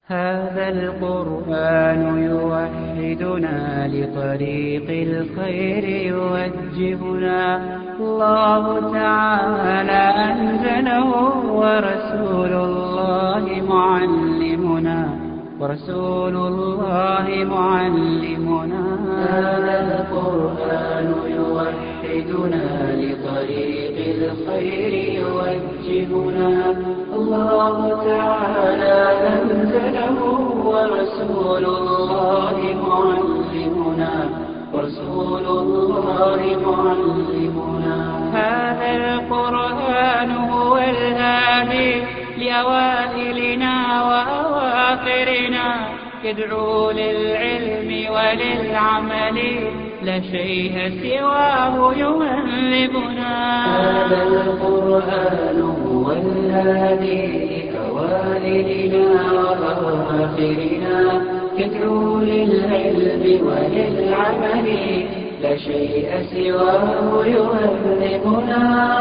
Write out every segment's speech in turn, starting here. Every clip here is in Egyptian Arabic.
هذا القرآن يوحدنا لطريق الخير يوجهنا الله تعالى أنزله ورسول الله معلمنا ورسول الله معلمنا هذا القرآن يوحدنا لطريق الخير يوجهنا الله تعالى أنزله ورسول الله معلمنا ورسول الله معلمنا هذا القرآن هو الهادي لأوائلنا وأواخرنا يدعو للعلم وللعمل لا شيء سواه يهذبنا هذا القرآن هو الهادي لأوائلنا وأواخرنا يدعو للعلم وللعمل لا شيء سواه يهذبنا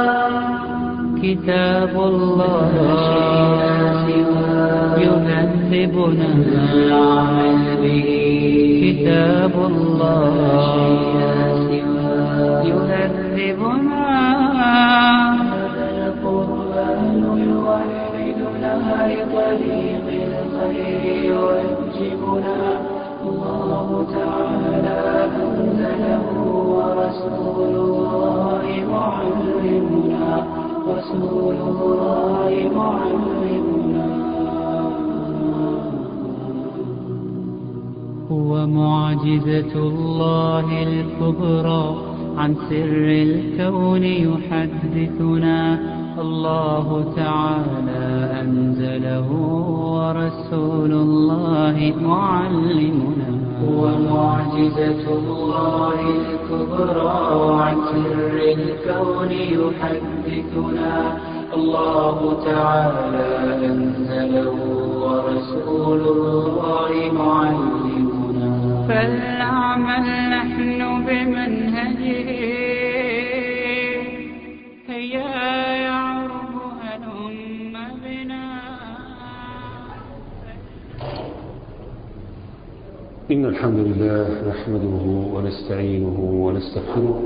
كتاب الله يهذبنا العمل به كتاب الله يهذبنا القرآن يوحدنا لطريق الخير يوجهنا الله تعالى أنزله ورسول الله معلمنا رسول الله معلمنا هو معجزة الله الكبرى عن سر الكون يحدثنا الله تعالى أنزله ورسول الله معلمنا هو معجزة الله الكبرى عن سر الكون يحدثنا الله تعالى أنزله ورسول الله معلمنا فلنعمل نحن بمنهجه هيا يعرب هلم بنا إن الحمد لله نحمده ونستعينه ونستغفره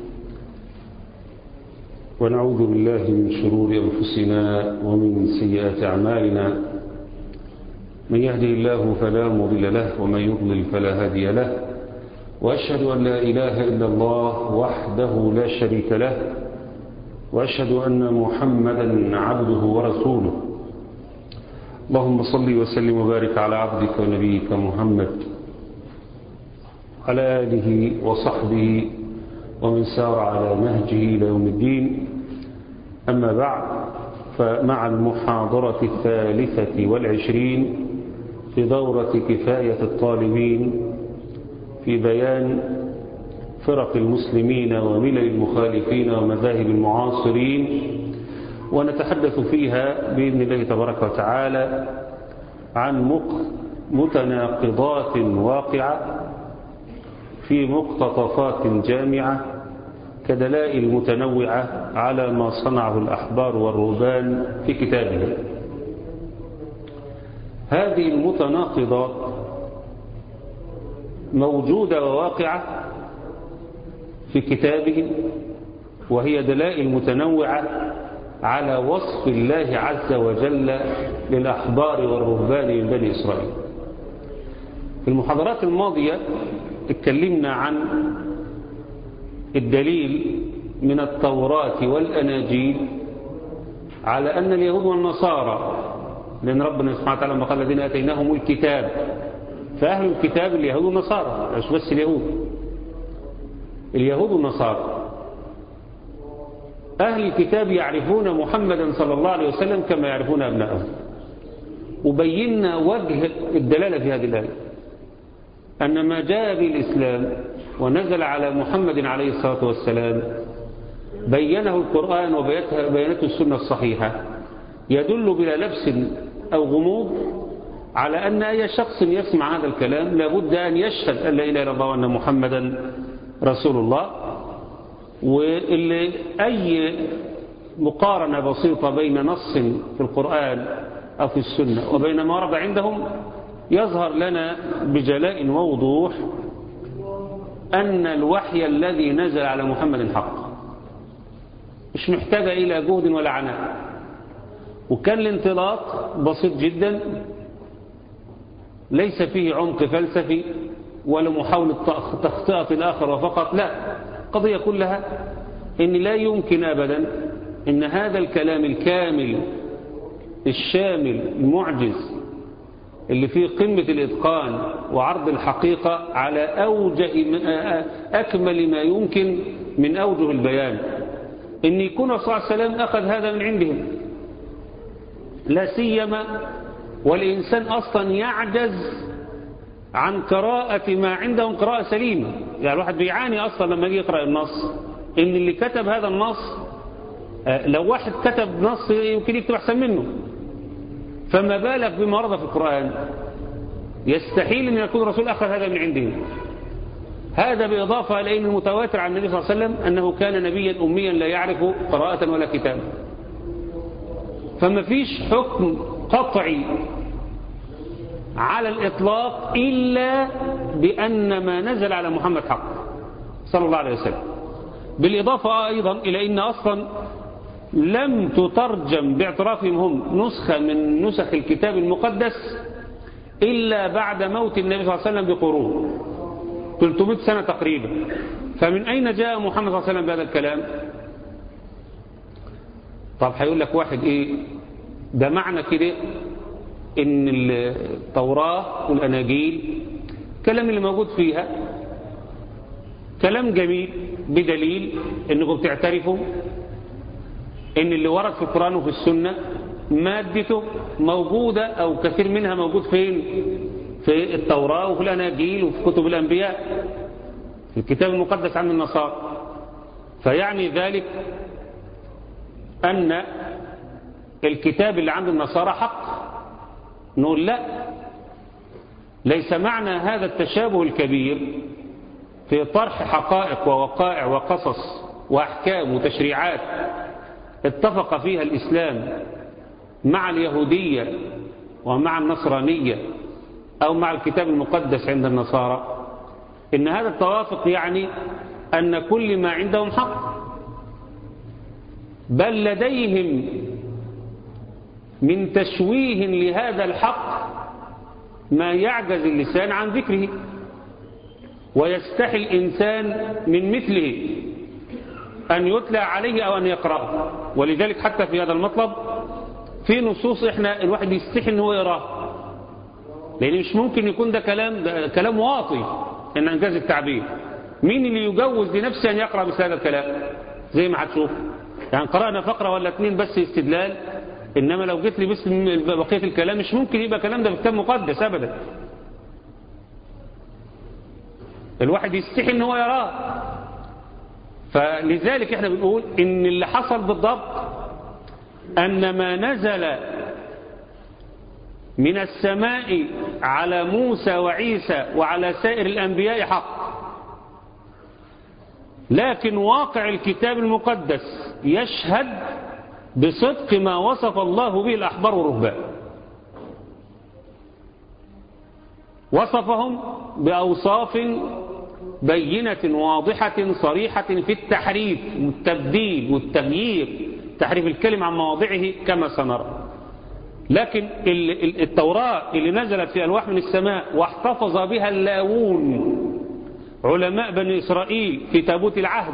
ونعوذ بالله من شرور أنفسنا ومن سيئات أعمالنا من يهدي الله فلا مضل له ومن يضلل فلا هادي له وأشهد أن لا إله إلا الله وحده لا شريك له وأشهد أن محمدا عبده ورسوله اللهم صل وسلم وبارك على عبدك ونبيك محمد على آله وصحبه ومن سار على نهجه إلى يوم الدين أما بعد فمع المحاضرة الثالثة والعشرين في دورة كفاية الطالبين في بيان فرق المسلمين وملل المخالفين ومذاهب المعاصرين ونتحدث فيها بإذن الله تبارك وتعالى عن متناقضات واقعة في مقتطفات جامعة كدلائل متنوعة على ما صنعه الأحبار والرهبان في كتابه هذه المتناقضات موجودة وواقعة في كتابه وهي دلائل متنوعة على وصف الله عز وجل للأحبار والرهبان من بني إسرائيل في المحاضرات الماضية اتكلمنا عن الدليل من التوراة والأناجيل على أن اليهود والنصارى لأن ربنا سبحانه وتعالى لما قال الذين أتيناهم الكتاب فأهل الكتاب اليهود والنصارى مش بس اليهود اليهود والنصارى أهل الكتاب يعرفون محمدا صلى الله عليه وسلم كما يعرفون أبنائهم وبينا وجه الدلالة في هذه الآية أن ما جاء بالإسلام ونزل على محمد عليه الصلاة والسلام بينه القرآن وبينته السنة الصحيحة يدل بلا لبس أو غموض على أن أي شخص يسمع هذا الكلام لابد أن يشهد أن لا إله إلا الله وأن محمدا رسول الله واللي أي مقارنة بسيطة بين نص في القرآن أو في السنة وبين ما ورد عندهم يظهر لنا بجلاء ووضوح أن الوحي الذي نزل على محمد حق مش محتاجة إلى جهد ولا عناء وكان الانطلاق بسيط جدا ليس فيه عمق فلسفي ولا محاولة تخطئة الآخر وفقط لا قضية كلها إن لا يمكن أبدا إن هذا الكلام الكامل الشامل المعجز اللي فيه قمة الإتقان وعرض الحقيقة على أوجه أكمل ما يمكن من أوجه البيان إن يكون صلى الله عليه وسلم أخذ هذا من عندهم لا سيما والإنسان أصلا يعجز عن قراءة ما عندهم قراءة سليمة يعني الواحد بيعاني أصلا لما يجي يقرأ النص إن اللي كتب هذا النص لو واحد كتب نص يمكن يكتب أحسن منه فما بالك بما ورد في القرآن يستحيل أن يكون الرسول أخذ هذا من عندهم هذا بإضافة إلى أن المتواتر عن النبي صلى الله عليه وسلم أنه كان نبيا أميا لا يعرف قراءة ولا كتابة فما فيش حكم قطعي على الإطلاق إلا بأن ما نزل على محمد حق صلى الله عليه وسلم بالإضافة أيضا إلى أن أصلا لم تترجم باعترافهم هم نسخة من نسخ الكتاب المقدس إلا بعد موت النبي صلى الله عليه وسلم بقرون 300 سنة تقريبا فمن أين جاء محمد صلى الله عليه وسلم بهذا الكلام طب هيقول لك واحد إيه ده معنى كده إن التوراة والأناجيل الكلام اللي موجود فيها كلام جميل بدليل انكم تعترفوا ان اللي ورد في القرآن وفي السنة مادته موجودة او كثير منها موجود فين في التوراة وفي الاناجيل وفي كتب الانبياء في الكتاب المقدس عن النصارى فيعني ذلك ان الكتاب اللي عند النصارى حق نقول لا ليس معنى هذا التشابه الكبير في طرح حقائق ووقائع وقصص وأحكام وتشريعات اتفق فيها الإسلام مع اليهودية ومع النصرانية أو مع الكتاب المقدس عند النصارى إن هذا التوافق يعني أن كل ما عندهم حق بل لديهم من تشويه لهذا الحق ما يعجز اللسان عن ذكره ويستحي الإنسان من مثله أن يتلى عليه أو أن يقرأه ولذلك حتى في هذا المطلب في نصوص إحنا الواحد يستحي أن هو يراه لأن مش ممكن يكون ده كلام ده كلام واطي إن أنجاز التعبير مين اللي يجوز لنفسه أن يقرأ مثل هذا الكلام زي ما هتشوف يعني قرأنا فقرة ولا اتنين بس استدلال إنما لو جيت لي بس بقية الكلام مش ممكن يبقى كلام ده في كتاب مقدس أبدا الواحد يستحي ان هو يراه فلذلك احنا بنقول ان اللي حصل بالضبط ان ما نزل من السماء على موسى وعيسى وعلى سائر الانبياء حق لكن واقع الكتاب المقدس يشهد بصدق ما وصف الله به الاحبار والرهبان وصفهم باوصاف بينة واضحة صريحة في التحريف والتبديل والتغيير تحريف الكلمة عن مواضعه كما سنرى لكن التوراة اللي نزلت في ألواح من السماء واحتفظ بها اللاوون علماء بني إسرائيل في تابوت العهد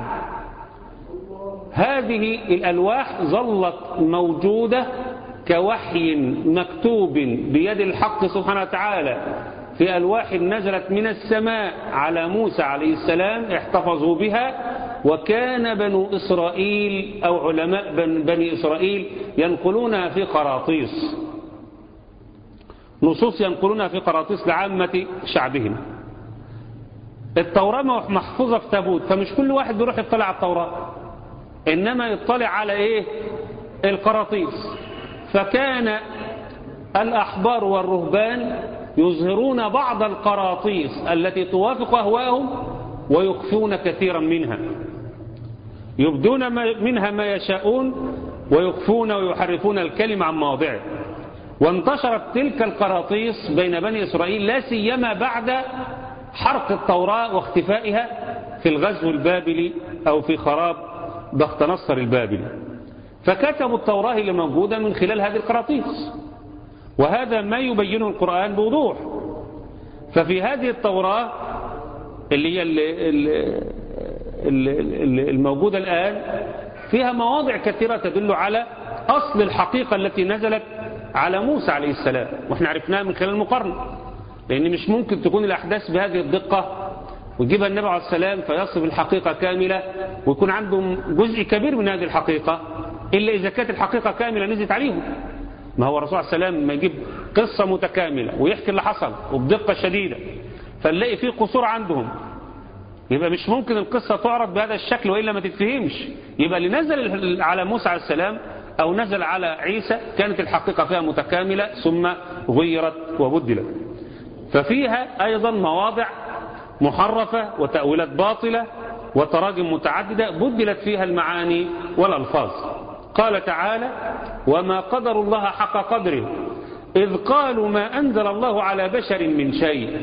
هذه الألواح ظلت موجودة كوحي مكتوب بيد الحق سبحانه وتعالى في ألواح نزلت من السماء على موسى عليه السلام احتفظوا بها وكان بنو إسرائيل أو علماء بني إسرائيل ينقلونها في قراطيس نصوص ينقلونها في قراطيس لعامة شعبهم التوراة محفوظة في تابوت فمش كل واحد بيروح يطلع على التوراة إنما يطلع على إيه القراطيس فكان الأحبار والرهبان يظهرون بعض القراطيس التي توافق أهواءهم ويخفون كثيرا منها يبدون منها ما يشاءون ويخفون ويحرفون الكلمة عن مواضعه وانتشرت تلك القراطيس بين بني إسرائيل لا سيما بعد حرق التوراة واختفائها في الغزو البابلي أو في خراب بخت نصر البابلي فكتبوا التوراة اللي موجودة من خلال هذه القراطيس وهذا ما يبينه القرآن بوضوح ففي هذه التوراة اللي هي الموجودة الآن فيها مواضع كثيرة تدل على أصل الحقيقة التي نزلت على موسى عليه السلام واحنا عرفناها من خلال المقارنة لأن مش ممكن تكون الأحداث بهذه الدقة ويجيبها النبي عليه السلام فيصف الحقيقة كاملة ويكون عندهم جزء كبير من هذه الحقيقة إلا إذا كانت الحقيقة كاملة نزلت عليهم ما هو الرسول عليه السلام ما يجيب قصة متكاملة ويحكي اللي حصل وبدقة شديدة فنلاقي فيه قصور عندهم يبقى مش ممكن القصة تعرض بهذا الشكل وإلا ما تتفهمش يبقى اللي نزل على موسى عليه السلام أو نزل على عيسى كانت الحقيقة فيها متكاملة ثم غيرت وبدلت ففيها أيضا مواضع محرفة وتأويلات باطلة وتراجم متعددة بدلت فيها المعاني والألفاظ قال تعالى وما قدر الله حق قدره إذ قالوا ما أنزل الله على بشر من شيء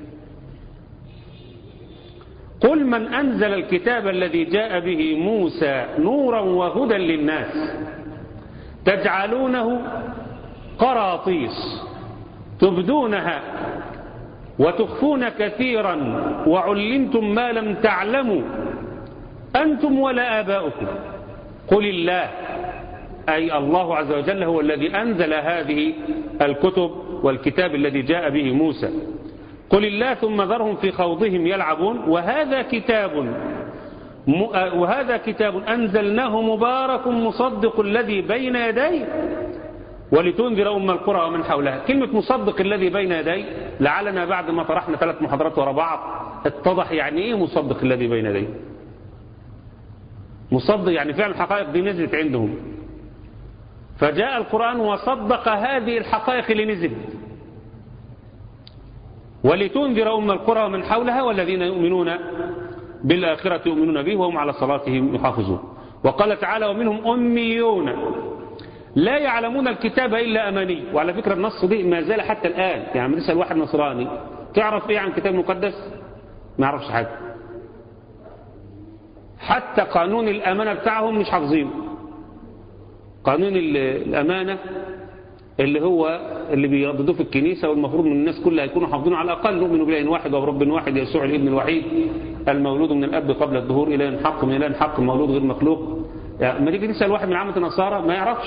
قل من أنزل الكتاب الذي جاء به موسى نورا وهدى للناس تجعلونه قراطيس تبدونها وتخفون كثيرا وعلمتم ما لم تعلموا أنتم ولا آباؤكم قل الله أي الله عز وجل هو الذي أنزل هذه الكتب والكتاب الذي جاء به موسى قل الله ثم ذرهم في خوضهم يلعبون وهذا كتاب وهذا كتاب أنزلناه مبارك مصدق الذي بين يديه ولتنذر أم القرى ومن حولها كلمة مصدق الذي بين يديه لعلنا بعد ما طرحنا ثلاث محاضرات ورا بعض اتضح يعني ايه مصدق الذي بين يديه مصدق يعني فعلا الحقائق دي نزلت عندهم فجاء القرآن وصدق هذه الحقائق اللي نزلت ولتنذر أم القرى ومن حولها والذين يؤمنون بالآخرة يؤمنون به وهم على صلاتهم يحافظون وقال تعالى ومنهم أميون لا يعلمون الكتاب إلا أماني وعلى فكرة النص دي ما زال حتى الآن يعني مثل واحد نصراني تعرف إيه عن الكتاب المقدس ما يعرفش حاجة حتى قانون الأمانة بتاعهم مش حافظينه قانون الأمانة اللي هو اللي بيرددوه في الكنيسة والمفروض من الناس كلها يكونوا حافظينه على الأقل نؤمن بإله واحد وبرب واحد يسوع الابن الوحيد المولود من الأب قبل الظهور إله حق من إله حق مولود غير مخلوق يعني ما تيجي تسأل واحد من عامة النصارى ما يعرفش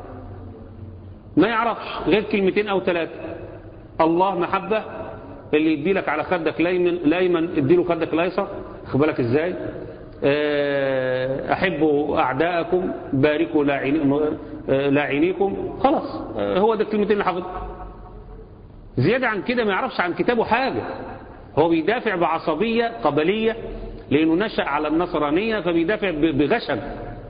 ما يعرفش غير كلمتين أو ثلاثة الله محبة اللي يدي لك على خدك لايمن لايمن اديله خدك الايسر خد بالك ازاي احبوا اعداءكم باركوا لاعنيكم خلاص هو ده الكلمتين اللي حافظها زيادة عن كده ما يعرفش عن كتابه حاجة هو بيدافع بعصبية قبلية لأنه نشأ على النصرانية فبيدافع بغشم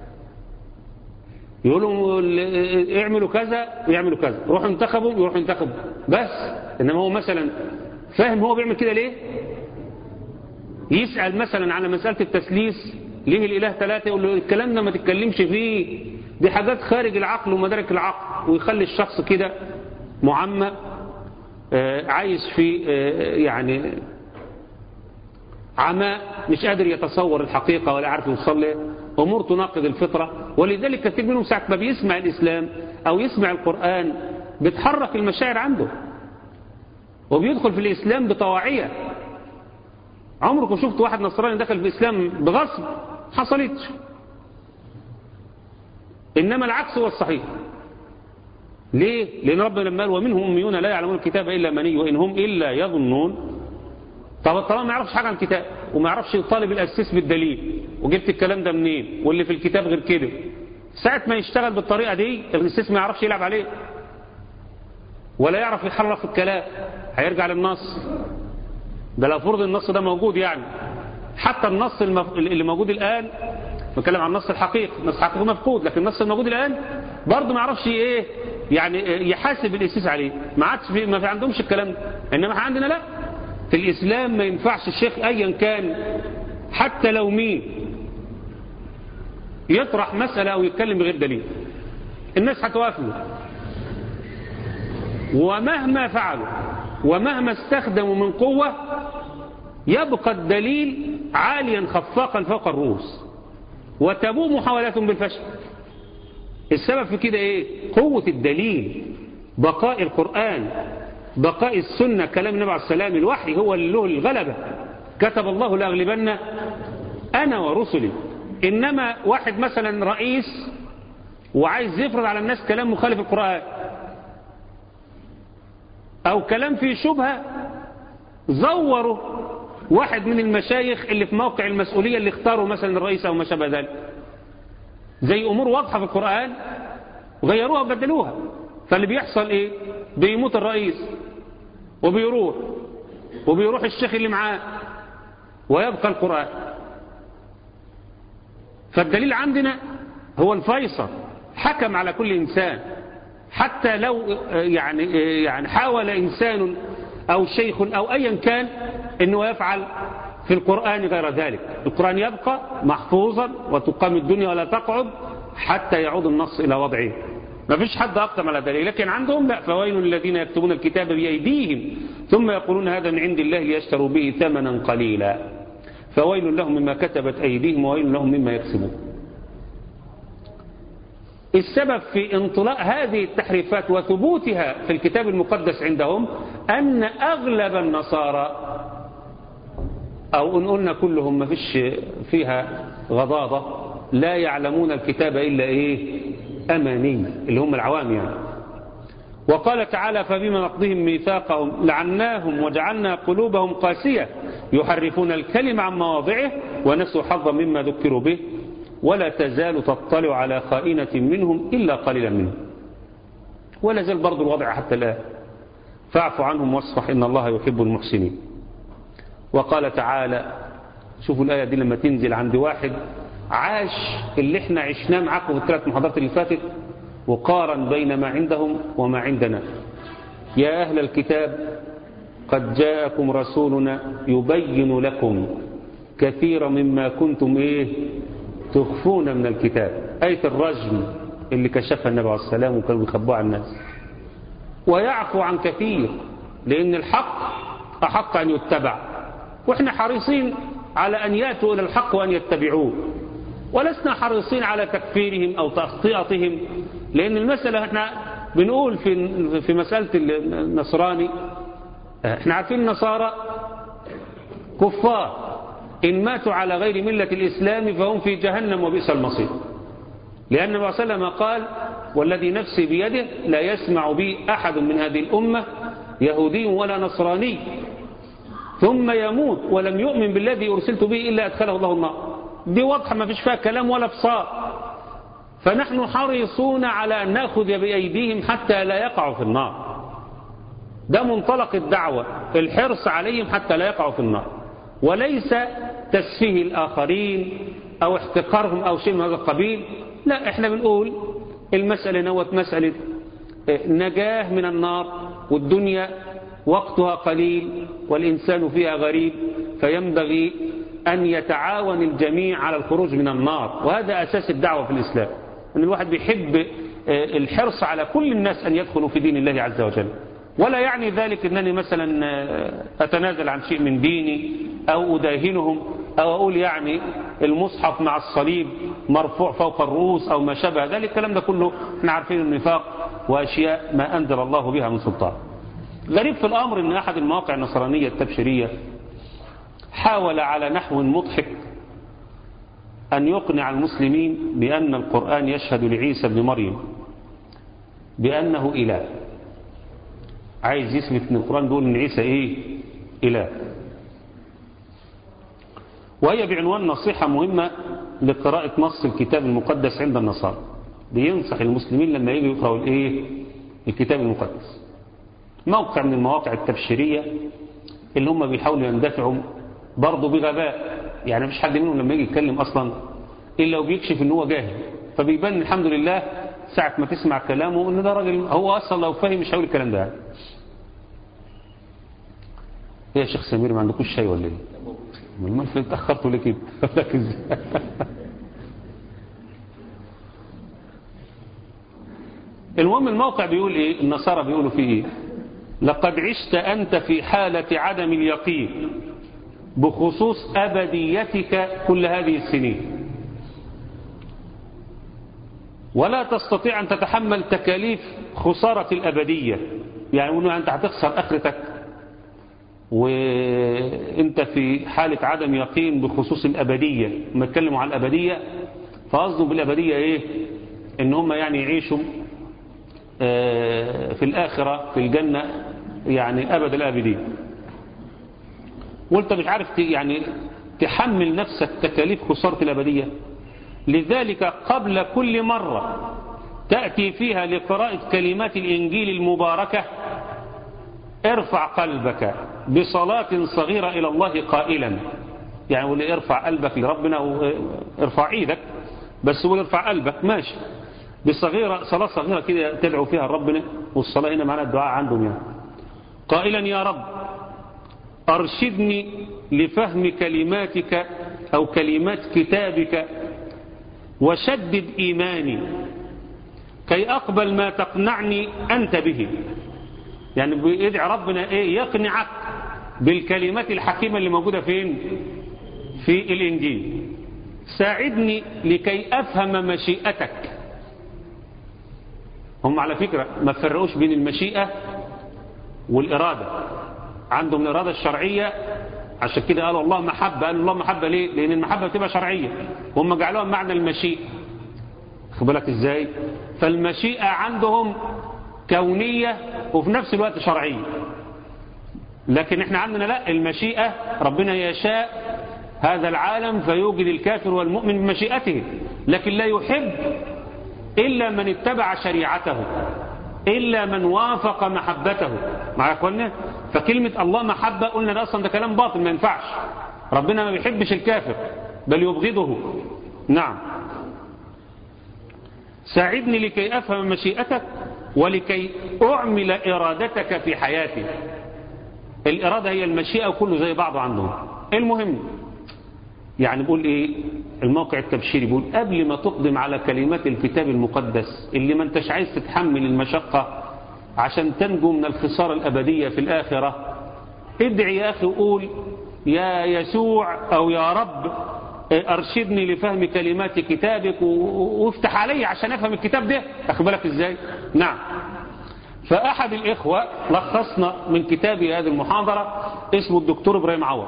يقولوا اعملوا كذا يعملوا كذا روحوا انتخبوا يروحوا انتخبوا بس انما هو مثلا فاهم هو بيعمل كده ليه يسأل مثلا على مسألة التسليس ليه الإله ثلاثة يقول له الكلام ده ما تتكلمش فيه دي حاجات خارج العقل ومدارك العقل ويخلي الشخص كده معمى عايز في يعني عماء مش قادر يتصور الحقيقة ولا عارف يوصل لها أمور تناقض الفطرة ولذلك كثير منهم ساعة ما بيسمع الإسلام أو يسمع القرآن بتحرك المشاعر عنده وبيدخل في الإسلام بطواعية عمركم شفت واحد نصراني دخل في الإسلام بغصب حصلتش إنما العكس هو الصحيح ليه؟ لأن ربنا لما قال ومنهم أميون لا يعلمون الكتاب إلا مني وإن هم إلا يظنون طب طالما ما يعرفش حاجة عن الكتاب وما يعرفش يطالب الأساس بالدليل وجبت الكلام ده منين واللي في الكتاب غير كده ساعة ما يشتغل بالطريقة دي الأساس ما يعرفش يلعب عليه ولا يعرف يحرف الكلام هيرجع للنص ده لو فرض النص ده موجود يعني حتى النص المف... اللي موجود الآن بتكلم عن النص الحقيقي النص الحقيقي مفقود لكن النص الموجود الآن برضه ما يعرفش ايه يعني يحاسب الاساس عليه ما عادش في ما في عندهمش الكلام ده انما احنا عندنا لا في الاسلام ما ينفعش الشيخ ايا كان حتى لو مين يطرح مسألة او يتكلم بغير دليل الناس هتوافقه ومهما فعلوا ومهما استخدموا من قوة يبقى الدليل عاليا خفاقا فوق الرؤوس وتبوء محاولاتهم بالفشل السبب في كده ايه قوة الدليل بقاء القرآن بقاء السنة كلام النبي عليه السلام الوحي هو اللي له الغلبة كتب الله لأغلبن أنا ورسلي إنما واحد مثلا رئيس وعايز يفرض على الناس كلام مخالف القرآن أو كلام فيه شبهة زوروا واحد من المشايخ اللي في موقع المسؤولية اللي اختاروا مثلا الرئيس أو ما شابه ذلك زي أمور واضحة في القرآن غيروها وبدلوها فاللي بيحصل إيه بيموت الرئيس وبيروح وبيروح الشيخ اللي معاه ويبقى القرآن فالدليل عندنا هو الفيصل حكم على كل إنسان حتى لو يعني يعني حاول إنسان أو شيخ أو أيا كان أنه يفعل في القرآن غير ذلك القرآن يبقى محفوظا وتقام الدنيا ولا تقعد حتى يعود النص إلى وضعه ما فيش حد أقدم على ذلك لكن عندهم لا فويل للذين يكتبون الكتاب بأيديهم ثم يقولون هذا من عند الله ليشتروا به ثمنا قليلا فويل لهم مما كتبت أيديهم وويل لهم مما يكسبون السبب في انطلاق هذه التحريفات وثبوتها في الكتاب المقدس عندهم أن أغلب النصارى أو إن قلنا كلهم ما فيش فيها غضاضة لا يعلمون الكتاب إلا إيه أماني اللي هم العوام يعني وقال تعالى فبما نقضهم ميثاقهم لعناهم وجعلنا قلوبهم قاسية يحرفون الكلم عن مواضعه ونسوا حظا مما ذكروا به ولا تزال تطلع على خائنة منهم إلا قليلا منهم ولا زال برضو الوضع حتى الآن فاعف عنهم واصفح إن الله يحب المحسنين وقال تعالى شوفوا الآية دي لما تنزل عند واحد عاش اللي احنا عشناه معاكم في الثلاث محاضرات اللي فاتت وقارن بين ما عندهم وما عندنا يا أهل الكتاب قد جاءكم رسولنا يبين لكم كثيرا مما كنتم إيه تخفون من الكتاب آية الرجم اللي كشفها النبي عليه السلام وكانوا بيخبوها عن الناس ويعفو عن كثير لأن الحق أحق أن يتبع وإحنا حريصين على أن يأتوا إلى الحق وأن يتبعوه ولسنا حريصين على تكفيرهم أو تخطئتهم لأن المسألة احنا بنقول في في مسألة النصراني احنا عارفين النصارى كفار إن ماتوا على غير ملة الإسلام فهم في جهنم وبئس المصير لأن النبي صلى الله عليه وسلم قال والذي نفسي بيده لا يسمع بي أحد من هذه الأمة يهودي ولا نصراني ثم يموت ولم يؤمن بالذي أرسلت به إلا أدخله الله النار دي واضحة ما فيش فيها كلام ولا فصار فنحن حريصون على أن نأخذ بأيديهم حتى لا يقعوا في النار ده منطلق الدعوة الحرص عليهم حتى لا يقعوا في النار وليس تسفيه الآخرين أو احتقارهم أو شيء من هذا القبيل لا احنا بنقول المسألة نوت مسألة نجاه من النار والدنيا وقتها قليل والإنسان فيها غريب فينبغي أن يتعاون الجميع على الخروج من النار وهذا أساس الدعوة في الإسلام أن الواحد بيحب الحرص على كل الناس أن يدخلوا في دين الله عز وجل ولا يعني ذلك أنني مثلا أتنازل عن شيء من ديني أو أداهنهم أو أقول يعني المصحف مع الصليب مرفوع فوق الرؤوس أو ما شابه ذلك الكلام ده كله احنا عارفين النفاق وأشياء ما أنزل الله بها من سلطان غريب في الأمر أن أحد المواقع النصرانية التبشيرية حاول على نحو مضحك أن يقنع المسلمين بأن القرآن يشهد لعيسى بن مريم بأنه إله عايز يثبت أن القرآن بيقول أن عيسى إيه إله وهي بعنوان نصيحة مهمة لقراءة نص الكتاب المقدس عند النصارى بينصح المسلمين لما يجوا يقرأوا الإيه الكتاب المقدس موقع من المواقع التبشيرية اللي هم بيحاولوا يندفعوا برضه بغباء يعني مفيش حد منهم لما يجي يتكلم أصلا إلا وبيكشف إن هو جاهل فبيبان الحمد لله ساعة ما تسمع كلامه إن ده راجل هو أصلا لو فاهم مش هيقول الكلام ده إيه يا شيخ سمير ما عندكوش شاي ولا إيه؟ ما في اتأخرتوا ليه كده؟ لك إزاي؟ المهم الموقع بيقول ايه النصارى بيقولوا فيه ايه لقد عشت أنت في حالة عدم اليقين بخصوص أبديتك كل هذه السنين ولا تستطيع أن تتحمل تكاليف خسارة الأبدية يعني يقولوا أنت هتخسر آخرتك وانت في حالة عدم يقين بخصوص الأبدية لما يتكلموا عن الأبدية فقصدوا بالأبدية إيه إن هم يعني يعيشوا في الآخرة في الجنة يعني أبد الآبدين وانت مش عارف يعني تحمل نفسك تكاليف خسارة الأبدية لذلك قبل كل مرة تأتي فيها لقراءة كلمات الإنجيل المباركة ارفع قلبك بصلاة صغيرة إلى الله قائلا يعني واللي ارفع قلبك لربنا وارفع ايدك بس هو ارفع قلبك ماشي بصغيرة صلاة صغيرة كده تدعو فيها ربنا والصلاة هنا معنى الدعاء عندهم يعني قائلا يا رب أرشدني لفهم كلماتك أو كلمات كتابك وشدد إيماني كي أقبل ما تقنعني أنت به يعني بيدعي ربنا إيه يقنعك بالكلمات الحكيمة اللي موجودة فين في الإنجيل ساعدني لكي أفهم مشيئتك هم على فكرة ما فرقوش بين المشيئة والإرادة عندهم الإرادة الشرعية عشان كده قالوا الله محبة قالوا الله محبة ليه لأن المحبة بتبقى شرعية هم جعلوها معنى المشيئة خد بالك ازاي فالمشيئة عندهم كونية وفي نفس الوقت شرعية لكن احنا عندنا لا المشيئة ربنا يشاء هذا العالم فيوجد الكافر والمؤمن بمشيئته لكن لا يحب إلا من اتبع شريعته إلا من وافق محبته مع أخواننا فكلمة الله محبة قلنا ده أصلا ده كلام باطل ما ينفعش ربنا ما بيحبش الكافر بل يبغضه نعم ساعدني لكي أفهم مشيئتك ولكي أعمل إرادتك في حياتي الإرادة هي المشيئة وكله زي بعضه عندهم المهم يعني بقول ايه الموقع التبشيري بيقول قبل ما تقدم على كلمات الكتاب المقدس اللي ما انتش عايز تتحمل المشقة عشان تنجو من الخسارة الأبدية في الآخرة ادعي يا أخي وقول يا يسوع أو يا رب أرشدني لفهم كلمات كتابك وافتح علي عشان أفهم الكتاب ده أخي بالك إزاي نعم فأحد الإخوة لخصنا من كتابي هذه المحاضرة اسمه الدكتور إبراهيم عوض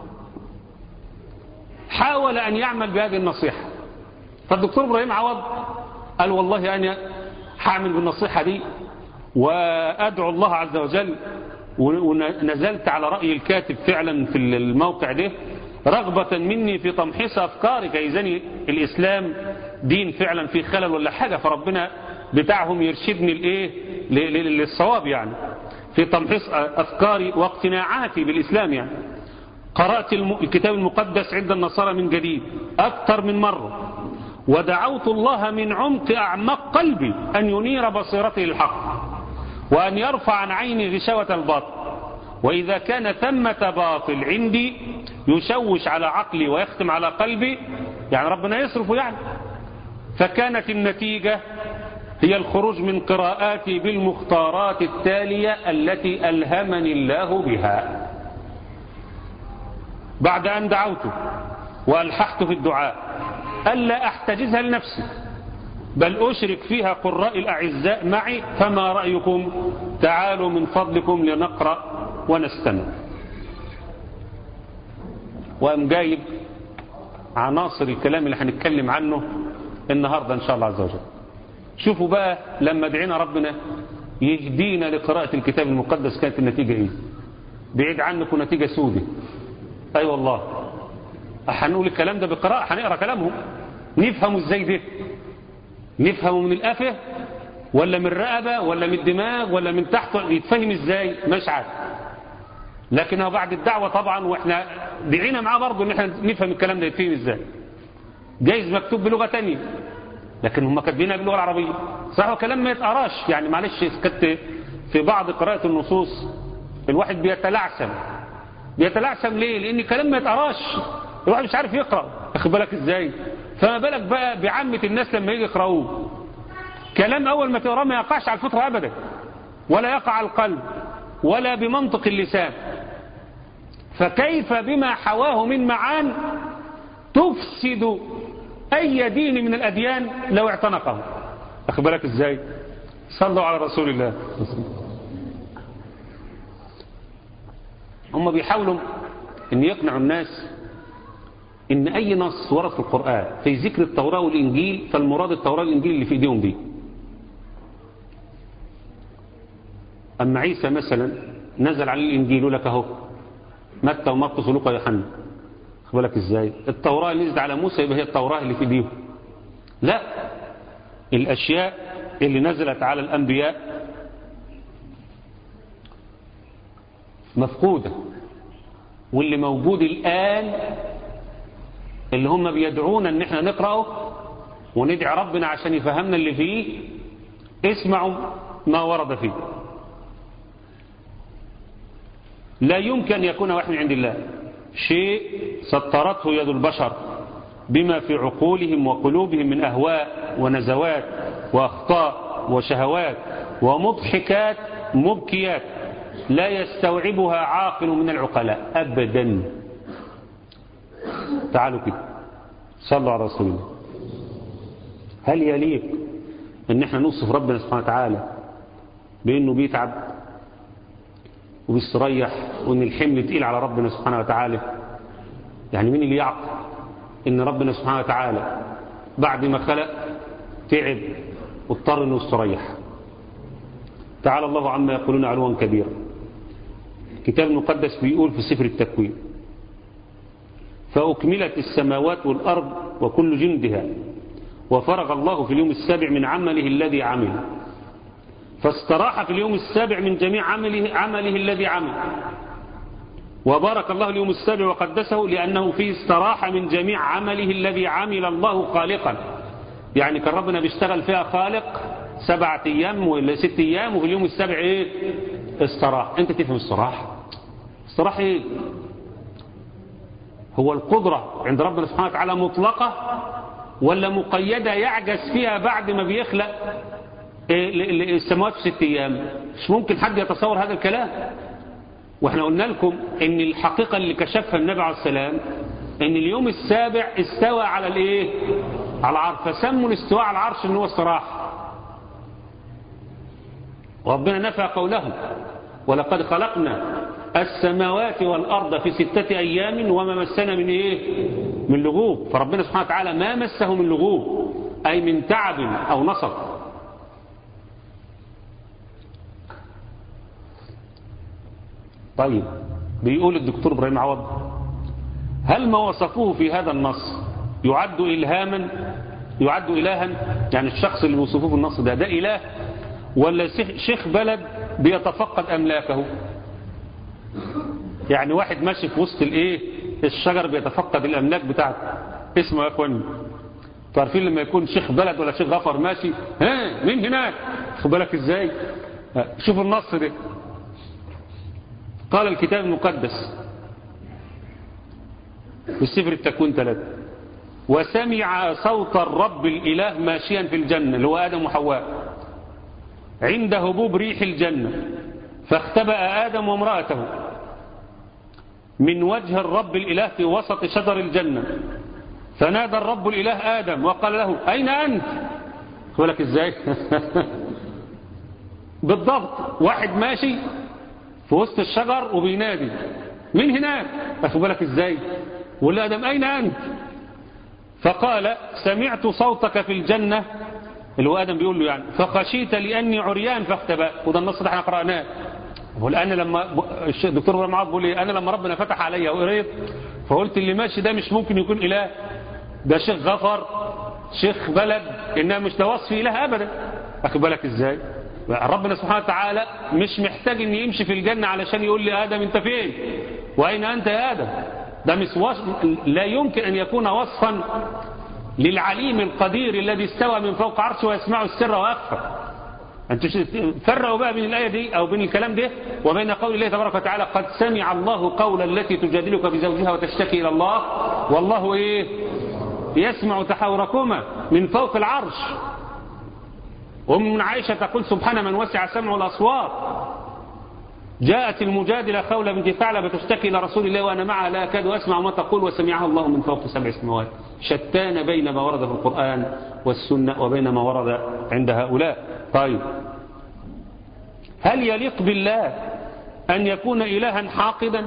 حاول أن يعمل بهذه النصيحة فالدكتور إبراهيم عوض قال والله أنا حاعمل بالنصيحة دي وأدعو الله عز وجل ونزلت على رأي الكاتب فعلا في الموقع ده رغبة مني في تمحيص أفكاري كيزني الإسلام دين فعلا في خلل ولا حاجة فربنا بتاعهم يرشدني لإيه للصواب يعني في تمحيص أفكاري واقتناعاتي بالإسلام يعني قرأت الكتاب المقدس عند النصارى من جديد أكثر من مرة ودعوت الله من عمق أعمق قلبي أن ينير بصيرتي للحق وأن يرفع عن عيني غشاوة الباطل وإذا كان ثمة باطل عندي يشوش على عقلي ويختم على قلبي يعني ربنا يصرف يعني فكانت النتيجة هي الخروج من قراءاتي بالمختارات التالية التي ألهمني الله بها بعد أن دعوته وألححت في الدعاء ألا أحتجزها لنفسي بل أشرك فيها قراء الأعزاء معي فما رأيكم تعالوا من فضلكم لنقرأ ونستمع وأم جايب عناصر الكلام اللي هنتكلم عنه النهاردة إن شاء الله عز وجل شوفوا بقى لما دعينا ربنا يهدينا لقراءة الكتاب المقدس كانت النتيجة ايه بعيد عنكم نتيجة سودة اي أيوة والله هنقول الكلام ده بقراءة هنقرأ كلامهم نفهمه ازاي ده نفهمه من القفة ولا من الرقبة ولا من الدماغ ولا من تحت يتفهم ازاي مش عارف لكن هو بعد الدعوة طبعا واحنا دعينا معاه برضه ان احنا نفهم الكلام ده يتفهم ازاي جايز مكتوب بلغة تانية لكن هم كاتبينها باللغة العربية صح هو كلام ما يتقراش يعني معلش كنت في بعض قراءة النصوص الواحد بيتلعثم بيتلعثم ليه لان كلام ما يتقراش الواحد مش عارف يقرأ اخد بالك ازاي فما بالك بقى بعامة الناس لما يجي يقرأوه كلام أول ما تقراه ما يقعش على الفطرة أبدا ولا يقع على القلب ولا بمنطق اللسان فكيف بما حواه من معان تفسد أي دين من الأديان لو اعتنقه أخبرك إزاي صلوا على رسول الله هم بيحاولوا أن يقنعوا الناس ان اي نص ورد في القرآن في ذكر التوراة والانجيل فالمراد التوراة والانجيل اللي في ايديهم دي اما عيسى مثلا نزل عليه الانجيل لك اهو متى ومرقس ولوقا ويوحنا خد بالك ازاي التوراة اللي نزلت على موسى يبقى هي التوراة اللي في ايديهم لا الاشياء اللي نزلت على الانبياء مفقودة واللي موجود الآن اللي هم بيدعونا ان احنا نقرأه وندعي ربنا عشان يفهمنا اللي فيه اسمعوا ما ورد فيه لا يمكن أن يكون واحد من عند الله شيء سطرته يد البشر بما في عقولهم وقلوبهم من أهواء ونزوات وأخطاء وشهوات ومضحكات مبكيات لا يستوعبها عاقل من العقلاء أبدا تعالوا كده صلوا على رسول الله هل يليق ان احنا نوصف ربنا سبحانه وتعالى بانه بيتعب وبيستريح وان الحمل تقيل على ربنا سبحانه وتعالى يعني مين اللي يعقل ان ربنا سبحانه وتعالى بعد ما خلق تعب واضطر انه يستريح تعالى الله عما يقولون علوا كبيرا الكتاب المقدس بيقول في سفر التكوين فأكملت السماوات والأرض وكل جندها وفرغ الله في اليوم السابع من عمله الذي عمل فاستراح في اليوم السابع من جميع عمله, عمله الذي عمل وبارك الله اليوم السابع وقدسه لأنه فيه استراح من جميع عمله الذي عمل الله خالقا يعني كان ربنا بيشتغل فيها خالق سبعة أيام ولا ست أيام وفي اليوم السابع إيه استراح أنت تفهم استراح استراح إيه هو القدرة عند ربنا سبحانه وتعالى مطلقة ولا مقيدة يعجز فيها بعد ما بيخلق السماوات في ست أيام مش ممكن حد يتصور هذا الكلام واحنا قلنا لكم ان الحقيقة اللي كشفها النبي عليه السلام ان اليوم السابع استوى على الايه على العرش فسموا الاستواء على العرش ان هو الصراحة ربنا نفى قوله ولقد خلقنا السماوات والأرض في ستة أيام وما مسنا من إيه من لغوب فربنا سبحانه وتعالى ما مسه من لغوب أي من تعب أو نصب طيب بيقول الدكتور إبراهيم عوض هل ما وصفوه في هذا النص يعد إلهاما يعد إلها يعني الشخص اللي وصفوه في النص ده ده إله ولا شيخ بلد بيتفقد أملاكه يعني واحد ماشي في وسط الايه الشجر بيتفقد الاملاك بتاعته اسمه يا اخواني عارفين لما يكون شيخ بلد ولا شيخ غفر ماشي ها مين هناك خد بالك ازاي شوف النص ده قال الكتاب المقدس في سفر التكوين ثلاثة وسمع صوت الرب الإله ماشيا في الجنة اللي هو آدم وحواء عند هبوب ريح الجنة فاختبأ آدم وامرأته من وجه الرب الإله في وسط شجر الجنة فنادى الرب الإله آدم وقال له أين أنت يقول لك إزاي بالضبط واحد ماشي في وسط الشجر وبينادي من هناك أخذ بالك إزاي وقال آدم أين أنت فقال سمعت صوتك في الجنة اللي هو آدم بيقول له يعني فخشيت لأني عريان فاختبأت وده النص ده احنا قرأناه والآن لما الدكتور ابراهيم عوض بيقول لي أنا لما ربنا فتح عليا وقريت فقلت اللي ماشي ده مش ممكن يكون إله ده شيخ غفر شيخ بلد إنها مش ده وصف إله أبدا أخد بالك إزاي ربنا سبحانه وتعالى مش محتاج إن يمشي في الجنة علشان يقول لي آدم أنت فين وأين أنت يا آدم ده مش وصف لا يمكن أن يكون وصفا للعليم القدير الذي استوى من فوق عرشه ويسمع السر وأخفى أنتوا فرقوا بقى بين الآية دي أو بين الكلام ده وبين قول الله تبارك وتعالى قد سمع الله قول التي تجادلك بزوجها وتشتكي إلى الله والله إيه يسمع تحاوركما من فوق العرش ومن عائشة تقول سبحان من وسع سمع الأصوات جاءت المجادلة خولة بنت ثعلبة تشتكي إلى رسول الله وأنا معها لا أكاد أسمع ما تقول وسمعها الله من فوق سبع سماوات شتان بين ما ورد في القرآن والسنة وبين ما ورد عند هؤلاء طيب هل يليق بالله أن يكون إلها حاقدا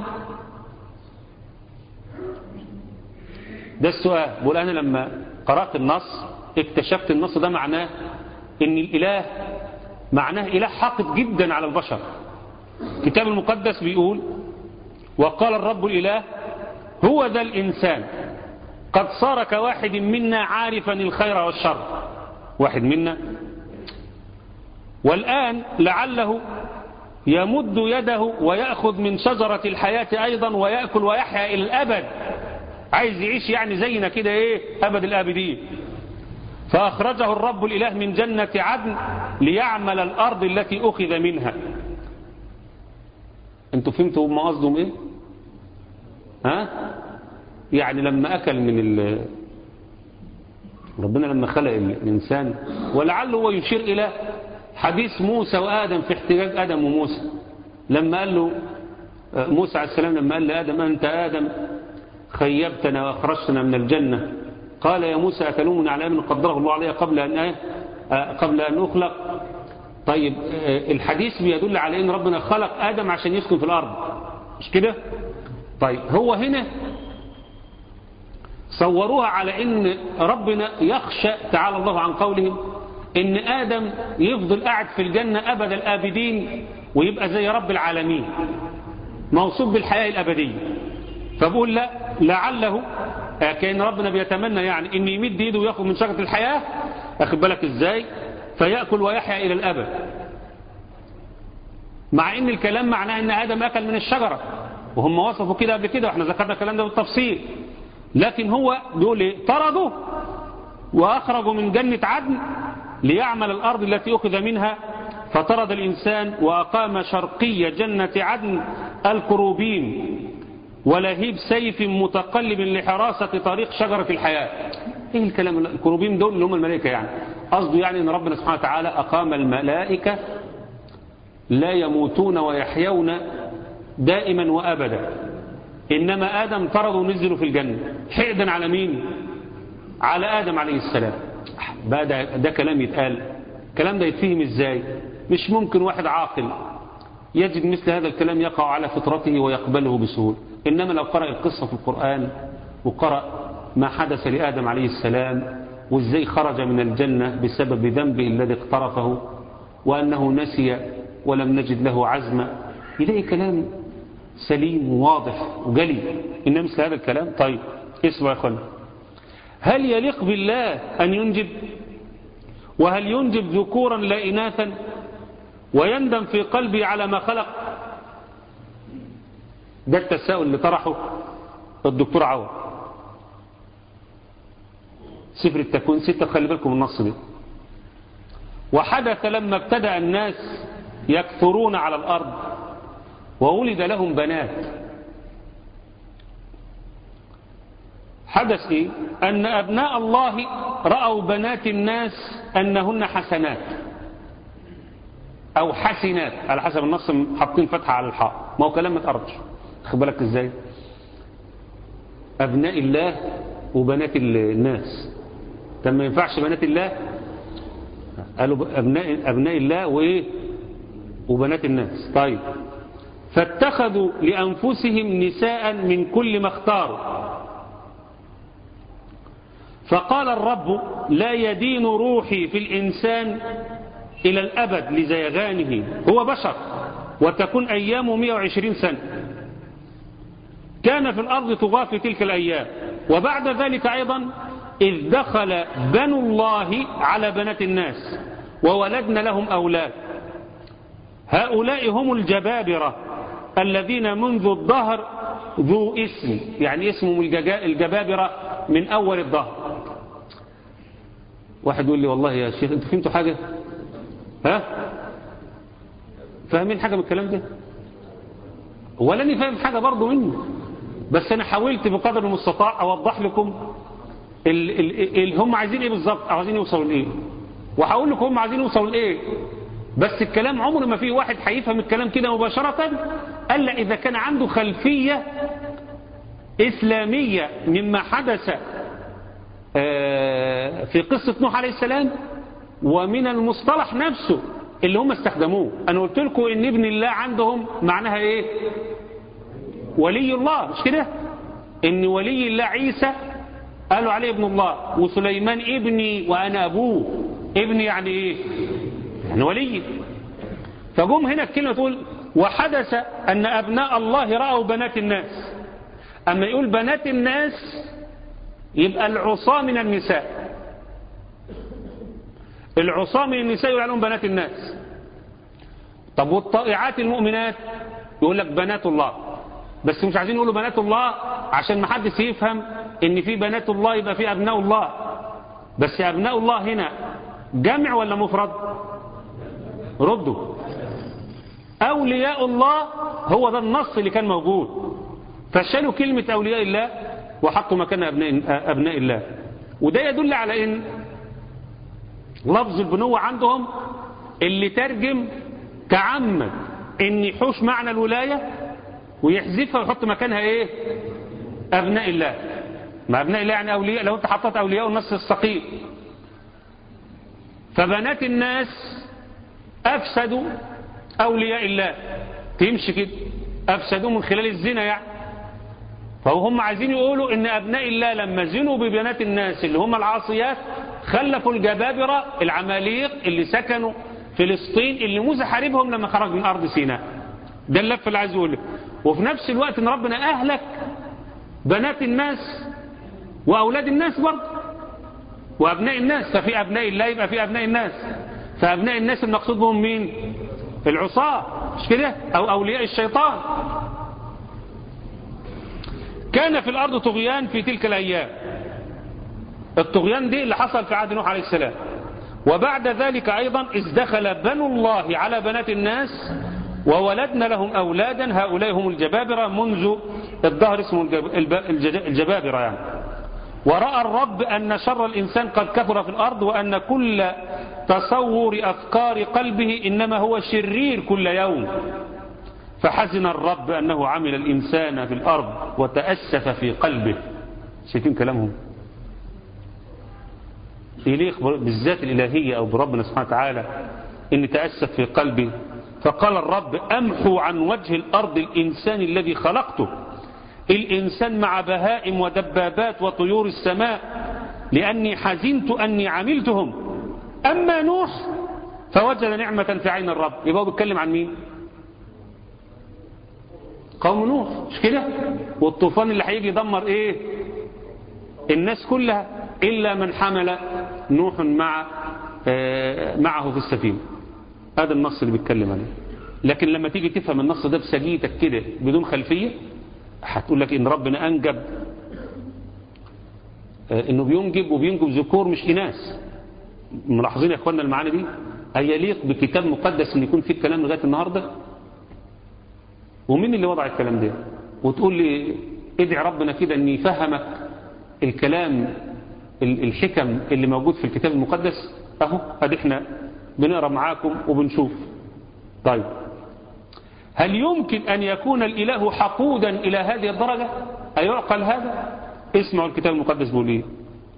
ده السؤال بقول أنا لما قرأت النص اكتشفت النص ده معناه ان الإله معناه إله حاقد جدا على البشر الكتاب المقدس بيقول وقال الرب الإله هو ذا الإنسان قد صار كواحد منا عارفا الخير والشر واحد منا والآن لعله يمد يده ويأخذ من شجرة الحياة أيضا ويأكل ويحيا إلى الأبد عايز يعيش يعني زينا كده إيه أبد الآبدين فأخرجه الرب الإله من جنة عدن ليعمل الأرض التي أخذ منها انتوا فهمتوا ما قصدهم ايه ها يعني لما أكل من ال... ربنا لما خلق الإنسان ولعله هو يشير إلى حديث موسى وآدم في احتجاج آدم وموسى لما قال له موسى عليه السلام لما قال لآدم أنت آدم خيبتنا وأخرجتنا من الجنة قال يا موسى أتلومني على أمن قدره الله علي قبل أن قبل أن أخلق طيب الحديث بيدل على أن ربنا خلق آدم عشان يسكن في الأرض مش كده طيب هو هنا صوروها على أن ربنا يخشى تعالى الله عن قولهم ان آدم يفضل قاعد في الجنة أبد الآبدين ويبقى زي رب العالمين موصوف بالحياة الأبدية فبقول لا لعله كأن ربنا بيتمنى يعني ان يمد ايده وياخد من شجرة الحياة اخد بالك ازاي فيأكل ويحيا إلى الأبد مع ان الكلام معناه ان آدم أكل من الشجرة وهم وصفوا كده قبل كده واحنا ذكرنا الكلام ده بالتفصيل لكن هو بيقول ايه طردوا وأخرجوا من جنة عدن ليعمل الأرض التي أخذ منها فطرد الإنسان وأقام شرقي جنة عدن الكروبين ولهيب سيف متقلب لحراسة طريق شجرة الحياة ايه الكلام الكروبين دول اللي هم الملائكة يعني قصده يعني ان ربنا سبحانه وتعالى أقام الملائكة لا يموتون ويحيون دائما وأبدا إنما آدم طردوا ونزلوا في الجنة حقدا على مين على آدم عليه السلام بقى ده, ده كلام يتقال الكلام ده يتفهم ازاي مش ممكن واحد عاقل يجد مثل هذا الكلام يقع على فطرته ويقبله بسهولة إنما لو قرأ القصة في القرآن وقرأ ما حدث لآدم عليه السلام وازاي خرج من الجنة بسبب ذنبه الذي اقترفه وأنه نسي ولم نجد له عزما يلاقي كلام سليم وواضح وجلي إنما مثل هذا الكلام طيب اسمع يا أخوانا هل يليق بالله أن ينجب وهل ينجب ذكورا لا إناثا ويندم في قلبي على ما خلق ده التساؤل اللي طرحه الدكتور عوض سفر التكوين ستة خلي بالكم النص دي وحدث لما ابتدأ الناس يكثرون على الأرض وولد لهم بنات حدث إيه؟ أن أبناء الله رأوا بنات الناس أنهن حسنات أو حسنات على حسب النص حاطين فتحة على الحاء ما هو كلام ما تقربش خد بالك إزاي أبناء الله وبنات الناس طب ما ينفعش بنات الله قالوا أبناء, أبناء الله وإيه وبنات الناس طيب فاتخذوا لأنفسهم نساء من كل ما اختاروا فقال الرب لا يدين روحي في الإنسان إلى الأبد لزيغانه هو بشر وتكون أيامه 120 سنة كان في الأرض طغاة في تلك الأيام وبعد ذلك أيضا إذ دخل بنو الله على بنات الناس وولدن لهم أولاد هؤلاء هم الجبابرة الذين منذ الظهر ذو اسم يعني اسمهم الجبابرة من أول الظهر واحد يقول لي والله يا شيخ انتوا فهمتوا حاجة ها فاهمين حاجة من الكلام ده ولا اني فاهم حاجة برضو منه بس انا حاولت بقدر المستطاع اوضح لكم اللي هم عايزين ايه بالظبط عايزين يوصلوا لايه وهقول لكم هم عايزين يوصلوا لايه بس الكلام عمر ما فيه واحد هيفهم الكلام كده مباشرة الا اذا كان عنده خلفية اسلامية مما حدث في قصة نوح عليه السلام ومن المصطلح نفسه اللي هم استخدموه انا قلت لكم ان ابن الله عندهم معناها ايه ولي الله مش كده ان ولي الله عيسى قالوا عليه ابن الله وسليمان ابني وانا ابوه ابني يعني ايه يعني ولي فجم هنا الكلمة تقول وحدث ان ابناء الله رأوا بنات الناس اما يقول بنات الناس يبقى العصاة من النساء العصاة من النساء يقول لهم بنات الناس طب والطائعات المؤمنات يقول لك بنات الله بس مش عايزين يقولوا بنات الله عشان ما حدش يفهم ان في بنات الله يبقى في ابناء الله بس ابناء الله هنا جمع ولا مفرد ردوا اولياء الله هو ده النص اللي كان موجود فشالوا كلمة اولياء الله وحطوا مكان ابناء, أبناء الله وده يدل على ان لفظ البنوة عندهم اللي ترجم تعمد ان يحوش معنى الولاية ويحذفها ويحط مكانها ايه ابناء الله ما ابناء الله يعني اولياء لو انت حطيت اولياء النص الثقيل فبنات الناس افسدوا اولياء الله تمشي كده افسدوا من خلال الزنا يعني فهم عايزين يقولوا ان ابناء الله لما زنوا ببنات الناس اللي هم العاصيات خلفوا الجبابرة العماليق اللي سكنوا فلسطين اللي موسى حاربهم لما خرج من ارض سيناء ده اللف اللي عايز يقوله وفي نفس الوقت ان ربنا اهلك بنات الناس واولاد الناس برضه وابناء الناس ففي ابناء الله يبقى في ابناء الناس فابناء الناس المقصود بهم مين العصاة مش كده او اولياء الشيطان كان في الارض طغيان في تلك الايام الطغيان دي اللي حصل في عهد نوح عليه السلام وبعد ذلك ايضا اذ دخل بنو الله على بنات الناس وولدنا لهم أولادا هؤلاء هم الجبابرة منذ الظهر اسمه الجبابرة يعني ورأى الرب أن شر الإنسان قد كثر في الأرض وأن كل تصور أفكار قلبه إنما هو شرير كل يوم فحزن الرب أنه عمل الإنسان في الأرض وتأسف في قلبه شايفين كلامهم يليق بالذات الإلهية أو بربنا سبحانه وتعالى إن تأسف في قلبه فقال الرب أمحو عن وجه الأرض الإنسان الذي خلقته الإنسان مع بهائم ودبابات وطيور السماء لأني حزنت أني عملتهم أما نوح فوجد نعمة في عين الرب يبقى هو بيتكلم عن مين قوم نوح مش كده والطوفان اللي هيجي يدمر ايه الناس كلها إلا من حمل نوح مع آه معه في السفينة هذا النص اللي بيتكلم عليه لكن لما تيجي تفهم النص ده بسجيتك كده بدون خلفية هتقول لك ان ربنا انجب آه انه بينجب وبينجب ذكور مش اناث ملاحظين يا اخوانا المعاني دي هيليق بكتاب مقدس ان يكون فيه الكلام لغايه النهارده ومين اللي وضع الكلام ده وتقول لي ادعي ربنا كده ان يفهمك الكلام الحكم اللي موجود في الكتاب المقدس اهو ادي احنا بنقرا معاكم وبنشوف طيب هل يمكن ان يكون الاله حقودا الى هذه الدرجه ايعقل هذا اسمعوا الكتاب المقدس بيقول ايه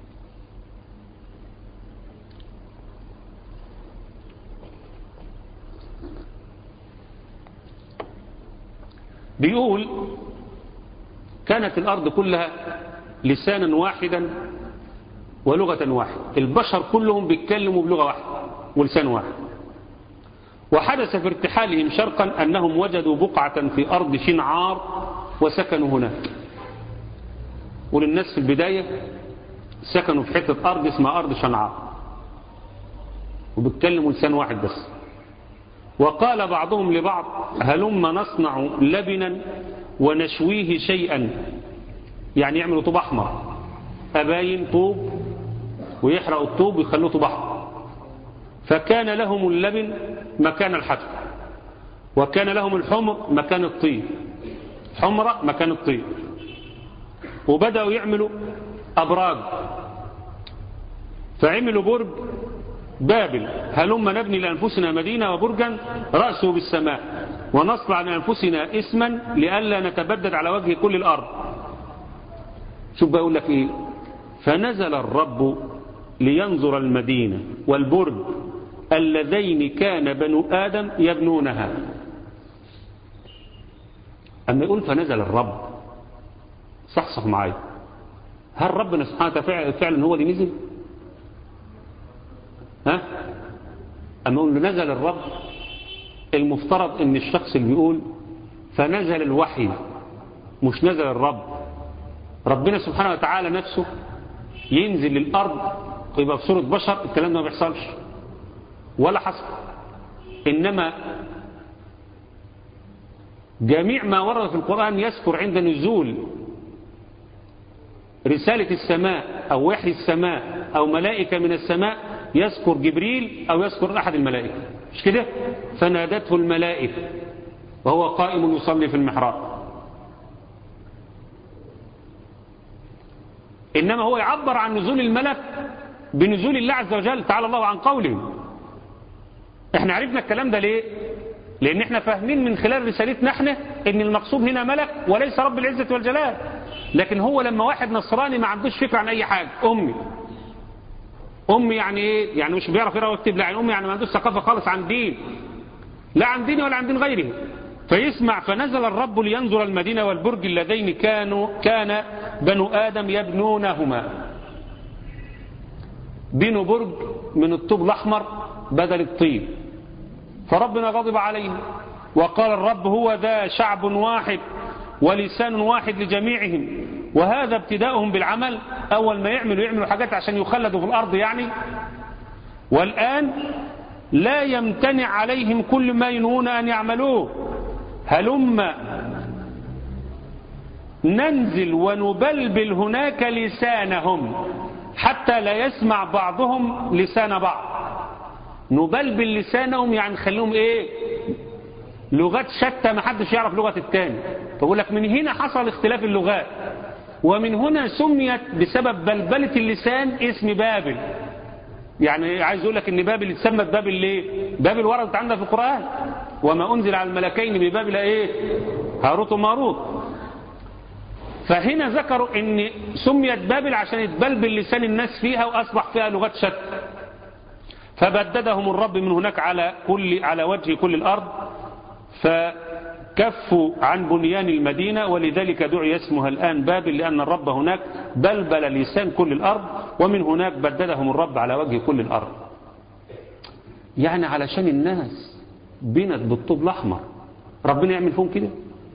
بيقول كانت الأرض كلها لسانا واحدا ولغة واحدة البشر كلهم بيتكلموا بلغة واحدة ولسان واحد وحدث في ارتحالهم شرقا أنهم وجدوا بقعة في أرض شنعار وسكنوا هناك وللناس في البداية سكنوا في حتة أرض اسمها أرض شنعار وبيتكلموا لسان واحد بس وقال بعضهم لبعض هلم نصنع لبنا ونشويه شيئا يعني يعملوا طوب أحمر أباين طوب ويحرقوا الطوب ويخلوه طوب أحمر فكان لهم اللبن مكان الحتف وكان لهم الحمر مكان الطين حمرة مكان الطين وبدأوا يعملوا أبراج فعملوا برج بابل هلما نبني لأنفسنا مدينة وبرجا رأسه بالسماء ونصنع لأنفسنا اسما لئلا نتبدد على وجه كل الأرض شوف بقول لك إيه فنزل الرب لينظر المدينة والبرج اللذين كان بنو آدم يبنونها أما يقول فنزل الرب صحصح معايا هل ربنا سبحانه وتعالى فعلا هو اللي نزل ها أما يقول نزل الرب المفترض ان الشخص اللي بيقول فنزل الوحي مش نزل الرب ربنا سبحانه وتعالى نفسه ينزل للأرض ويبقى في صورة بشر الكلام ده ما بيحصلش ولا حصل إنما جميع ما ورد في القرآن يذكر عند نزول رسالة السماء أو وحي السماء أو ملائكة من السماء يذكر جبريل أو يذكر أحد الملائكة مش كده فنادته الملائكة وهو قائم يصلي في المحراب إنما هو يعبر عن نزول الملك بنزول الله عز وجل تعالى الله عن قوله احنا عرفنا الكلام ده ليه لان احنا فاهمين من خلال رسالتنا احنا ان المقصود هنا ملك وليس رب العزة والجلال لكن هو لما واحد نصراني ما عندوش فكرة عن اي حاجة امي امي يعني ايه يعني مش بيعرف يقرا ويكتب لا يعني امي يعني ما عندوش ثقافة خالص عن دين لا عن ديني ولا عن دين غيره فيسمع فنزل الرب لينظر المدينة والبرج اللذين كانوا كان بنو آدم يبنونهما بنوا برج من الطوب الأحمر بدل الطين فربنا غضب عليهم وقال الرب هو ذا شعب واحد ولسان واحد لجميعهم وهذا ابتداؤهم بالعمل أول ما يعملوا يعملوا حاجات عشان يخلدوا في الأرض يعني والآن لا يمتنع عليهم كل ما ينهون أن يعملوه هلم ننزل ونبلبل هناك لسانهم حتى لا يسمع بعضهم لسان بعض نبلبل لسانهم يعني نخليهم ايه لغات شتى ما حدش يعرف لغة التاني فقول لك من هنا حصل اختلاف اللغات ومن هنا سميت بسبب بلبلة اللسان اسم بابل يعني عايز اقول لك ان بابل اتسمت بابل ليه بابل وردت عندنا في القرآن وما انزل على الملكين ببابل ايه هاروت وماروت فهنا ذكروا ان سميت بابل عشان يتبلبل لسان الناس فيها واصبح فيها لغات شتى فبددهم الرب من هناك على كل على وجه كل الارض فكفوا عن بنيان المدينة ولذلك دعي اسمها الآن بابل لأن الرب هناك بلبل لسان كل الأرض ومن هناك بددهم الرب على وجه كل الأرض يعني علشان الناس بنت بالطوب الأحمر ربنا يعمل فيهم كده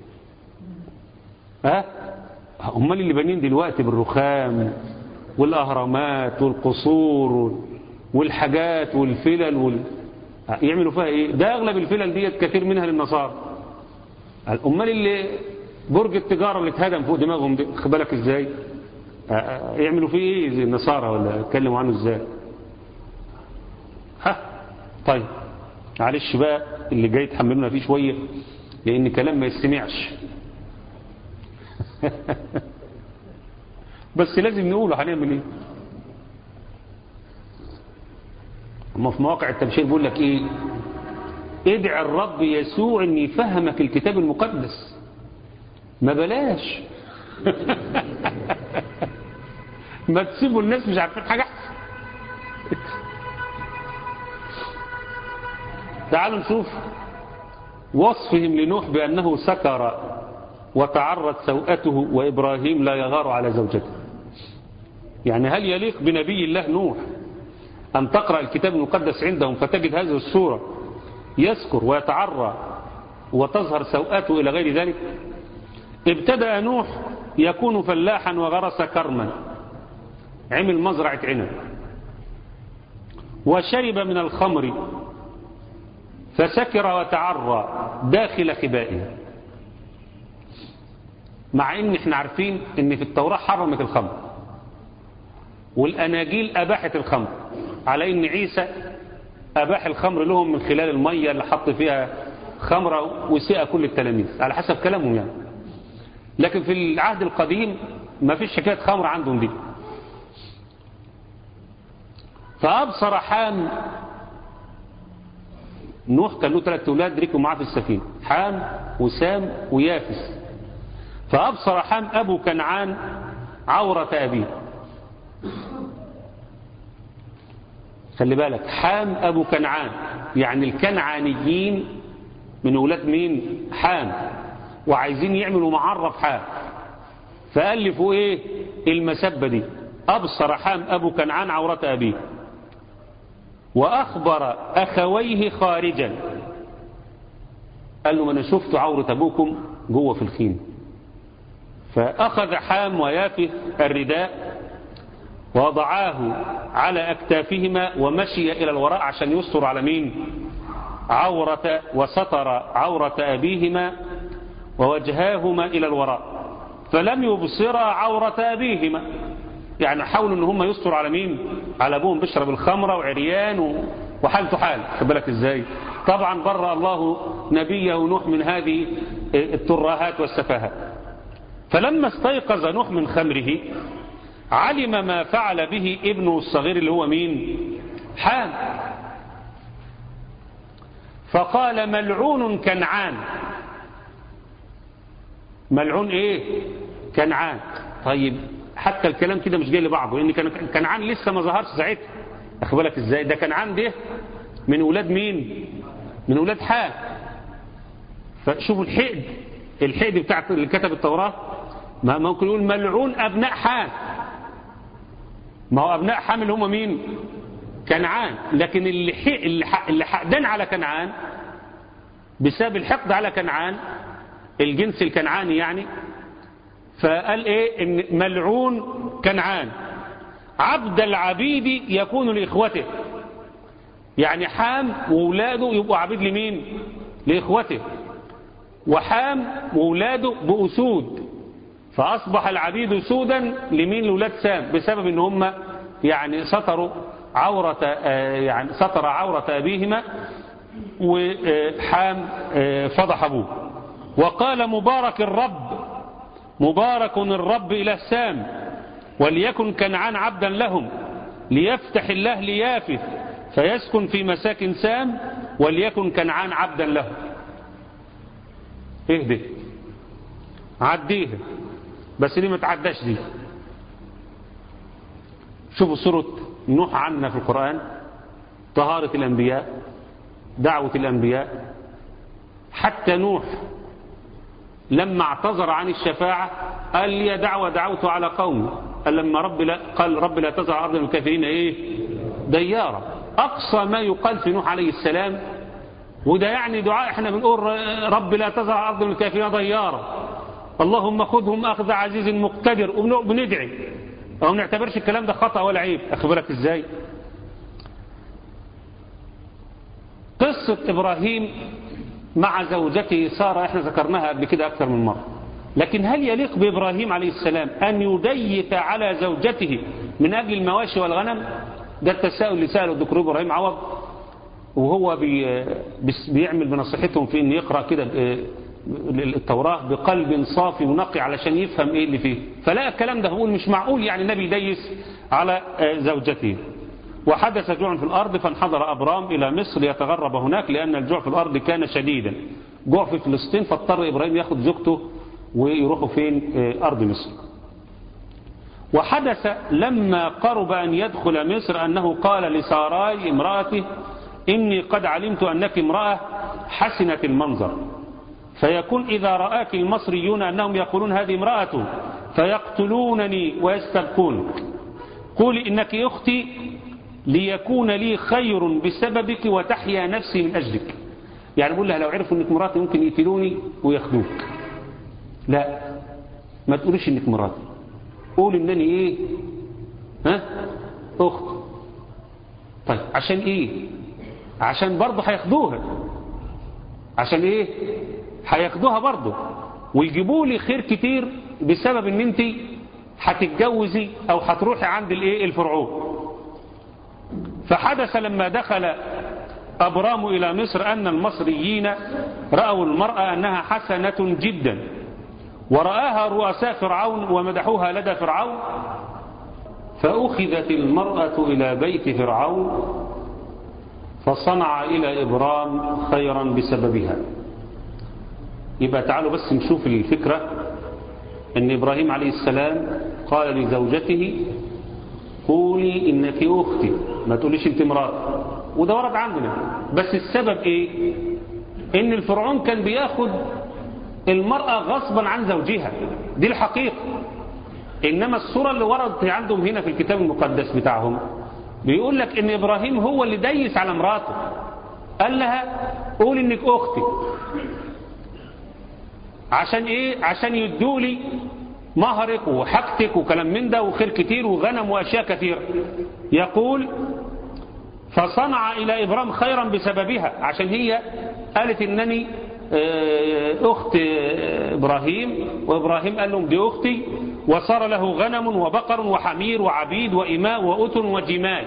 ها امال اللي بانين دلوقتي بالرخام والاهرامات والقصور والحاجات والفلل وال... يعملوا فيها ايه ده اغلب الفلل ديت كثير منها للنصارى امال اللي برج التجاره اللي اتهدم فوق دماغهم دي خد بالك ازاي يعملوا فيه ايه زي النصارى ولا يتكلموا عنه ازاي ها طيب معلش بقى اللي جاي تحملونا فيه شويه لان كلام ما يستمعش بس لازم نقوله هنعمل ايه اما في مواقع التبشير بيقول لك ايه ادعي الرب يسوع ان يفهمك الكتاب المقدس ما بلاش ما تسيبوا الناس مش عارفين حاجه تعالوا نشوف وصفهم لنوح بانه سكر وتعرت سوءته وإبراهيم لا يغار على زوجته يعني هل يليق بنبي الله نوح أن تقرأ الكتاب المقدس عندهم فتجد هذه الصورة يسكر ويتعرى وتظهر سوءته إلى غير ذلك ابتدأ نوح يكون فلاحا وغرس كرما عمل مزرعة عنب وشرب من الخمر فسكر وتعرى داخل خبائه مع ان احنا عارفين ان في التوراة حرمت الخمر والاناجيل اباحت الخمر على ان عيسى اباح الخمر لهم من خلال المية اللي حط فيها خمرة وسقى كل التلاميذ على حسب كلامهم يعني لكن في العهد القديم ما فيش حكاية خمر عندهم دي فأبصر حام نوح كان له ثلاث أولاد ركبوا معاه في السفينة حام وسام ويافس فأبصر حام أبو كنعان عورة أبيه خلي بالك حام أبو كنعان يعني الكنعانيين من أولاد مين حام وعايزين يعملوا معرف حام فألفوا إيه المسبة دي أبصر حام أبو كنعان عورة أبيه وأخبر أخويه خارجا قال له ما أنا شفت عورة أبوكم جوه في الخيمة فأخذ حام ويافث الرداء وضعاه على أكتافهما ومشي إلى الوراء عشان يستر على مين عورة وستر عورة أبيهما ووجهاهما إلى الوراء فلم يبصرا عورة أبيهما يعني حاولوا ان هم يستروا على مين على ابوهم بيشرب الخمرة وعريان و... وحالته حال خد بالك ازاي طبعا برأ الله نبيه نوح من هذه الترهات والسفاهات فلما استيقظ نوح من خمره علم ما فعل به ابنه الصغير اللي هو مين حام فقال ملعون كنعان ملعون ايه كنعان طيب حتى الكلام كده مش جاي لبعضه لان كان كنعان لسه ما ظهرش ساعتها اخد بالك ازاي ده كنعان ده من اولاد مين من اولاد حام فشوفوا الحقد الحقد بتاع اللي كتب التوراة ما ممكن يقول ملعون ابناء حام ما هو ابناء حام اللي هم مين كنعان لكن اللي حق اللي, حق اللي حقدان على كنعان بسبب الحقد على كنعان الجنس الكنعاني يعني فقال ايه ان ملعون كنعان عبد العبيد يكون لاخوته يعني حام وولاده يبقوا عبيد لمين لاخوته وحام وولاده بأسود فأصبح العبيد سودا لمين لولاد سام بسبب ان هم يعني سطروا عورة يعني سطر عورة أبيهما وحام فضح أبوه وقال مبارك الرب مبارك الرب إلى سام وليكن كنعان عبدا لهم ليفتح الله ليافث فيسكن في مساكن سام وليكن كنعان عبدا لهم اهدي عديها بس دي ما تعداش دي شوفوا سورة نوح عنا في القرآن طهارة الأنبياء دعوة الأنبياء حتى نوح لما اعتذر عن الشفاعة قال لي دعوة دعوت على قومي قال لما رب لا قال رب لا تزرع أرض الكافرين إيه ديارة أقصى ما يقال في نوح عليه السلام وده يعني دعاء احنا بنقول رب لا تزرع أرض الكافرين ديارة اللهم خذهم أخذ عزيز مقتدر وبندعي أو نعتبرش الكلام ده خطأ ولا عيب أخبرك إزاي قصة إبراهيم مع زوجته سارة احنا ذكرناها قبل كده أكثر من مرة لكن هل يليق بإبراهيم عليه السلام أن يديت على زوجته من أجل المواشي والغنم ده التساؤل اللي سأله الدكتور إبراهيم عوض وهو بي بيعمل بنصيحتهم في أن يقرأ كده التوراة بقلب صافي ونقي علشان يفهم ايه اللي فيه فلا الكلام ده بقول مش معقول يعني النبي يديس على زوجته وحدث جوع في الأرض فانحدر أبرام إلى مصر يتغرب هناك لأن الجوع في الأرض كان شديدا جوع في فلسطين فاضطر إبراهيم ياخد زوجته ويروحوا فين أرض مصر وحدث لما قرب أن يدخل مصر أنه قال لساراي امرأته إني قد علمت أنك امرأة حسنة المنظر فيكون إذا رآك المصريون أنهم يقولون هذه امرأة فيقتلونني ويستبقون قولي إنك أختي ليكون لي خير بسببك وتحيا نفسي من أجلك يعني بقول لها لو عرفوا انك مراتي ممكن يقتلوني وياخدوك لا ما تقوليش انك مراتي قول انني ايه ها اخت طيب عشان ايه عشان برضه هياخدوها عشان ايه هياخدوها برضه ويجيبوا لي خير كتير بسبب ان انت هتتجوزي او هتروحي عند الايه الفرعون فحدث لما دخل أبرام إلى مصر أن المصريين رأوا المرأة أنها حسنة جدا ورآها رؤساء فرعون ومدحوها لدى فرعون فأخذت المرأة إلى بيت فرعون فصنع إلى إبرام خيرا بسببها يبقى تعالوا بس نشوف الفكرة أن إبراهيم عليه السلام قال لزوجته قولي إنك أختي ما تقوليش أنت مراتي وده ورد عندنا بس السبب إيه إن الفرعون كان بياخد المرأة غصبا عن زوجها دي الحقيقة إنما الصورة اللي وردت عندهم هنا في الكتاب المقدس بتاعهم بيقول لك إن إبراهيم هو اللي ديس على مراته قال لها قول إنك أختي عشان إيه عشان يدولي مهرك وحاجتك وكلام من ده وخير كتير وغنم وأشياء كثيرة يقول فصنع إلى إبرام خيرا بسببها عشان هي قالت إنني أخت إبراهيم وإبراهيم قال لهم دي أختي وصار له غنم وبقر وحمير وعبيد وإماء وأتن وجمال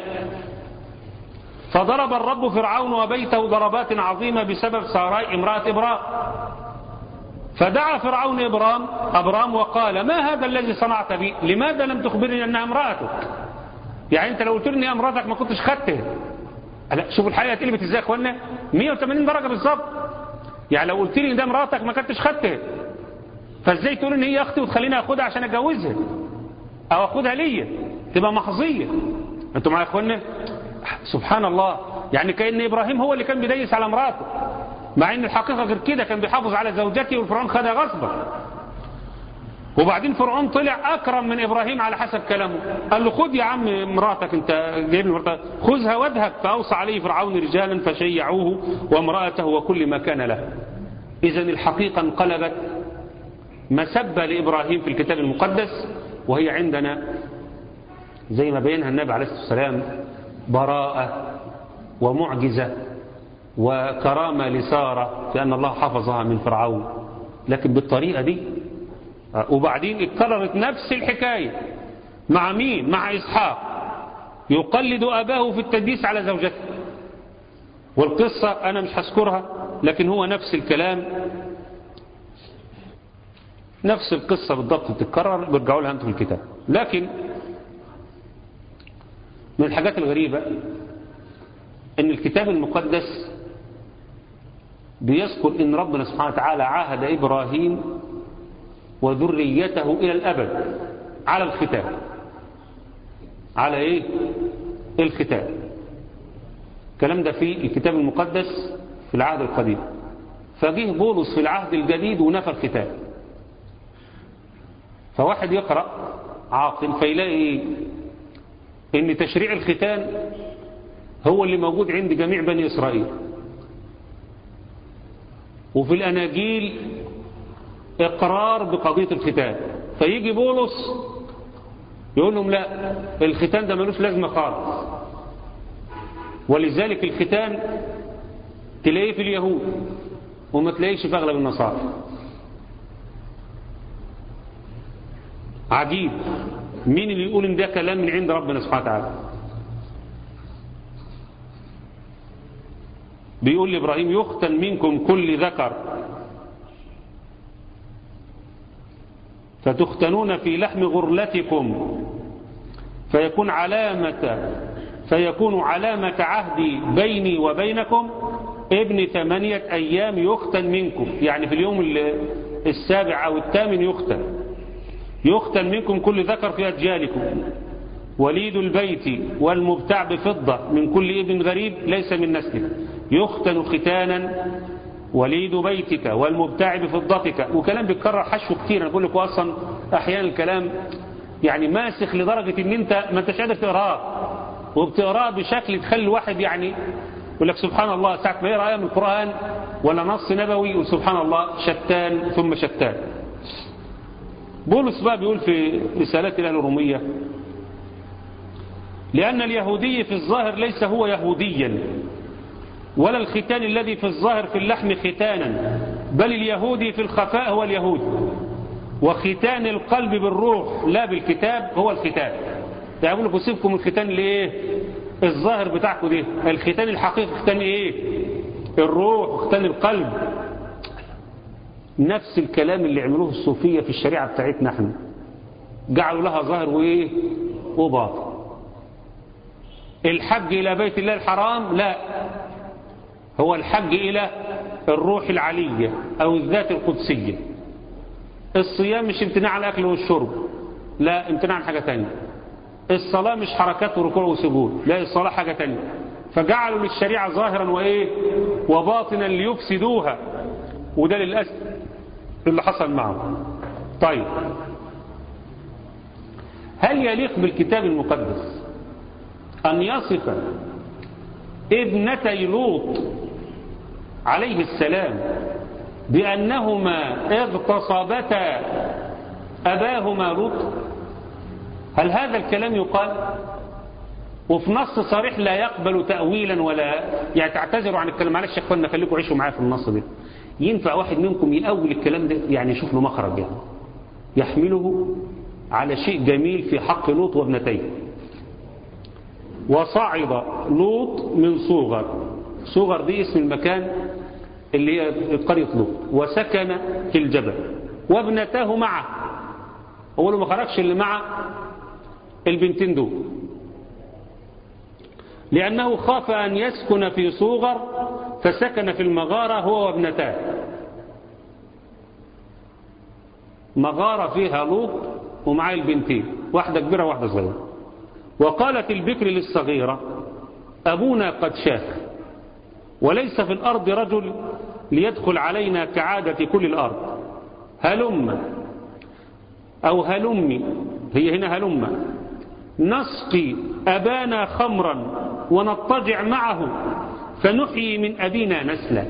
فضرب الرب فرعون وبيته ضربات عظيمة بسبب ساراي امرأة إبرام فدعا فرعون إبرام أبرام وقال ما هذا الذي صنعت بي لماذا لم تخبرني أنها امرأتك يعني أنت لو قلت لي امرأتك ما كنتش خدته شوفوا الحقيقة تقلبت ازاي يا اخوانا 180 درجة بالظبط يعني لو قلت لي ده مراتك ما كنتش خدته فازاي تقول ان هي اختي وتخليني اخدها عشان اتجوزها او اخدها ليا تبقى محظية انتوا معايا يا اخوانا سبحان الله يعني كأن ابراهيم هو اللي كان بيديس على مراته مع ان الحقيقة غير كده كان بيحافظ على زوجته والفرعون خدها غصبا وبعدين فرعون طلع اكرم من ابراهيم على حسب كلامه قال له خد يا عم مراتك انت جايب لي مراتك خذها واذهب فاوصى عليه فرعون رجالا فشيعوه وامراته وكل ما كان له اذا الحقيقه انقلبت مسبه لابراهيم في الكتاب المقدس وهي عندنا زي ما بينها النبي عليه الصلاه والسلام براءه ومعجزه وكرامه لساره لان الله حفظها من فرعون لكن بالطريقه دي وبعدين اتكررت نفس الحكاية مع مين مع إسحاق يقلد أباه في التدليس على زوجته والقصة أنا مش هذكرها لكن هو نفس الكلام نفس القصة بالضبط تتكرر بيرجعوا لها أنتم في الكتاب لكن من الحاجات الغريبة أن الكتاب المقدس بيذكر أن ربنا سبحانه وتعالى عاهد إبراهيم وذريته إلى الأبد على الختان على إيه الختان الكلام ده في الكتاب المقدس في العهد القديم فجه بولس في العهد الجديد ونفى الختان فواحد يقرأ عاقل فيلاقي إيه ان تشريع الختان هو اللي موجود عند جميع بني إسرائيل وفي الأناجيل إقرار بقضية الختان فيجي بولس يقول لهم لا الختان ده ملوش لازمة خالص ولذلك الختان تلاقيه في اليهود وما تلاقيش في أغلب النصارى عجيب مين اللي يقول ان ده كلام من عند ربنا سبحانه وتعالى بيقول لإبراهيم يختن منكم كل ذكر فتختنون في لحم غرلتكم فيكون علامة فيكون علامة عهدي بيني وبينكم ابن ثمانية أيام يختن منكم يعني في اليوم السابع أو الثامن يختن يختن منكم كل ذكر في أجيالكم وليد البيت والمبتع بفضة من كل ابن غريب ليس من نسلك يختن ختانا وليد بيتك والمبتع بفضتك وكلام بيتكرر حشو كتير انا بقول لكم اصلا احيانا الكلام يعني ماسخ لدرجة ان انت ما انتش قادر تقراه وبتقراه بشكل تخلي الواحد يعني يقول لك سبحان الله ساعة ما يقرا آية من القرآن ولا نص نبوي يقول سبحان الله شتان ثم شتان بولس بقى بيقول في رسالته إلى الرومية لأن اليهودي في الظاهر ليس هو يهوديا ولا الختان الذي في الظاهر في اللحم ختانا بل اليهودي في الخفاء هو اليهود وختان القلب بالروح لا بالكتاب هو الختان يعني يقول لكم سيبكم الختان ليه الظاهر بتاعكم ده الختان الحقيقي ختان ايه الروح وختان القلب نفس الكلام اللي عملوه الصوفية في الشريعة بتاعتنا احنا جعلوا لها ظاهر وايه وباطن الحج إلى بيت الله الحرام لا هو الحج إلى الروح العلية أو الذات القدسية الصيام مش امتناع عن الأكل والشرب لا امتناع عن حاجة تانية الصلاة مش حركات وركوع وسجود لا الصلاة حاجة تانية فجعلوا للشريعة ظاهرا وإيه وباطنا ليفسدوها وده للأسف اللي حصل معه طيب هل يليق بالكتاب المقدس أن يصف ابنتي لوط عليه السلام بأنهما اغتصبتا أباهما لوط هل هذا الكلام يقال وفي نص صريح لا يقبل تأويلا ولا يعني تعتذروا عن الكلام معلش يا اخوانا خليكم عيشوا معايا في النص ده ينفع واحد منكم يأول الكلام ده يعني يشوف له مخرج يعني يحمله على شيء جميل في حق لوط وابنتيه وصعد لوط من صوغر صوغر دي اسم المكان اللي هي قرية لوط وسكن في الجبل وابنته معه هو له ما خرجش اللي مع البنتين دول لأنه خاف أن يسكن في صوغر فسكن في المغارة هو وابنتاه مغارة فيها لوط ومعاه البنتين واحدة كبيرة واحدة صغيرة وقالت البكر للصغيرة أبونا قد شاك وليس في الأرض رجل ليدخل علينا كعادة كل الأرض هلم أو هلمي هي هنا هلم نسقي أبانا خمرا ونضطجع معه فنحيي من أبينا نسلا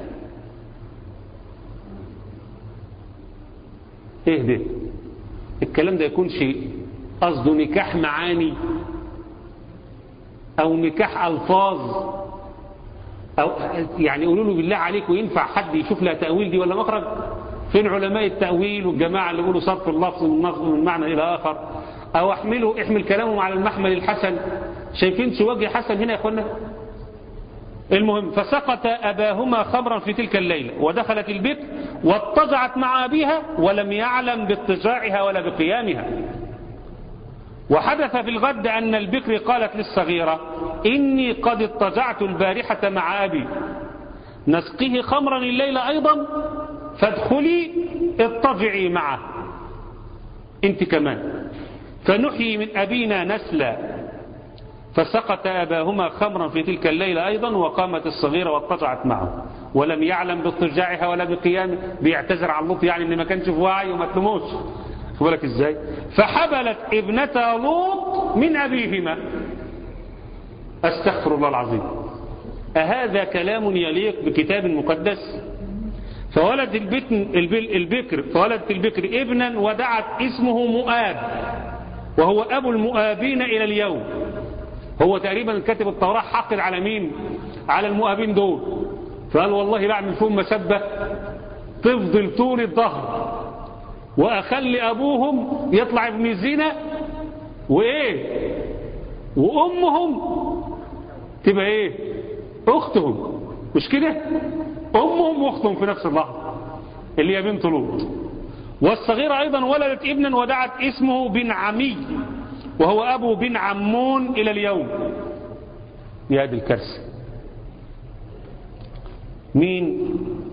ايه ده الكلام ده يكون شيء قصده نكاح معاني او نكاح الفاظ او يعني يقولوا له بالله عليك وينفع حد يشوف لها تأويل دي ولا مخرج فين علماء التأويل والجماعة اللي يقولوا صرف اللفظ من معنى الى اخر او احمله احمل كلامهم على المحمل الحسن شايفين شو وجه حسن هنا يا اخوانا المهم فسقط أباهما خمرا في تلك الليلة ودخلت البيت واضطجعت مع أبيها ولم يعلم باضطجاعها ولا بقيامها وحدث في الغد أن البكر قالت للصغيرة إني قد اضطجعت البارحة مع أبي نسقيه خمرا الليلة أيضا فادخلي اضطجعي معه انت كمان فنحيي من أبينا نسلا فسقط أباهما خمرا في تلك الليلة أيضا وقامت الصغيرة واضطجعت معه ولم يعلم باضطجاعها ولا بقيامه بيعتذر عن لوط يعني ان ما كانش في وعي وما تلموش بالك ازاي فحبلت ابنة لوط من أبيهما استغفر الله العظيم أهذا كلام يليق بكتاب مقدس فولد البكر, البكر فولدت البكر ابنا ودعت اسمه مؤاب وهو أبو المؤابين إلى اليوم هو تقريبا كاتب التوراة حقد على مين على المؤابين دول فقال والله بعمل فيهم مسبة تفضل طول الظهر وأخلي أبوهم يطلع ابن الزنا وإيه وأمهم تبقى إيه أختهم مش كده أمهم وأختهم في نفس اللحظة اللي هي بنت لوط والصغيرة أيضا ولدت ابنا ودعت اسمه بن عمي وهو أبو بن عمون إلى اليوم يا دي الكرسي مين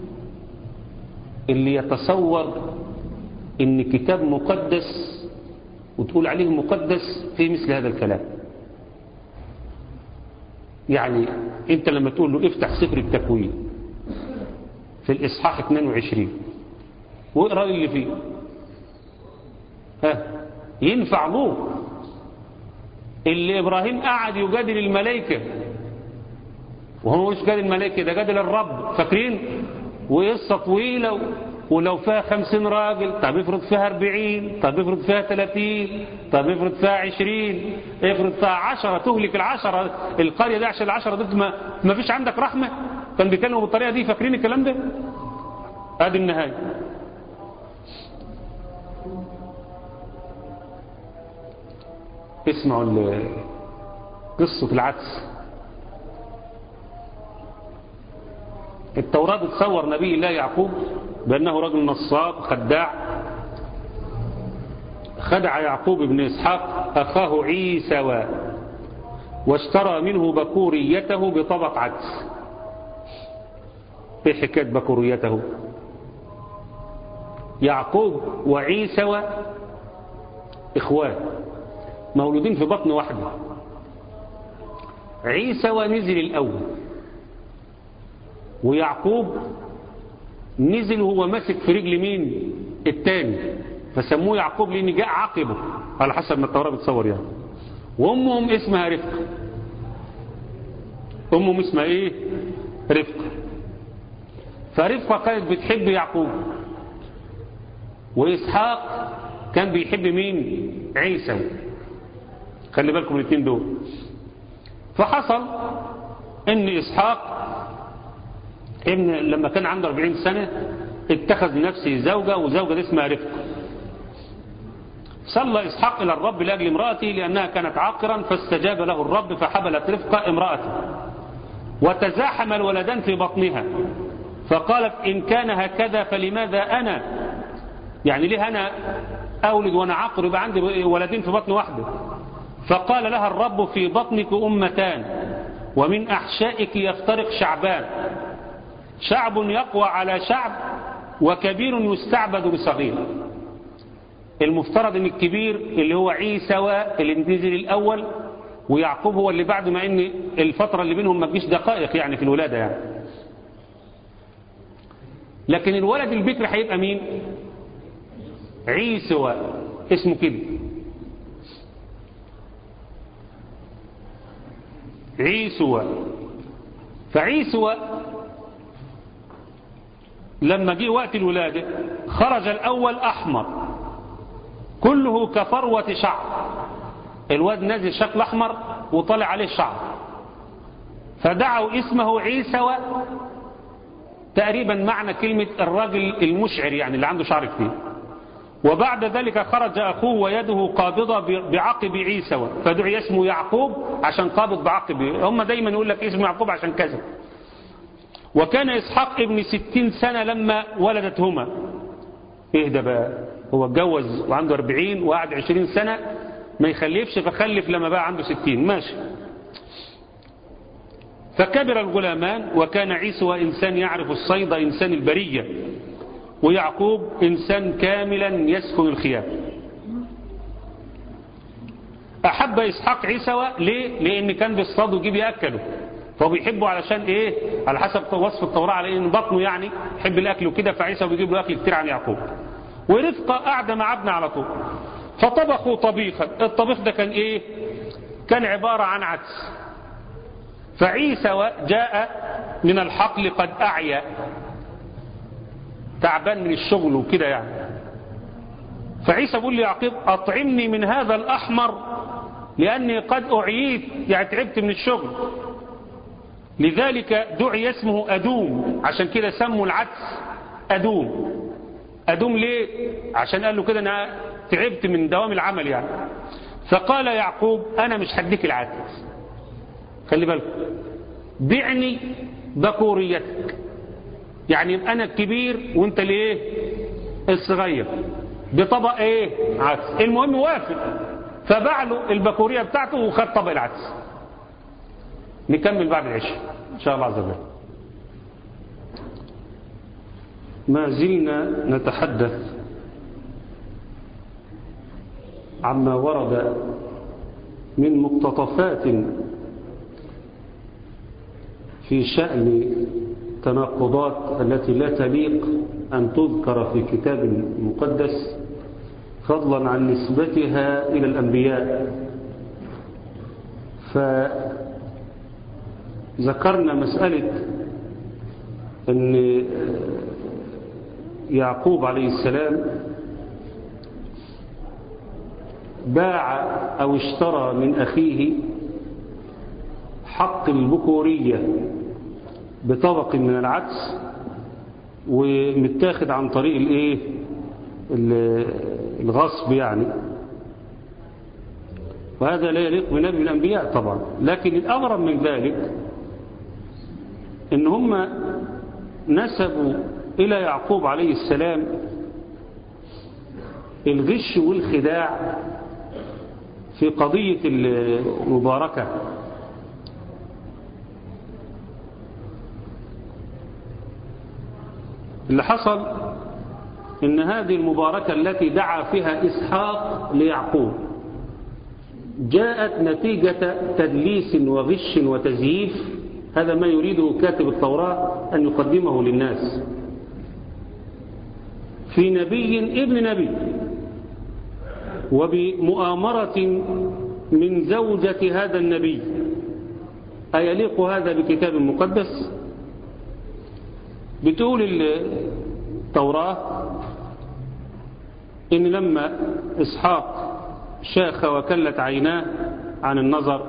اللي يتصور ان كتاب مقدس وتقول عليه مقدس في مثل هذا الكلام يعني انت لما تقول له افتح سفر التكوين في الاصحاح 22 واقرا اللي فيه ها ينفع له اللي ابراهيم قعد يجادل الملائكه وهو مش جادل الملائكه ده جادل الرب فاكرين وقصه طويله ولو فيها خمسين راجل طب افرض فيها اربعين طب افرض فيها ثلاثين طب افرض فيها عشرين افرض فيها عشرة تهلك العشرة القرية دي عشان العشرة ضد ما, ما فيش عندك رحمة كان بيتكلموا بالطريقة دي فاكرين الكلام ده ادي النهاية اسمعوا قصة العدس التوراة بتصور نبي الله يعقوب بأنه رجل نصاب خداع خدع يعقوب بن إسحاق أخاه عيسى واشترى منه بكوريته بطبق عدس ايه حكاية بكوريته يعقوب وعيسى اخوان مولودين في بطن واحدة عيسى نزل الاول ويعقوب نزل وهو ماسك في رجل مين التاني فسموه يعقوب لان جاء عقبه على حسب ما التوراة بتصور يعني وامهم اسمها رفقه امهم اسمها ايه رفقه فرفقه كانت بتحب يعقوب واسحاق كان بيحب مين عيسى خلي بالكم الاثنين دول فحصل ان اسحاق ابن لما كان عنده 40 سنة اتخذ لنفسه زوجة وزوجة اسمها رفقه صلى إسحاق إلى الرب لأجل امرأته لأنها كانت عاقرا فاستجاب له الرب فحبلت رفقة امرأته وتزاحم الولدان في بطنها فقالت إن كان هكذا فلماذا أنا يعني ليه أنا أولد وأنا عاقر يبقى عندي ولدين في بطن واحدة فقال لها الرب في بطنك أمتان ومن أحشائك يفترق شعبان شعب يقوى على شعب وكبير يستعبد بصغير المفترض ان الكبير اللي هو عيسى اللي نزل الاول ويعقوب هو اللي بعد ما ان الفترة اللي بينهم ما تجيش دقائق يعني في الولادة يعني لكن الولد البكر هيبقى مين عيسى اسمه كده عيسى فعيسى لما جه وقت الولادة خرج الأول أحمر كله كفروة شعر الواد نازل شكل أحمر وطلع عليه شعر فدعوا اسمه عيسى تقريبا معنى كلمة الراجل المشعر يعني اللي عنده شعر كتير وبعد ذلك خرج أخوه ويده قابضة بعقب عيسى فدعي اسمه يعقوب عشان قابض بعقب هم دايما يقول لك اسمه يعقوب عشان كذا وكان إسحاق ابن ستين سنة لما ولدتهما ايه ده بقى هو اتجوز وعنده أربعين وقعد عشرين سنة ما يخلفش فخلف لما بقى عنده ستين ماشي فكبر الغلامان وكان عيسى إنسان يعرف الصيد إنسان البرية ويعقوب إنسان كاملا يسكن الخيام أحب إسحاق عيسى ليه؟ لأن كان بيصطاد ويجيب يأكله فهو بيحبه علشان إيه؟ على حسب وصف التوراة على إن بطنه يعني يحب الأكل وكده فعيسى بيجيب له أكل كتير عن يعقوب ورفقة قاعدة مع ابن على طول فطبخوا طبيخا الطبيخ ده كان إيه؟ كان عبارة عن عدس فعيسى جاء من الحقل قد أعيا تعبان من الشغل وكده يعني فعيسى بيقول لي يعقوب أطعمني من هذا الأحمر لأني قد أعييت يعني تعبت من الشغل لذلك دعي اسمه أدوم عشان كده سموا العدس أدوم أدوم ليه عشان قال له كده أنا تعبت من دوام العمل يعني فقال يعقوب أنا مش هديك العدس خلي بالكم بعني بكوريتك يعني انا الكبير وانت الايه الصغير بطبق ايه عدس المهم وافق فباع له البكوريه بتاعته وخد طبق العدس نكمل بعد العشاء ان شاء الله عز وجل ما زلنا نتحدث عما ورد من مقتطفات في شأن التناقضات التي لا تليق أن تذكر في كتاب مقدس فضلا عن نسبتها إلى الأنبياء فذكرنا مسألة أن يعقوب عليه السلام باع أو اشترى من أخيه حق البكورية بطبق من العدس ومتاخد عن طريق الايه الغصب يعني وهذا لا يليق بنبي من الانبياء طبعا لكن الاغرب من ذلك ان هم نسبوا الى يعقوب عليه السلام الغش والخداع في قضية المباركة اللي حصل إن هذه المباركة التي دعا فيها إسحاق ليعقوب جاءت نتيجة تدليس وغش وتزييف هذا ما يريده كاتب التوراة أن يقدمه للناس في نبي ابن نبي وبمؤامرة من زوجة هذا النبي أيليق هذا بكتاب مقدس بتقول التوراة إن لما إسحاق شاخ وكلت عيناه عن النظر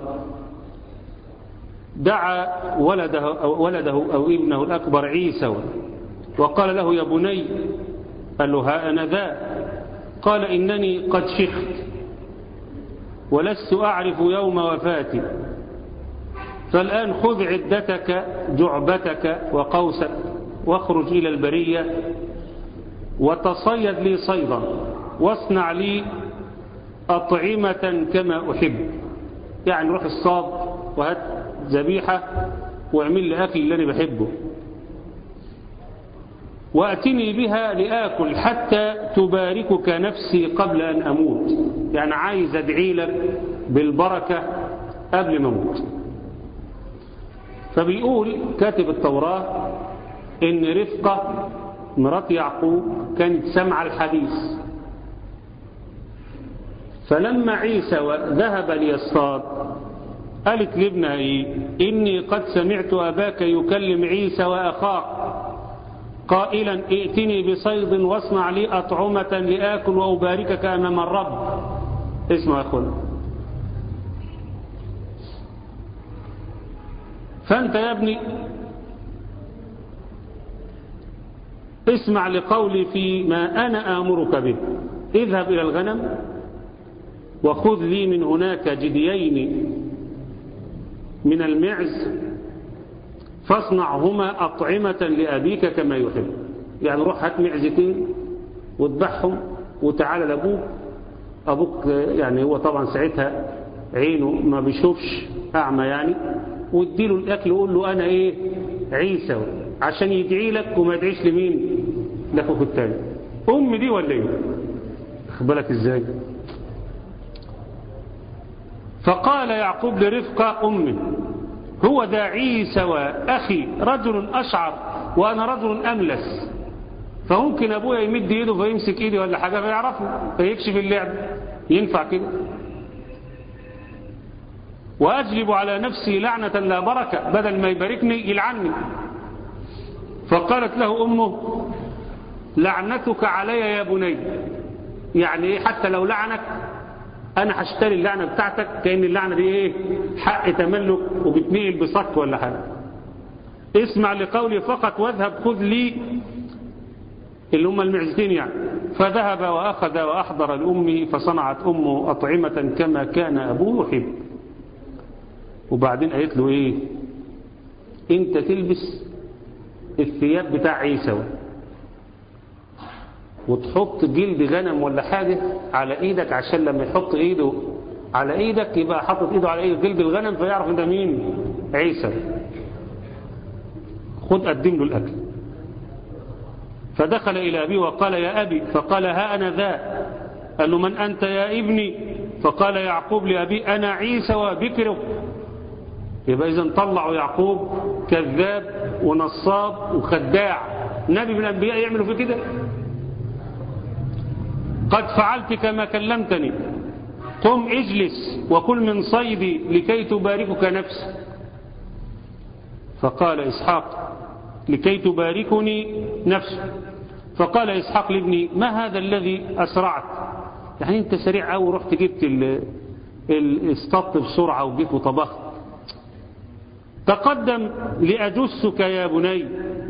دعا ولده أو, ولده أو ابنه الأكبر عيسى وقال له يا بني قال له ها أنا ذا قال إنني قد شخت ولست أعرف يوم وفاتي فالآن خذ عدتك جعبتك وقوسك واخرج إلى البرية وتصيد لي صيدا واصنع لي أطعمة كما أحب يعني روح الصاد وهات ذبيحة واعمل لي أكل اللي أنا بحبه وأتني بها لآكل حتى تباركك نفسي قبل أن أموت يعني عايز أدعي لك بالبركة قبل ما أموت فبيقول كاتب التوراة إن رفقة مرات يعقوب كانت سمع الحديث فلما عيسى ذهب ليصطاد قالت لابنها إيه إني قد سمعت أباك يكلم عيسى وأخاك قائلا ائتني بصيد واصنع لي أطعمة لآكل وأباركك أمام الرب اسمع يا أخونا فأنت يا ابني اسمع لقولي فيما أنا آمرك به اذهب إلى الغنم وخذ لي من هناك جديين من المعز فاصنعهما أطعمة لأبيك كما يحب يعني روح هات معزتين واذبحهم وتعالى لأبوك أبوك يعني هو طبعا ساعتها عينه ما بيشوفش أعمى يعني واديله الأكل وقول له أنا إيه عيسى عشان يدعي لك وما يدعيش لمين لأخوك التاني أم دي ولا إيه بالك إزاي فقال يعقوب لرفقة أمه هو ذا عيسى وأخي رجل أشعر وأنا رجل أملس فممكن أبويا يمد إيده فيمسك إيدي ولا حاجة فيعرفه فيكشف اللعب ينفع كده وأجلب على نفسي لعنة لا بركة بدل ما يباركني يلعني فقالت له أمه لعنتك علي يا بني يعني حتى لو لعنك أنا هشتري اللعنة بتاعتك كأن اللعنة دي إيه حق تملك وبتنقل بصك ولا حاجة اسمع لقولي فقط واذهب خذ لي اللي هم المعزتين يعني فذهب وأخذ وأحضر لأمه فصنعت أمه أطعمة كما كان أبوه يحب وبعدين قالت له إيه أنت تلبس الثياب بتاع عيسى وتحط جلد غنم ولا حاجة على ايدك عشان لما يحط ايده على ايدك يبقى حاطط ايده على ايده جلد الغنم فيعرف انت مين عيسى خد قدم له الاكل فدخل الى ابيه وقال يا ابي فقال ها انا ذا قال له من انت يا ابني فقال يعقوب لابي انا عيسى وبكره يبقى اذا طلعوا يعقوب كذاب ونصاب وخداع نبي من الانبياء يعملوا في كده قد فعلت كما كلمتني قم اجلس وكل من صيدي لكي تباركك نفسي فقال إسحاق لكي تباركني نفسي فقال إسحاق لابني ما هذا الذي أسرعت يعني أنت سريع أو رحت جبت الاستط بسرعة وجيت وطبخت تقدم لأجسك يا بني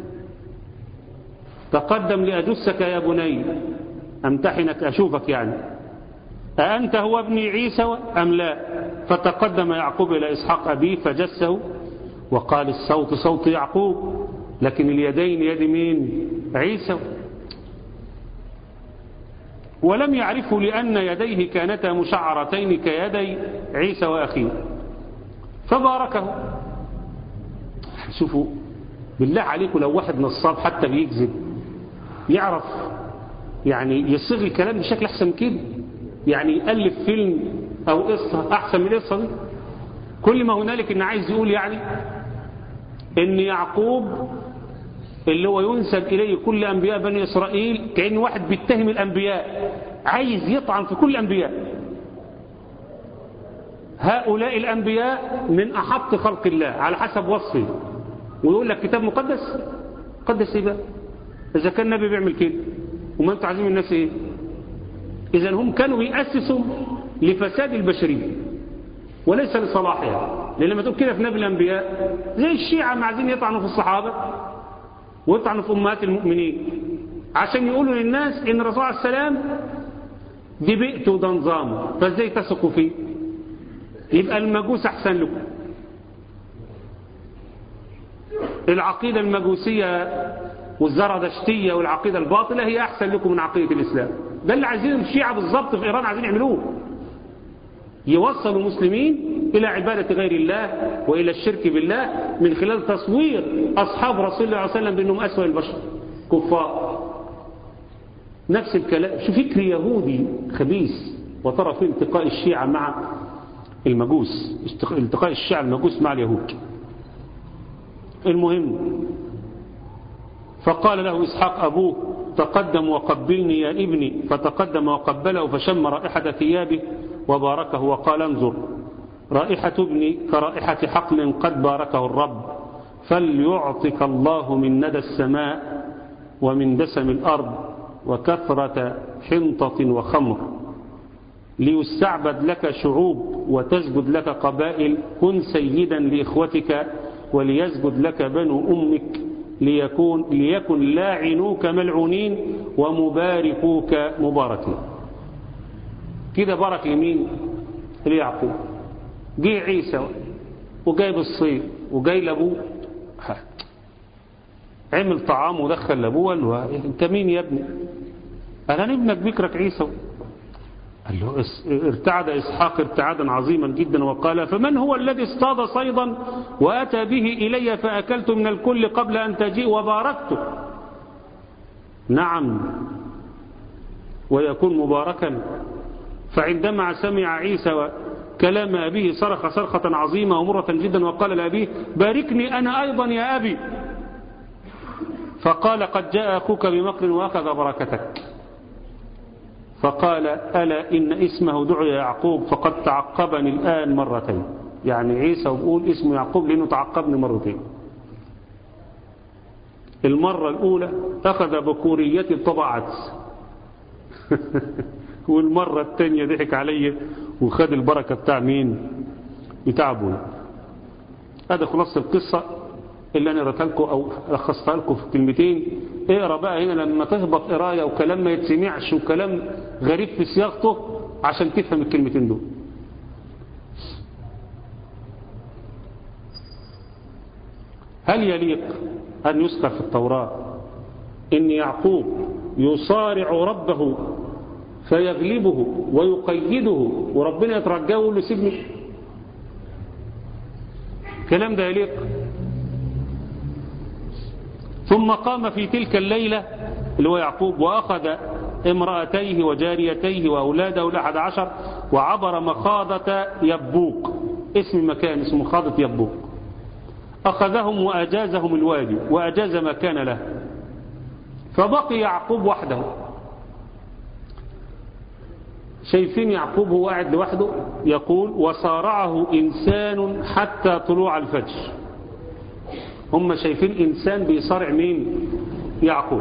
تقدم لأجسك يا بني أمتحنك أشوفك يعني أأنت هو ابني عيسى أم لا فتقدم يعقوب إلى إسحاق أبيه فجسه وقال الصوت صوت يعقوب لكن اليدين يد مين عيسى ولم يعرفه لأن يديه كانتا مشعرتين كيدي عيسى وأخيه فباركه شوفوا بالله عليكم لو واحد نصاب حتى بيكذب يعرف يعني يصيغ الكلام بشكل أحسن من كده يعني يألف فيلم أو قصة أحسن من القصة دي كل ما هنالك إن عايز يقول يعني إن يعقوب اللي هو ينسب إليه كل أنبياء بني إسرائيل كأن واحد بيتهم الأنبياء عايز يطعن في كل الأنبياء هؤلاء الأنبياء من أحط خلق الله على حسب وصفه ويقول لك كتاب مقدس قدس إيه بقى إذا كان النبي بيعمل كده وما أنتوا عايزين من الناس إيه إذا هم كانوا بيأسسوا لفساد البشرية وليس لصلاحها لأن لما تقول كده في نبي الأنبياء زي الشيعة ما عايزين يطعنوا في الصحابة ويطعنوا في أمهات المؤمنين عشان يقولوا للناس إن الرسول عليه السلام دي بيئته وده نظامه فازاي تثقوا فيه يبقى المجوس أحسن لكم العقيدة المجوسية والزردشتية والعقيدة الباطلة هي أحسن لكم من عقيدة الإسلام ده اللي عايزين الشيعة بالظبط في إيران عايزين يعملوه يوصلوا المسلمين إلى عبادة غير الله وإلى الشرك بالله من خلال تصوير أصحاب رسول الله عليه وسلم بأنهم أسوأ البشر كفار نفس الكلام شو فكر يهودي خبيث وترى في التقاء الشيعة مع المجوس التقاء الشيعة المجوس مع اليهود المهم فقال له إسحاق أبوه تقدم وقبلني يا ابني فتقدم وقبله فشم رائحة ثيابه وباركه وقال انظر رائحة ابني كرائحة حقل قد باركه الرب فليعطك الله من ندى السماء ومن دسم الأرض وكثرة حنطة وخمر ليستعبد لك شعوب وتسجد لك قبائل كن سيدا لإخوتك وليسجد لك بنو أمك ليكون, ليكن لاعنوك ملعونين ومباركوك مباركين كده بارك لمين ليعقوب جه عيسى وجاي بالصيف وجاي لابوه عمل طعام ودخل لابوه قال له انت مين يا ابني قال انا ابنك بكرك عيسى قال له ارتعد إسحاق ارتعادا عظيما جدا وقال فمن هو الذي اصطاد صيدا وأتى به إلي فأكلت من الكل قبل أن تجيء وباركته نعم ويكون مباركا فعندما سمع عيسى كلام أبيه صرخ صرخة عظيمة ومرة جدا وقال لأبيه باركني أنا أيضا يا أبي فقال قد جاء أخوك بمقر وأخذ بركتك فقال ألا إن اسمه دعي يعقوب فقد تعقبني الآن مرتين يعني عيسى بيقول اسمه يعقوب لأنه تعقبني مرتين المرة الأولى أخذ بكوريتي طبعت والمرة الثانية ضحك علي وخد البركة بتاع مين بتاع أبونا هذا خلاصة القصة اللي أنا قرأتها لكم أو لخصتها لكم في كلمتين اقرا بقى هنا لما تهبط قرايه وكلام ما يتسمعش وكلام غريب في صياغته عشان تفهم الكلمتين دول هل يليق أن يذكر في التوراة إن يعقوب يصارع ربه فيغلبه ويقيده وربنا يترجاه ويقول له سيبني الكلام ده يليق ثم قام في تلك الليلة اللي هو يعقوب وأخذ امرأتيه وجاريتيه وأولاده الأحد عشر وعبر مخاضة يبوق اسم مكان اسمه مخاضة يبوق أخذهم وأجازهم الوادي وأجاز ما كان له فبقي يعقوب وحده شايفين يعقوب هو قاعد لوحده يقول وصارعه إنسان حتى طلوع الفجر هم شايفين إنسان بيصارع مين يعقوب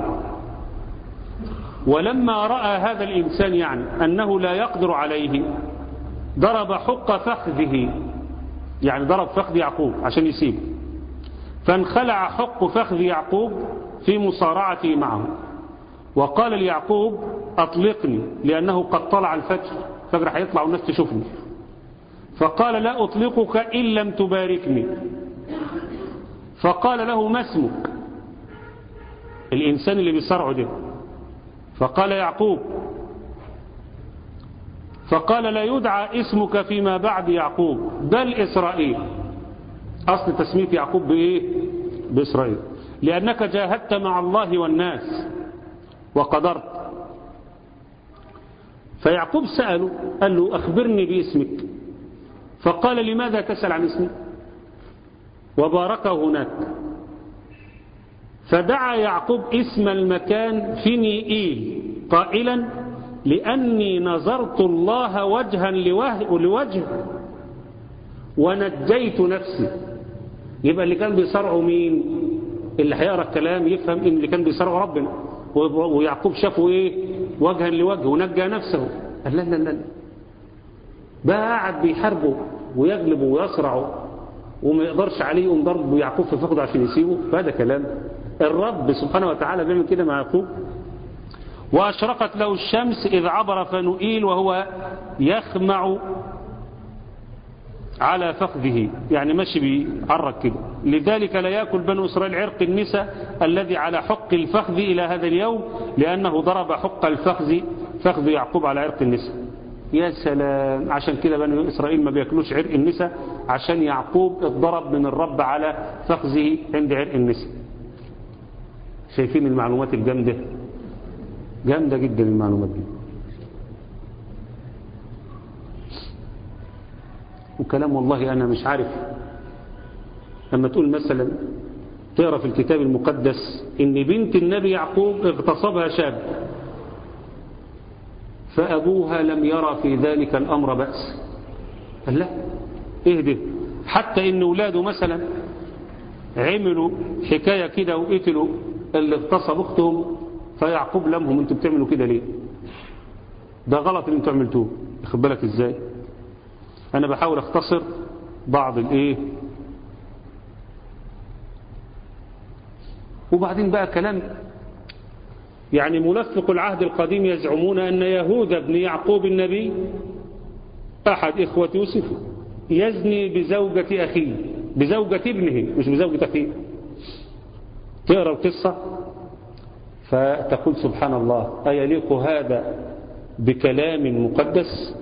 ولما رأى هذا الإنسان يعني أنه لا يقدر عليه ضرب حق فخذه يعني ضرب فخذ يعقوب عشان يسيبه فانخلع حق فخذ يعقوب في مصارعته معه وقال ليعقوب أطلقني لأنه قد طلع الفجر فجر هيطلع والناس تشوفني فقال لا أطلقك إن لم تباركني فقال له ما اسمك الإنسان اللي بيصرعه ده فقال يعقوب فقال لا يدعى اسمك فيما بعد يعقوب بل إسرائيل أصل تسمية يعقوب بإيه بإسرائيل لأنك جاهدت مع الله والناس وقدرت فيعقوب سأله قال له أخبرني باسمك فقال لماذا تسأل عن اسمي وباركه هناك فدعا يعقوب اسم المكان فينيئيل قائلا لأني نظرت الله وجها لوجه ونجيت نفسي يبقى اللي كان بيصرعه مين اللي هيقرا الكلام يفهم ان اللي كان بيصرعه ربنا ويعقوب شافه ايه وجها لوجه ونجى نفسه قال لا لا لا بقى قاعد بيحاربه ويغلبه ويصرعه وما يقدرش عليه يقوم ضربه يعقوب في فخده عشان يسيبه فهذا كلام الرب سبحانه وتعالى بيعمل كده مع يعقوب وأشرقت له الشمس إذ عبر فنؤيل وهو يخمع على فخذه يعني ماشي بيعرق كده لذلك لا يأكل بنو إسرائيل عرق النساء الذي على حق الفخذ إلى هذا اليوم لأنه ضرب حق الفخذ فخذ يعقوب على عرق النساء يا سلام عشان كده بنو إسرائيل ما بياكلوش عرق النساء عشان يعقوب اتضرب من الرب على فخذه عند عرق النساء شايفين المعلومات الجامدة جامدة جدا المعلومات دي وكلام والله أنا مش عارف لما تقول مثلا تقرأ في الكتاب المقدس إن بنت النبي يعقوب اغتصبها شاب فأبوها لم يرى في ذلك الأمر بأس قال لا اهدي حتى إن ولاده مثلا عملوا حكاية كده وقتلوا اللي اغتصب أختهم فيعقوب لمهم انتوا بتعملوا كده ليه ده غلط اللي انتوا عملتوه خد بالك ازاي انا بحاول اختصر بعض الايه وبعدين بقى كلام يعني ملفق العهد القديم يزعمون أن يهوذا بن يعقوب النبي أحد إخوة يوسف يزني بزوجة أخيه بزوجة ابنه مش بزوجة أخيه تقرأ القصة فتقول سبحان الله أيليق هذا بكلام مقدس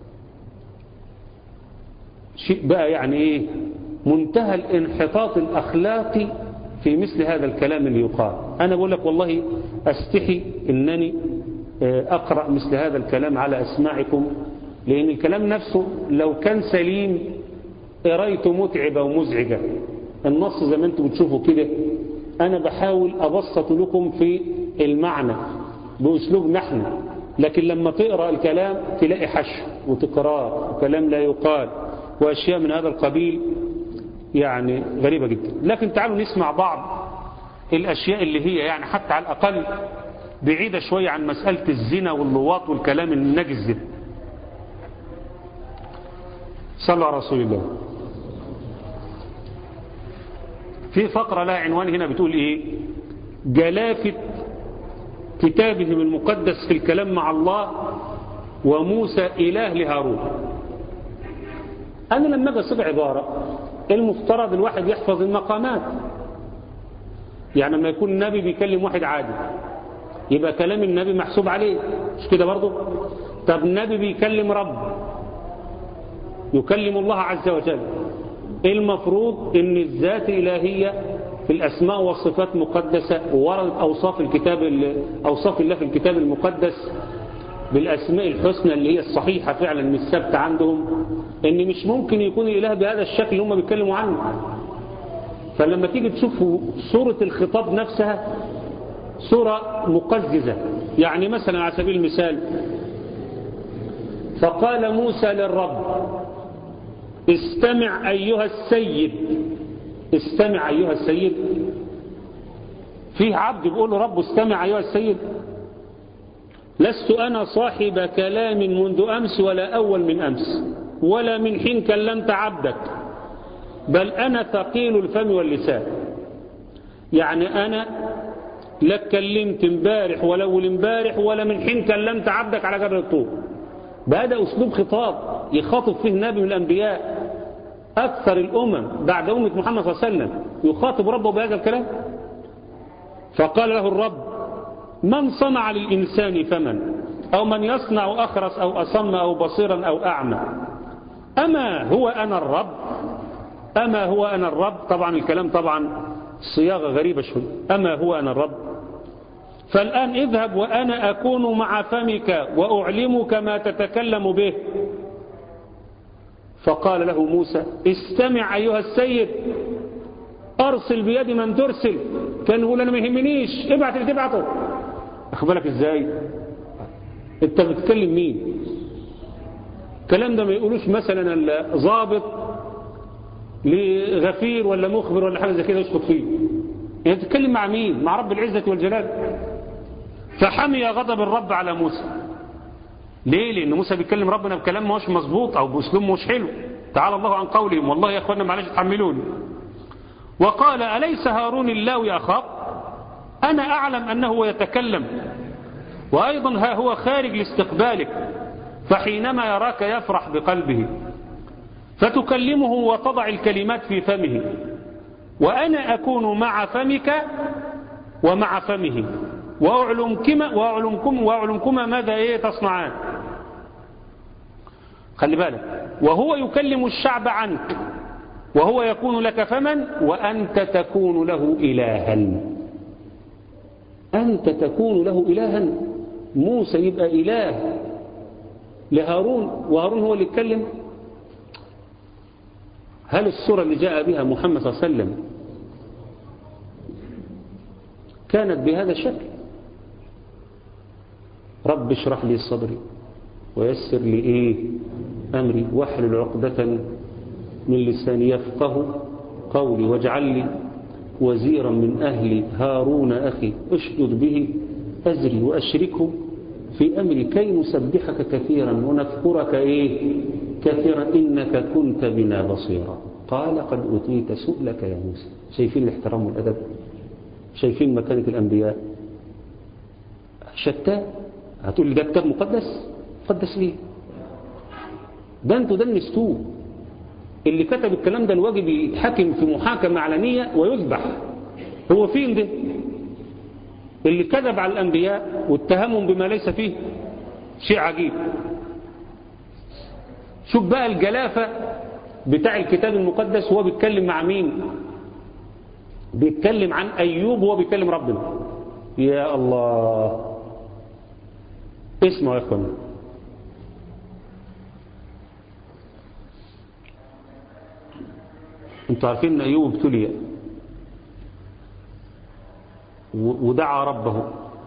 شيء بقى يعني إيه منتهى الانحطاط الأخلاقي في مثل هذا الكلام اللي يقال أنا بقول لك والله أستحي أنني أقرأ مثل هذا الكلام على أسماعكم لأن الكلام نفسه لو كان سليم قرايته متعبة ومزعجة النص زي ما انتم بتشوفوا كده أنا بحاول أبسط لكم في المعنى بأسلوب نحن لكن لما تقرأ الكلام تلاقي حشو وتكرار وكلام لا يقال وأشياء من هذا القبيل يعني غريبة جدا لكن تعالوا نسمع بعض الأشياء اللي هي يعني حتى على الأقل بعيدة شوية عن مسألة الزنا واللواط والكلام النجس ده صلى على رسول الله في فقرة لها عنوان هنا بتقول ايه جلافة كتابهم المقدس في الكلام مع الله وموسى إله لهارون أنا لما أجي أصيغ عبارة المفترض الواحد يحفظ المقامات يعني لما يكون النبي بيكلم واحد عادي يبقى كلام النبي محسوب عليه مش كده برضه طب النبي بيكلم رب يكلم الله عز وجل المفروض ان الذات الإلهية في الأسماء والصفات مقدسة ووردت أوصاف الكتاب أوصاف الله في الكتاب المقدس بالأسماء الحسنى اللي هي الصحيحة فعلا مش ثابتة عندهم ان مش ممكن يكون الإله بهذا الشكل اللي هم بيتكلموا عنه فلما تيجي تشوفوا سورة الخطاب نفسها سورة مقززة يعني مثلا على سبيل المثال فقال موسى للرب استمع أيها السيد استمع أيها السيد فيه عبد بيقول له رب استمع أيها السيد لست أنا صاحب كلام منذ أمس ولا أول من أمس ولا من حين كلمت عبدك بل أنا ثقيل الفم واللسان يعني أنا لا اتكلمت امبارح ولا أول امبارح ولا من حين كلمت عبدك على جبل الطور بهذا أسلوب خطاب يخاطب فيه نبي من الأنبياء أكثر الأمم بعد أمة محمد صلى الله عليه وسلم يخاطب ربه بهذا الكلام فقال له الرب من صنع للإنسان فمن أو من يصنع أخرس أو أصم أو بصيرا أو أعمى أما هو أنا الرب أما هو أنا الرب طبعا الكلام طبعا صياغة غريبة شوي أما هو أنا الرب فالآن اذهب وأنا أكون مع فمك وأعلمك ما تتكلم به فقال له موسى استمع أيها السيد أرسل بيد من ترسل كان يقول أنا ما يهمنيش ابعت اللي تبعته أخبرك إزاي أنت بتكلم مين الكلام ده ما يقولوش مثلا الضابط لغفير ولا مخبر ولا حاجة زي كده يسقط فيه يعني بتتكلم مع مين مع رب العزة والجلال فحمي غضب الرب على موسى ليه لأن موسى بيتكلم ربنا بكلام مش مظبوط أو بأسلوب مش حلو تعالى الله عن قولهم والله يا أخوانا معلش تحملوني وقال أليس هارون اللاوي أخاك أنا أعلم أنه يتكلم وأيضا ها هو خارج لاستقبالك فحينما يراك يفرح بقلبه فتكلمه وتضع الكلمات في فمه وأنا أكون مع فمك ومع فمه وأعلمكما, وأعلمكم وأعلمكما ماذا إيه تصنعان خلي بالك وهو يكلم الشعب عنك وهو يكون لك فمن وأنت تكون له إلها أنت تكون له إلها موسى يبقى إله لهارون وهارون هو اللي يتكلم هل الصورة اللي جاء بها محمد صلى الله عليه وسلم كانت بهذا الشكل رب اشرح لي صدري ويسر لي ايه امري واحلل عقدة من لساني يفقه قولي واجعل لي وزيرا من اهلي هارون اخي اشدد به ازري واشركه في امري كي نسبحك كثيرا ونذكرك ايه كثيرا انك كنت بنا بصيرا قال قد اوتيت سؤلك يا موسى شايفين الاحترام والادب شايفين مكانة الانبياء شتان هتقول لي ده كتاب مقدس مقدس ليه ده انتوا دنستوه اللي كتب الكلام ده الواجب يتحكم في محاكمة علنية ويذبح هو فين ده اللي كذب على الأنبياء واتهمهم بما ليس فيه شيء عجيب شوف بقى الجلافة بتاع الكتاب المقدس وهو بيتكلم مع مين بيتكلم عن أيوب وهو بيتكلم ربنا يا الله اسمعوا يا اخوانا انتوا عارفين ان ايوب ابتلي ودعا ربه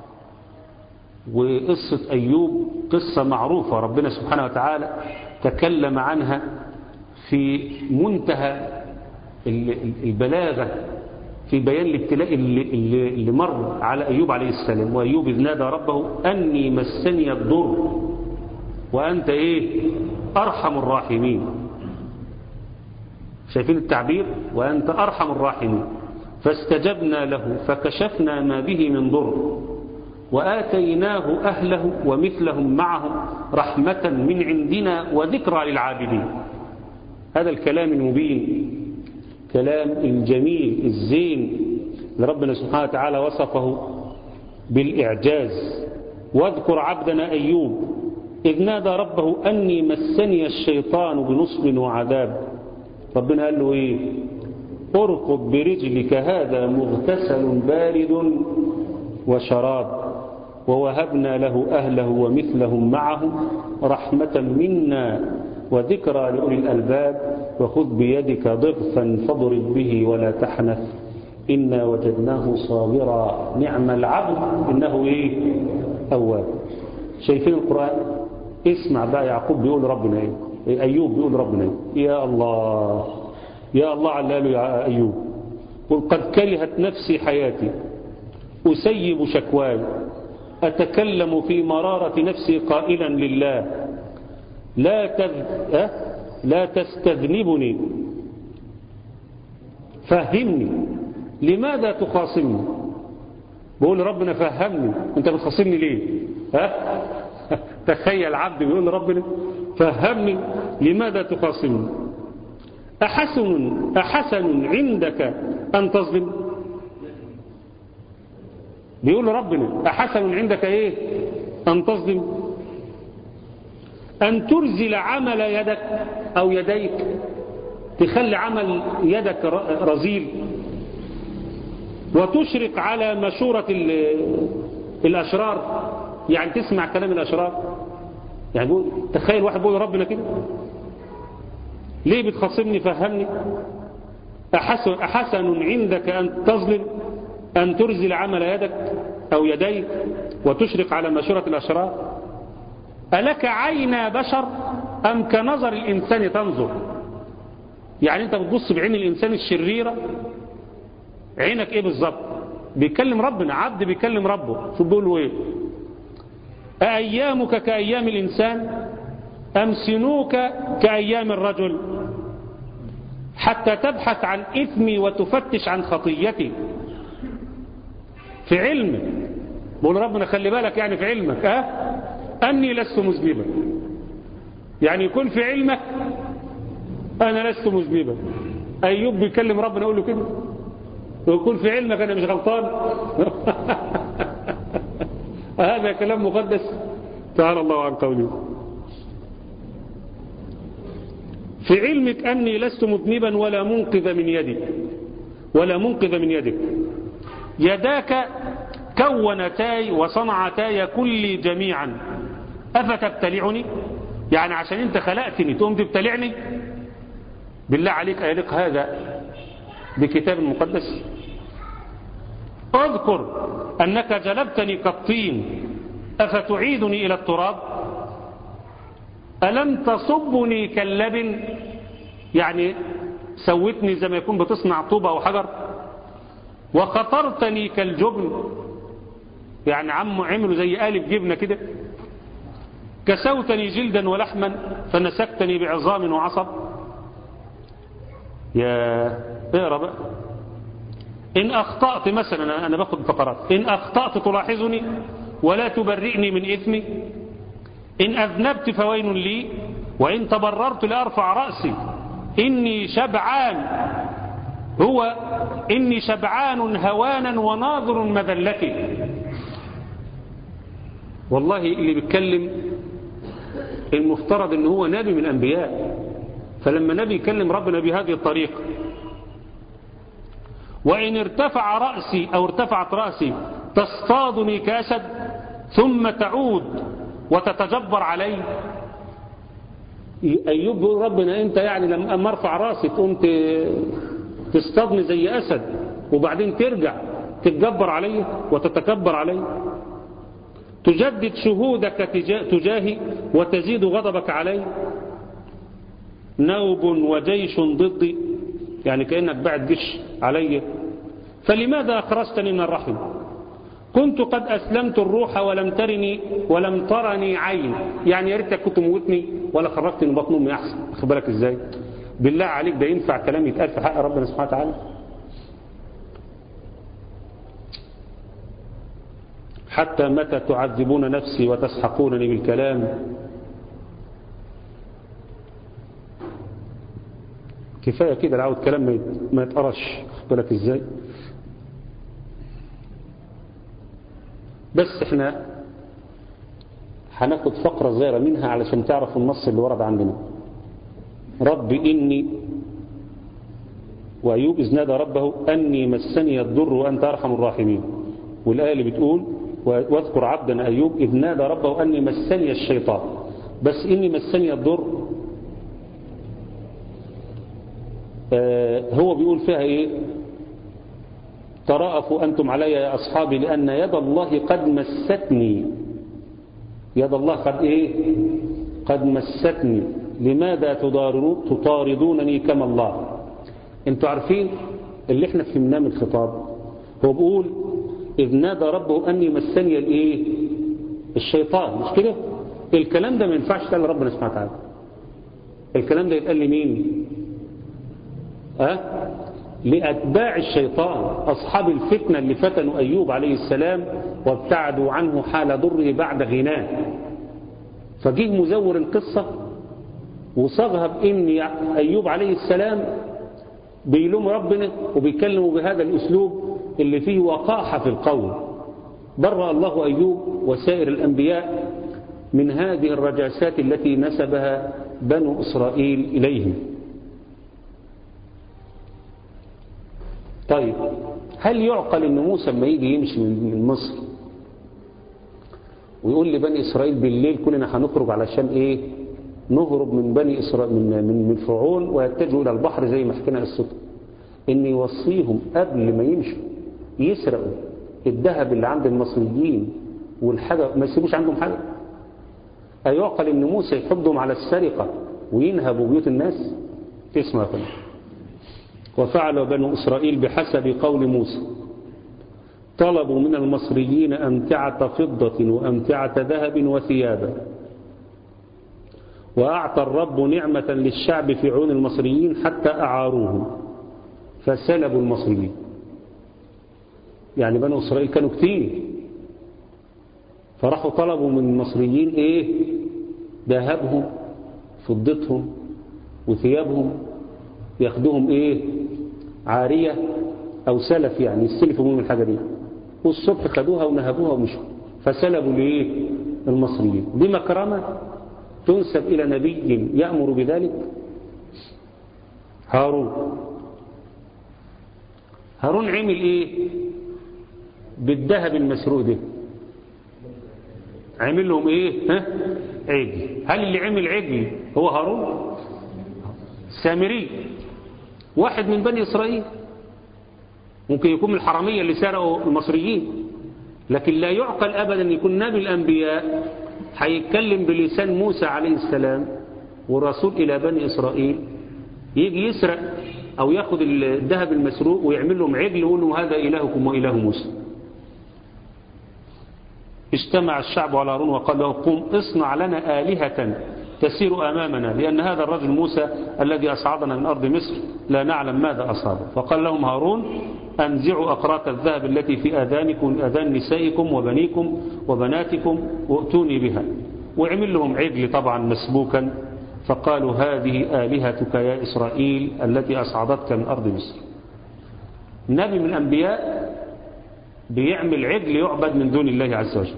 وقصة أيوب قصة معروفة ربنا سبحانه وتعالى تكلم عنها في منتهى البلاغة في بيان الابتلاء اللي, اللي, اللي مر على أيوب عليه السلام وأيوب إذ نادى ربه أني مسني الضر وأنت إيه أرحم الراحمين شايفين التعبير وأنت أرحم الراحمين فاستجبنا له فكشفنا ما به من ضر وآتيناه أهله ومثلهم معهم رحمة من عندنا وذكرى للعابدين هذا الكلام المبين كلام الجميل الزين لربنا سبحانه وتعالى وصفه بالإعجاز واذكر عبدنا أيوب إذ نادى ربه أني مسني الشيطان بنصب وعذاب ربنا قال له إيه اركض برجلك هذا مغتسل بارد وشراب ووهبنا له أهله ومثلهم معهم رحمة منا وذكرى لأولي الألباب وخذ بيدك ضغفا فاضرب به ولا تحنث إنا وجدناه صابرا نعم العبد إنه إيه أواب شايفين القرآن اسمع بقى يعقوب بيقول ربنا إيه أيوب بيقول ربنا إيه يا الله يا الله على يا أيوب قل قد كرهت نفسي حياتي أسيب شكواي أتكلم في مرارة نفسي قائلا لله لا تذ... أه؟ لا تستذنبني فهمني لماذا تخاصمني بقول ربنا فهمني انت بتخاصمني ليه ها تخيل عبد بيقول لربنا فهمني لماذا تخاصمني أحسن أحسن عندك أن تظلم بيقول ربنا أحسن عندك إيه أن تظلم أن ترزل عمل يدك أو يديك تخلي عمل يدك رزيل وتشرق على مشورة الأشرار يعني تسمع كلام الأشرار يعني بقول تخيل واحد بيقول ربنا كده ليه بتخاصمني فهمني أحسن, أحسن عندك أن تظلم أن ترزل عمل يدك أو يديك وتشرق على مشورة الأشرار ألك عين بشر أم كنظر الإنسان تنظر يعني أنت بتبص بعين الإنسان الشريرة عينك إيه بالظبط بيكلم ربنا عبد بيكلم ربه شو بيقول له إيه أأيامك كأيام الإنسان أم سنوك كأيام الرجل حتى تبحث عن إثمي وتفتش عن خطيتي في علمك بقول ربنا خلي بالك يعني في علمك أه؟ أني لست مذنبا يعني يكون في علمك أنا لست مذنبا أيوب بيكلم ربنا يقول له كده ويكون في علمك أنا مش غلطان هذا كلام مقدس تعالى الله عن قوله في علمك أني لست مذنبا ولا منقذ من يدي ولا منقذ من يدك يداك كونتاي وصنعتاي كلي جميعا أفتبتلعني يعني عشان انت خلقتني تقوم تبتلعني بالله عليك أيلق هذا بكتاب مقدس اذكر أنك جلبتني كالطين أفتعيدني إلى التراب ألم تصبني كاللبن يعني سوتني زي ما يكون بتصنع طوبة أو حجر وخطرتني كالجبن يعني عم عملوا زي آلف جبنة كده كسوتني جلدا ولحما فنسكتني بعظام وعصب يا اقرا بقى إن أخطأت مثلا أنا باخد فقرات إن أخطأت تلاحظني ولا تبرئني من إثمي إن أذنبت فوين لي وإن تبررت لأرفع رأسي إني شبعان هو إني شبعان هوانا وناظر مذلتي والله اللي بيتكلم المفترض ان هو نبي من الأنبياء فلما نبي يكلم ربنا بهذه الطريقة وإن ارتفع رأسي أو ارتفعت رأسي تصطادني كأسد ثم تعود وتتجبر علي أيوب يقول ربنا أنت يعني لما ارفع رأسي تقوم تصطادني زي أسد وبعدين ترجع تتجبر علي وتتكبر علي تجدد شهودك تجاهي وتزيد غضبك علي نوب وجيش ضدي يعني كأنك بعد جيش علي فلماذا أخرجتني من الرحم كنت قد أسلمت الروح ولم ترني ولم ترني عين يعني يا ريتك كنت موتني ولا خرجتني من بطن أمي أحسن أخد بالك إزاي بالله عليك ده ينفع كلام يتقال في حق ربنا سبحانه وتعالى حتى متى تعذبون نفسي وتسحقونني بالكلام كفاية كده العود كلام ما يتقرش بالك ازاي بس احنا هناخد فقرة صغيرة منها علشان تعرفوا النص اللي ورد عندنا رب إني وأيوب إذ نادى ربه أني مسني الضر وأنت أرحم الراحمين والآية اللي بتقول واذكر عبدنا أيوب إذ نادى ربه أني مسني الشيطان بس إني مسني الضر آه هو بيقول فيها إيه تراءفوا أنتم علي يا أصحابي لأن يد الله قد مستني يد الله قد إيه قد مستني لماذا تطاردونني كما الله انتوا عارفين اللي احنا فهمناه من الخطاب هو بيقول إذ نادى ربه أني مسني الإيه الشيطان مش كده الكلام ده ما ينفعش يتقال لربنا سبحانه وتعالى الكلام ده يتقال لمين أه؟ لأتباع الشيطان أصحاب الفتنة اللي فتنوا أيوب عليه السلام وابتعدوا عنه حال ضره بعد غناه فجه مزور القصة وصاغها بإن أيوب عليه السلام بيلوم ربنا وبيكلموا بهذا الأسلوب اللي فيه وقاحة في القول برأ الله أيوب وسائر الأنبياء من هذه الرجاسات التي نسبها بنو إسرائيل إليهم طيب هل يعقل أن موسى لما يجي يمشي من مصر ويقول لبني إسرائيل بالليل كلنا هنخرج علشان إيه نهرب من بني إسرائيل من, من, من فرعون ويتجهوا إلى البحر زي ما حكينا السطر إن يوصيهم قبل ما يمشوا يسرقوا الذهب اللي عند المصريين والحاجة ما يسيبوش عندهم حاجة أيعقل إن موسى يحضهم على السرقة وينهبوا بيوت الناس اسمع فلان وفعل بنو إسرائيل بحسب قول موسى طلبوا من المصريين أمتعة فضة وأمتعة ذهب وثيابا وأعطى الرب نعمة للشعب في عون المصريين حتى أعاروهم فسلبوا المصريين يعني بنو إسرائيل كانوا كتير فراحوا طلبوا من المصريين إيه ذهبهم فضتهم وثيابهم ياخدوهم إيه عارية أو سلف يعني يستلفوا منهم الحاجة دي والصبح خدوها ونهبوها ومشوا فسلبوا لإيه المصريين دي مكرمة تنسب إلى نبي يأمر بذلك هارون هارون عمل إيه بالذهب المسروق ده عمل لهم إيه ها عجل هل اللي عمل عجل هو هارون سامري واحد من بني إسرائيل ممكن يكون من الحرامية اللي سرقوا المصريين لكن لا يعقل أبدا أن يكون نبي الأنبياء هيتكلم بلسان موسى عليه السلام والرسول إلى بني إسرائيل يجي يسرق أو ياخد الذهب المسروق ويعمل لهم عجل ويقول لهم هذا إلهكم وإله موسى اجتمع الشعب على هارون وقال له قم اصنع لنا آلهة تسير أمامنا لأن هذا الرجل موسى الذي أصعدنا من أرض مصر لا نعلم ماذا أصابه فقال لهم هارون أنزعوا أقراط الذهب التي في آذانكم آذان نسائكم وبنيكم وبناتكم وأتوني بها وعمل لهم عجل طبعا مسبوكا فقالوا هذه آلهتك يا إسرائيل التي أصعدتك من أرض مصر نبي من الأنبياء بيعمل عجل يعبد من دون الله عز وجل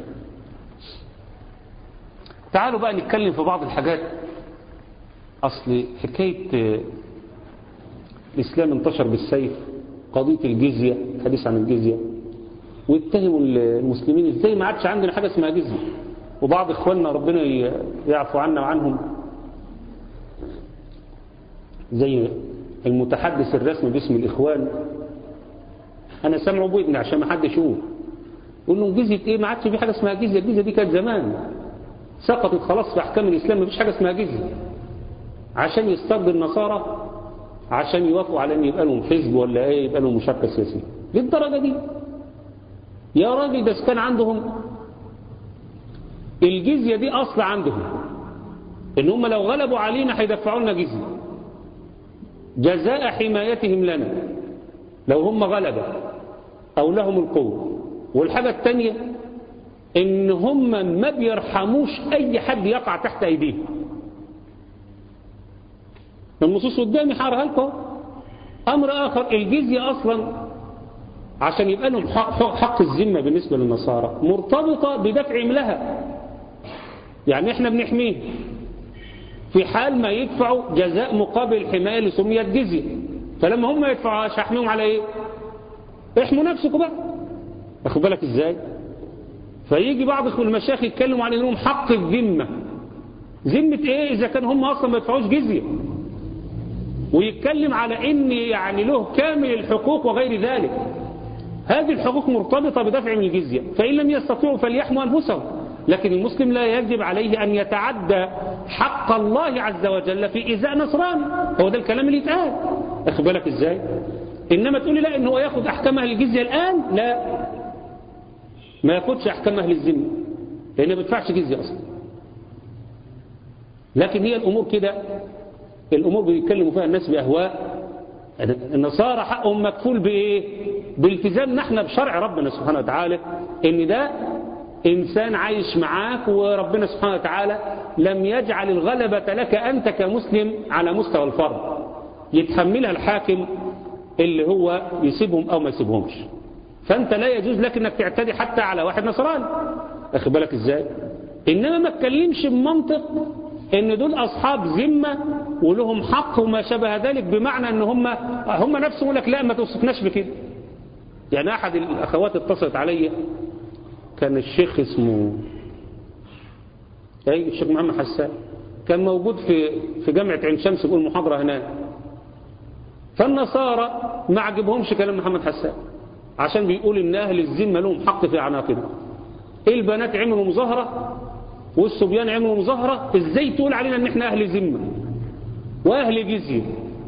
تعالوا بقى نتكلم في بعض الحاجات أصل حكاية الإسلام انتشر بالسيف قضية الجزية حديث عن الجزية واتهموا المسلمين ازاي ما عادش عندنا حاجة اسمها جزية وبعض اخواننا ربنا يعفو عنا وعنهم زي المتحدث الرسمي باسم الإخوان أنا سامعه بودني عشان ما حد يشوف يقول لهم جزية إيه ما عادش في حاجة اسمها جزية الجزية دي كانت زمان سقطت خلاص في أحكام الإسلام ما فيش حاجة اسمها جزية عشان يسترد النصارى عشان يوافقوا على أن يبقى لهم حزب ولا إيه يبقى لهم مشاركة سياسية للدرجة دي يا راجل ده كان عندهم الجزية دي أصل عندهم إن هم لو غلبوا علينا هيدفعوا لنا جزية جزاء حمايتهم لنا لو هم غلبة أو لهم القوة والحاجة الثانية إن هم ما بيرحموش أي حد يقع تحت أيديهم النصوص قدامي حارها لكم أمر آخر الجزية أصلا عشان يبقى لهم حق الذمة بالنسبة للنصارى مرتبطة بدفعهم لها يعني احنا بنحميه في حال ما يدفعوا جزاء مقابل الحماية اللي سميت جزية فلما هم يدفعوا هحميهم على ايه احموا نفسكم بقى اخد بالك ازاي فيجي بعض المشايخ يتكلموا عن انهم حق الذمة ذمة ايه اذا كان هم اصلا ما يدفعوش جزية ويتكلم على ان يعني له كامل الحقوق وغير ذلك هذه الحقوق مرتبطة بدفع من الجزية فإن لم يستطيعوا فليحموا أنفسهم لكن المسلم لا يجب عليه أن يتعدى حق الله عز وجل في إزاء نصراني هو ده الكلام اللي يتقال أخذ بالك إزاي إنما تقول لي لا إن هو ياخد أحكام أهل الجزية الآن لا ما ياخدش أحكام أهل الذمة لأنه ما بيدفعش جزية أصلا لكن هي الأمور كده الأمور بيتكلموا فيها الناس بأهواء النصارى حقهم مكفول بإيه بالتزامنا احنا بشرع ربنا سبحانه وتعالى ان ده إنسان عايش معاك وربنا سبحانه وتعالى لم يجعل الغلبة لك أنت كمسلم على مستوى الفرد يتحملها الحاكم اللي هو يسيبهم أو ما يسيبهمش فأنت لا يجوز لك أنك تعتدي حتى على واحد نصراني أخذ بالك إزاي إنما ما تكلمش بمنطق ان دول اصحاب ذمه ولهم حق وما شابه ذلك بمعنى ان هم هم نفسهم يقول لك لا ما توصفناش بكده يعني احد الاخوات اتصلت عليا كان الشيخ اسمه أي الشيخ محمد حسان كان موجود في في جامعة عين شمس بيقول محاضرة هناك فالنصارى ما عجبهمش كلام محمد حسان عشان بيقول ان اهل الذمه لهم حق في عناقهم البنات عملوا مظاهره والصبيان عملوا مظاهره ازاي تقول علينا ان احنا اهل ذمه واهل جزيه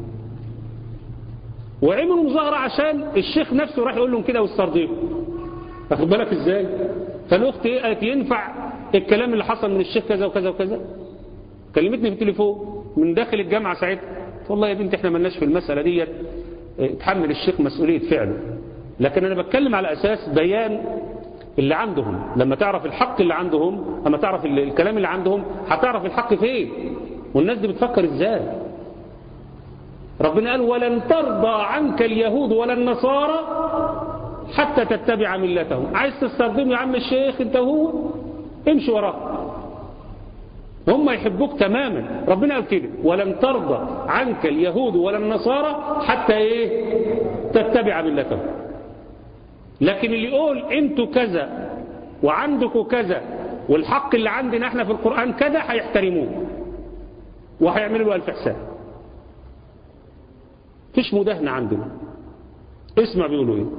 وعملوا مظاهره عشان الشيخ نفسه راح يقول لهم كده واسترضيه واخد بالك ازاي فالاخت ايه قالت ينفع الكلام اللي حصل من الشيخ كذا وكذا وكذا كلمتني في التليفون من داخل الجامعه ساعتها والله يا بنتي احنا ملناش في المساله ديت تحمل الشيخ مسؤوليه فعله لكن انا بتكلم على اساس بيان اللي عندهم لما تعرف الحق اللي عندهم لما تعرف الكلام اللي عندهم هتعرف الحق فين والناس دي بتفكر ازاي ربنا قال ولن ترضى عنك اليهود ولا النصارى حتى تتبع ملتهم عايز تستخدم يا عم الشيخ انت هو امشي وراه هم يحبوك تماما ربنا قال كده ولن ترضى عنك اليهود ولا النصارى حتى ايه تتبع ملتهم لكن اللي يقول انتوا كذا وعندكم كذا والحق اللي عندنا احنا في القرآن كذا هيحترموه وهيعملوا له الف حساب فيش مداهنة عندنا اسمع بيقولوا ايه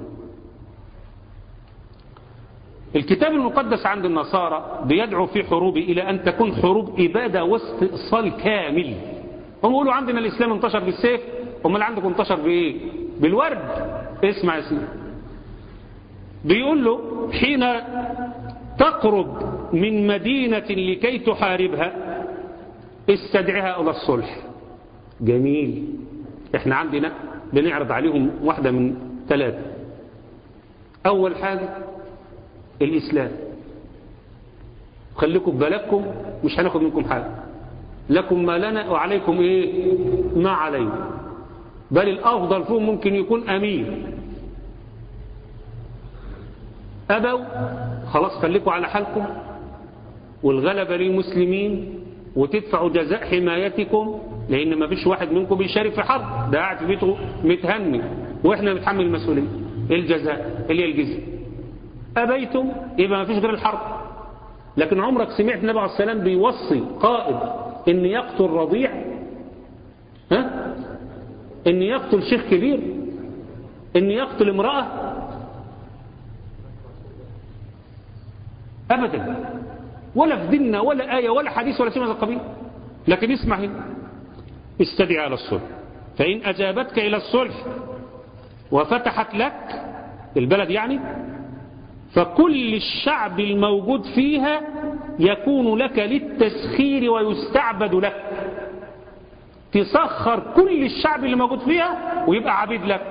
الكتاب المقدس عند النصارى بيدعو في حروبه إلى أن تكون حروب إبادة واستئصال كامل هم يقولوا عندنا الإسلام انتشر بالسيف هم اللي عندكم انتشر بإيه بالورد اسمع اسمع بيقول له حين تقرب من مدينة لكي تحاربها استدعها إلى الصلح جميل احنا عندنا بنعرض عليهم واحدة من ثلاثة أول حاجة الإسلام خليكم ببالكم مش هناخد منكم حاجة لكم ما لنا وعليكم إيه ما علينا بل الأفضل فيهم ممكن يكون أمير أبوا خلاص خليكم على حالكم والغلبة للمسلمين وتدفعوا جزاء حمايتكم لأن ما فيش واحد منكم بيشارك في حرب ده قاعد في بيته متهني وإحنا بنتحمل المسؤولية الجزاء اللي هي الجزية أبيتم يبقى ما فيش غير الحرب لكن عمرك سمعت النبي عليه السلام بيوصي قائد ان يقتل رضيع ها ان يقتل شيخ كبير ان يقتل امرأة ابدا ولا في ديننا ولا آية ولا حديث ولا شيء من هذا القبيل لكن اسمع هنا استدعي على الصلح فإن أجابتك إلى الصلح وفتحت لك البلد يعني فكل الشعب الموجود فيها يكون لك للتسخير ويستعبد لك تسخر كل الشعب اللي موجود فيها ويبقى عبيد لك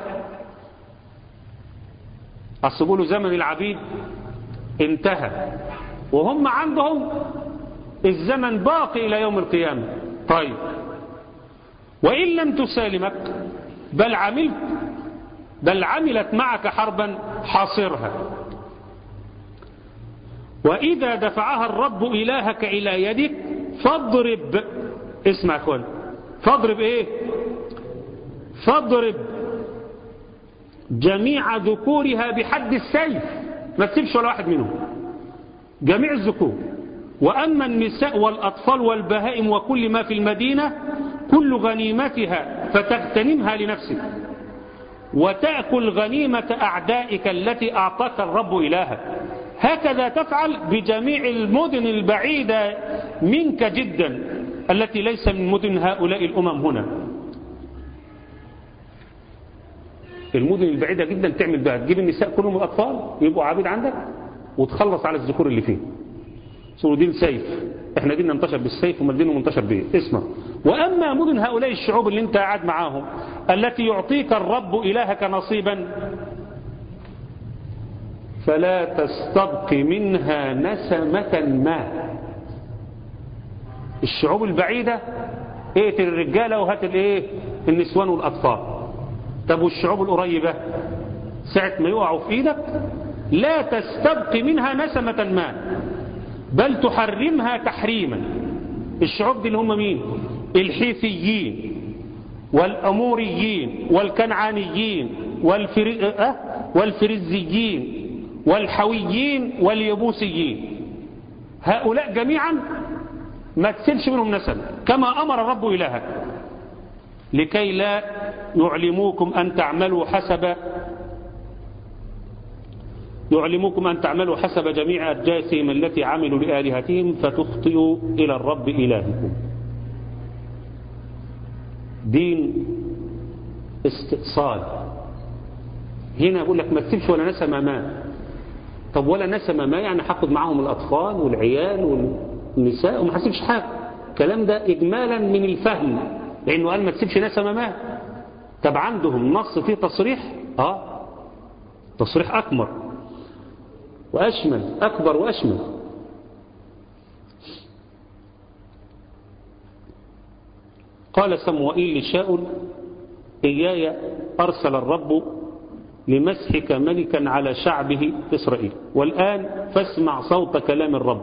أصبوا زمن العبيد انتهى وهم عندهم الزمن باقي إلى يوم القيامة طيب وإن لم تسالمك بل عملت بل عملت معك حربا حاصرها وإذا دفعها الرب إلهك إلى يدك فاضرب اسمع أخوان فاضرب إيه فاضرب جميع ذكورها بحد السيف ما تسيبش ولا واحد منهم جميع الذكور وأما النساء والأطفال والبهائم وكل ما في المدينة كل غنيمتها فتغتنمها لنفسك وتأكل غنيمة أعدائك التي أعطاك الرب إلهك هكذا تفعل بجميع المدن البعيدة منك جدا التي ليس من مدن هؤلاء الأمم هنا المدن البعيدة جدا تعمل بها تجيب النساء كلهم الأطفال يبقوا عبيد عندك وتخلص على الذكور اللي فيه سورة دين سيف احنا ديننا انتشر بالسيف وما دينه منتشر بايه اسمع واما مدن هؤلاء الشعوب اللي انت قاعد معاهم التي يعطيك الرب الهك نصيبا فلا تستبق منها نسمة ما الشعوب البعيدة اقتل الرجالة وهات الايه النسوان والاطفال طب والشعوب القريبة ساعة ما يقعوا في ايدك لا تستبق منها نسمة ما بل تحرمها تحريما الشعوب دي اللي هم مين الحيثيين والأموريين والكنعانيين والفر... أه؟ والفرزيين والحويين واليبوسيين هؤلاء جميعا ما تسيبش منهم نسب كما أمر الرب إلهك لكي لا يعلموكم أن تعملوا حسب يعلموكم أن تعملوا حسب جميع أجاسهم التي عملوا لآلهتهم فتخطئوا إلى الرب إلهكم دين استئصال هنا أقول لك ما تسيبش ولا نسمة ما طب ولا نسمة ما يعني حقد معاهم الأطفال والعيال والنساء وما حسيبش حاجة الكلام ده إجمالا من الفهم لأنه قال ما تسيبش نسمة ما طب عندهم نص فيه تصريح آه تصريح أكمر وأشمل أكبر وأشمل قال سموئيل لشاؤل إياي أرسل الرب لمسحك ملكا على شعبه إسرائيل والآن فاسمع صوت كلام الرب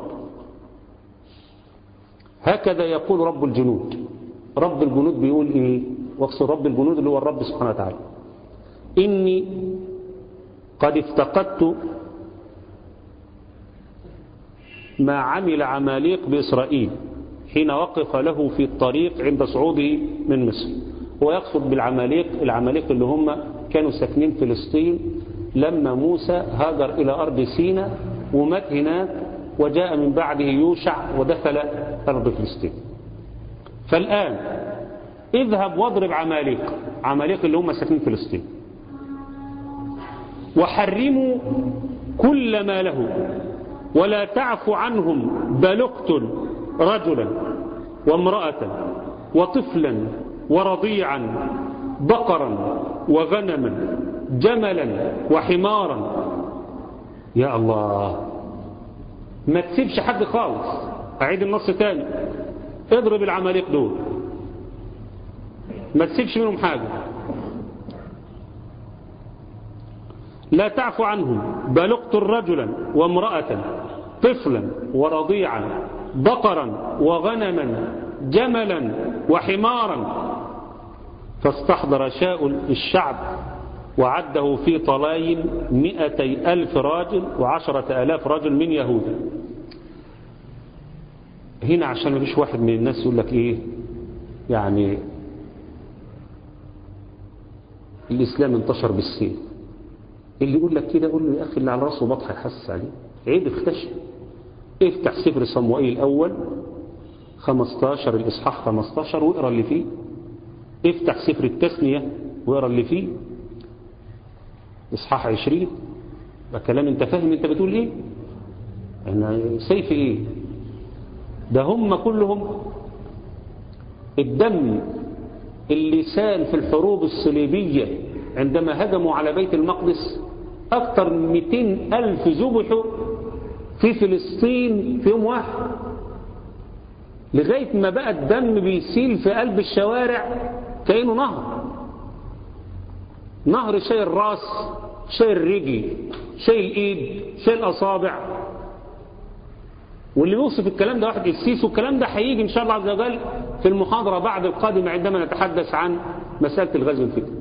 هكذا يقول رب الجنود رب الجنود بيقول إيه واقصد رب الجنود اللي هو الرب سبحانه وتعالى إني قد افتقدت ما عمل عماليق بإسرائيل حين وقف له في الطريق عند صعوده من مصر هو يقصد بالعماليق العماليق اللي هم كانوا ساكنين فلسطين لما موسى هاجر إلى أرض سيناء ومات هناك وجاء من بعده يوشع ودخل أرض فلسطين فالآن اذهب واضرب عماليق عماليق اللي هم ساكنين فلسطين وحرموا كل ما له ولا تعف عنهم بل اقتل رجلا وامرأة وطفلا ورضيعا بقرا وغنما جملا وحمارا يا الله ما تسيبش حد خالص أعيد النص تاني اضرب العماليق دول ما تسيبش منهم حاجة لا تعفو عنهم بل اقتل رجلا وامرأة طفلا ورضيعا بقرا وغنما جملا وحمارا فاستحضر شاء الشعب وعده في طلاين مئتي ألف راجل وعشرة ألاف رجل من يهوذا هنا عشان ما فيش واحد من الناس يقول لك ايه يعني الإسلام انتشر بالسيف اللي يقول لك كده قول له يا أخي اللي على راسه بطح يحسس عليه عيب اختشى افتح سفر صموئيل الأول 15 الإصحاح 15 واقرا اللي فيه افتح سفر التثنية واقرا اللي فيه إصحاح 20 ده كلام انت فاهم انت بتقول ايه انا سيف ايه ده هم كلهم الدم اللي سال في الحروب الصليبية عندما هجموا على بيت المقدس أكثر من 200 ألف ذبحوا في فلسطين في يوم واحد لغاية ما بقى الدم بيسيل في قلب الشوارع كأنه نهر نهر شايل الراس شايل الرجل شايل الايد شايل الاصابع واللي يوصف الكلام ده واحد السيس والكلام ده هيجي ان شاء الله عز وجل في المحاضرة بعد القادمة عندما نتحدث عن مسألة الغزو الفكري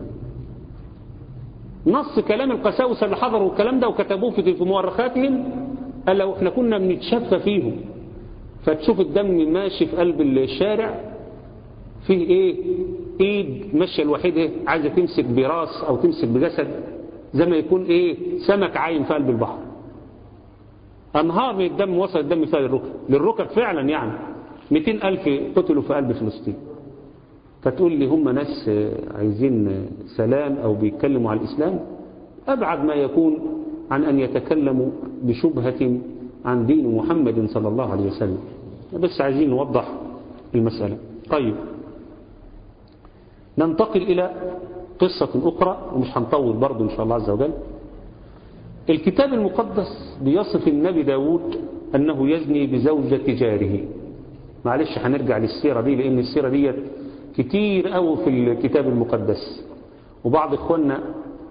نص كلام القساوسة اللي حضروا الكلام ده وكتبوه في مؤرخاتهم قال لو احنا كنا بنتشفى فيهم فتشوف الدم ماشي في قلب الشارع فيه ايه ايد ماشيه الوحيده عايزه تمسك براس او تمسك بجسد زي ما يكون ايه سمك عايم في قلب البحر انهار من الدم وصل الدم فيها للركب للركب فعلا يعني 200 ألف قتلوا في قلب فلسطين فتقول لي هم ناس عايزين سلام أو بيتكلموا على الإسلام أبعد ما يكون عن أن يتكلموا بشبهة عن دين محمد صلى الله عليه وسلم بس عايزين نوضح المسألة طيب ننتقل إلى قصة أخرى ومش هنطول برضو إن شاء الله عز وجل الكتاب المقدس بيصف النبي داود أنه يزني بزوجة جاره معلش هنرجع للسيرة دي لأن السيرة دي كتير قوي في الكتاب المقدس وبعض إخواننا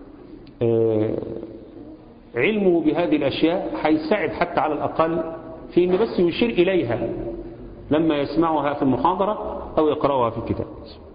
علمه بهذه الأشياء هيساعد حتى على الأقل في أن بس يشير إليها لما يسمعها في المحاضرة أو يقرأها في الكتاب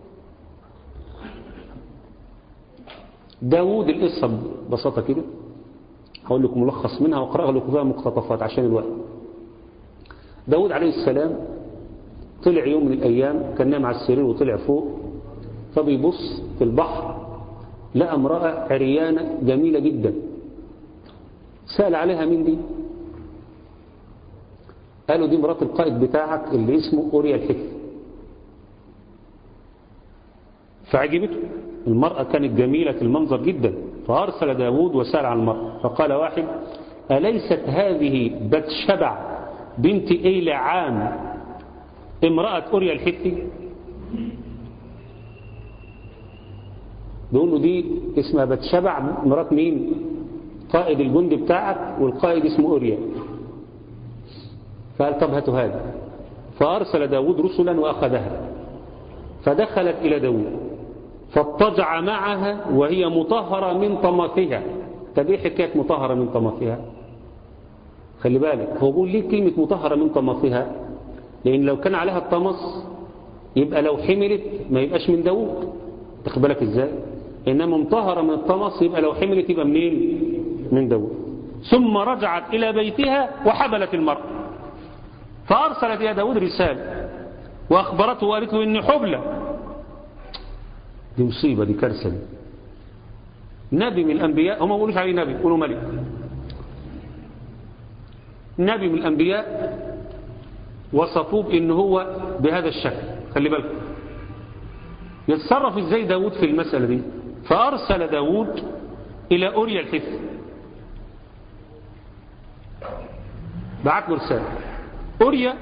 داود القصة ببساطة كده هقول لكم ملخص منها واقرأها لكم فيها مقتطفات عشان الوقت داود عليه السلام طلع يوم من الأيام كان نام على السرير وطلع فوق فبيبص في البحر لقى امرأة عريانة جميلة جدا سأل عليها مين دي قالوا دي مرات القائد بتاعك اللي اسمه أوريا الحكي فعجبته المرأة كانت جميلة المنظر جدا فأرسل داود وسأل عن المرأة فقال واحد أليست هذه بتشبع بنت إيلة عام امرأة أوريا الحتي بيقول له دي اسمها بتشبع مرات مين قائد الجند بتاعك والقائد اسمه أوريا فقال طب هاتوا هذا فأرسل داود رسلا وأخذها فدخلت إلى داود فاضطجع معها وهي مطهرة من طمثها طب ايه حكاية مطهرة من طمثها خلي بالك هو بيقول ليه كلمة مطهرة من طمثها لأن لو كان عليها الطمس يبقى لو حملت ما يبقاش من داود تاخد بالك ازاي إنما مطهرة من الطمس يبقى لو حملت يبقى منين من داود ثم رجعت إلى بيتها وحبلت المرأة فأرسلت إلى داود رسالة وأخبرته وقالت له إني حبلة دي مصيبة دي كارثة دي نبي من الأنبياء هم ما بيقولوش عليه نبي يقولوا ملك نبي من الأنبياء وصفوه بأن هو بهذا الشكل خلي بالكم يتصرف ازاي داود في المسألة دي فأرسل داود إلى أوريا الحث بعت له رسالة أوريا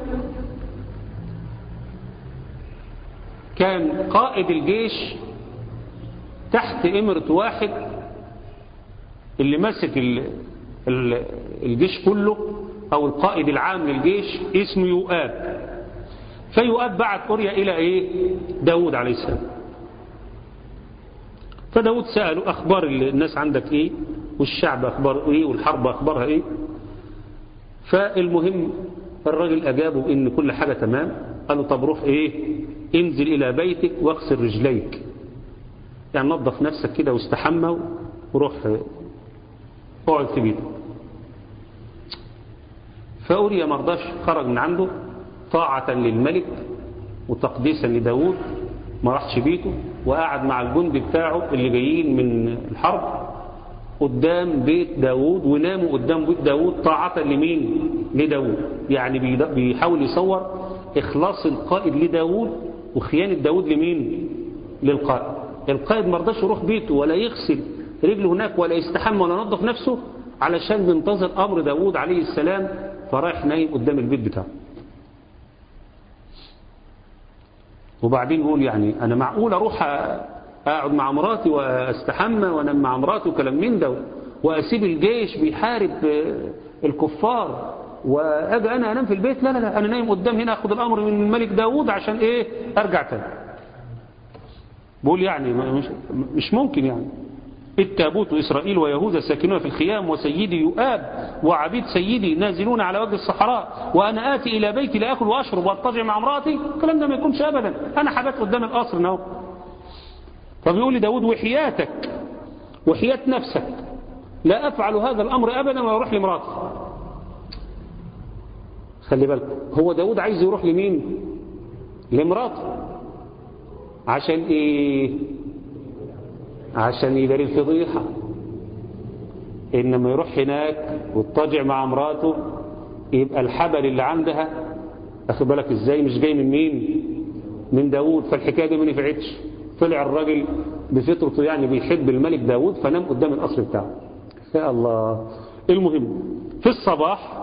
كان قائد الجيش تحت إمرة واحد اللي ماسك الجيش كله أو القائد العام للجيش اسمه يؤاب فيؤاب بعت أوريا إلى إيه داود عليه السلام فداود سأله أخبار الناس عندك إيه والشعب أخبار إيه والحرب أخبارها إيه فالمهم الراجل أجابه إن كل حاجة تمام قالوا طب روح إيه انزل إلى بيتك واغسل رجليك يعني نظف نفسك كده واستحمى وروح اقعد في بيتك فأوريا مرضاش خرج من عنده طاعة للملك وتقديسا لداود ما راحش بيته وقعد مع الجند بتاعه اللي جايين من الحرب قدام بيت داود وناموا قدام بيت داود طاعة لمين لداود يعني بيحاول يصور إخلاص القائد لداود وخيانة داود لمين للقائد القائد مرضاش يروح بيته ولا يغسل رجله هناك ولا يستحمى ولا ينظف نفسه علشان بينتظر أمر داود عليه السلام فرايح نايم قدام البيت بتاعه وبعدين يقول يعني أنا معقول أروح أقعد مع مراتي وأستحمى وأنام مع مراتي وكلام من ده وأسيب الجيش بيحارب الكفار وأجي أنا أنام في البيت لا لا لا أنا نايم قدام هنا أخذ الأمر من الملك داود عشان إيه أرجع تاني بقول يعني مش, مش ممكن يعني التابوت إسرائيل ويهوذا ساكنون في الخيام وسيدي يؤاب وعبيد سيدي نازلون على وجه الصحراء وأنا آتي إلى بيتي لأكل وأشرب وأضطجع مع امرأتي الكلام ده ما يكونش أبدا أنا حبات قدام القصر نهو فبيقول لي داود وحياتك وحياة نفسك لا أفعل هذا الأمر أبدا ولا أروح لمراتي خلي بالك هو داود عايز يروح لمين لمراته عشان ايه عشان يداري الفضيحة انما يروح هناك ويضطجع مع مراته يبقى الحبل اللي عندها اخد بالك ازاي مش جاي من مين من داود فالحكاية دي ما نفعتش طلع الراجل بفطرته يعني بيحب الملك داود فنام قدام القصر بتاعه يا الله المهم في الصباح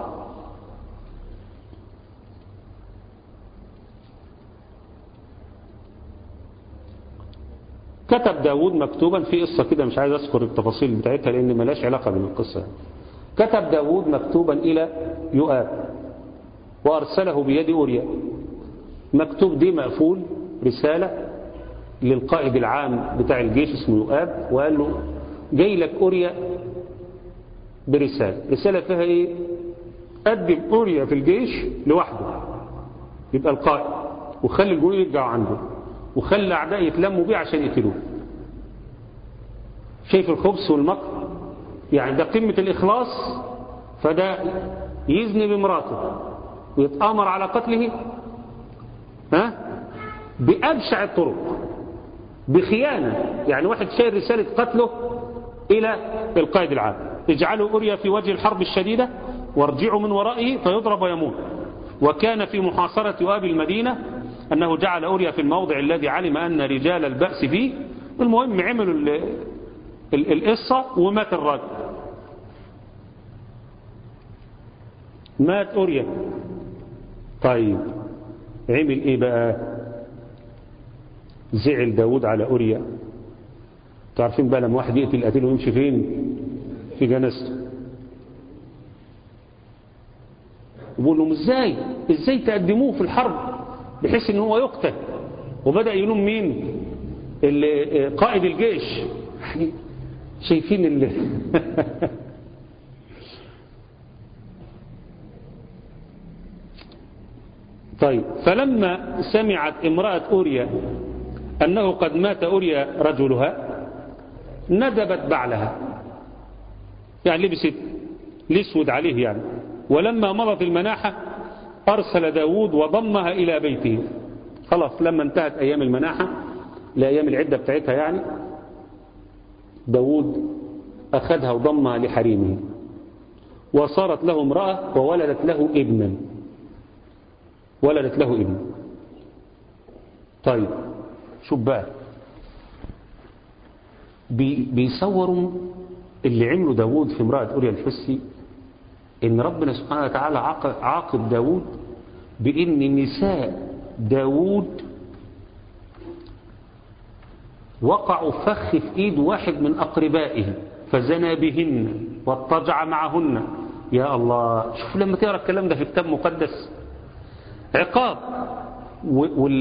كتب داود مكتوبا في قصة كده مش عايز أذكر التفاصيل بتاعتها لأن ملاش علاقة بالقصة كتب داود مكتوبا إلى يؤاب وأرسله بيد أوريا مكتوب دي مقفول رسالة للقائد العام بتاع الجيش اسمه يؤاب وقال له جاي لك أوريا برسالة رسالة فيها إيه قدم أوريا في الجيش لوحده يبقى القائد وخلي الجنود يرجعوا عنده وخلى أعداء يتلموا بيه عشان يقتلوه شايف الخبث والمكر يعني ده قمة الإخلاص فده يزني بمراته ويتآمر على قتله ها بأبشع الطرق بخيانة يعني واحد شايل رسالة قتله إلى القائد العام اجعلوا أريا في وجه الحرب الشديدة وارجعوا من ورائه فيضرب ويموت وكان في محاصرة واب المدينة أنه جعل أريا في الموضع الذي علم أن رجال البأس فيه المهم عملوا ال- ال- القصة ومات الراجل مات أريا طيب عمل إيه بقى زعل داود على أريا تعرفين بقى لما واحد يقتل قتيله ويمشي فين في جنازته يقول لهم ازاي ازاي تقدموه في الحرب بحيث ان هو يقتل وبدأ يلوم مين ال- قائد الجيش يعني شايفين ال... طيب فلما سمعت امرأة أوريا أنه قد مات أوريا رجلها ندبت بعلها يعني لبست الاسود عليه يعني ولما مضت المناحة أرسل داود وضمها إلى بيته خلاص لما انتهت أيام المناحة لأيام العدة بتاعتها يعني داود أخذها وضمها لحريمه وصارت له امرأة وولدت له ابنا ولدت له ابن طيب شوف بقى بي بيصوروا اللي عمله داود في امرأة أوريا الحسي ان ربنا سبحانه وتعالى عاقب, عاقب داود بان نساء داود وقعوا فخ في ايد واحد من اقربائه فزنى بهن واضطجع معهن يا الله شوف لما تقرا الكلام ده في كتاب مقدس عقاب وال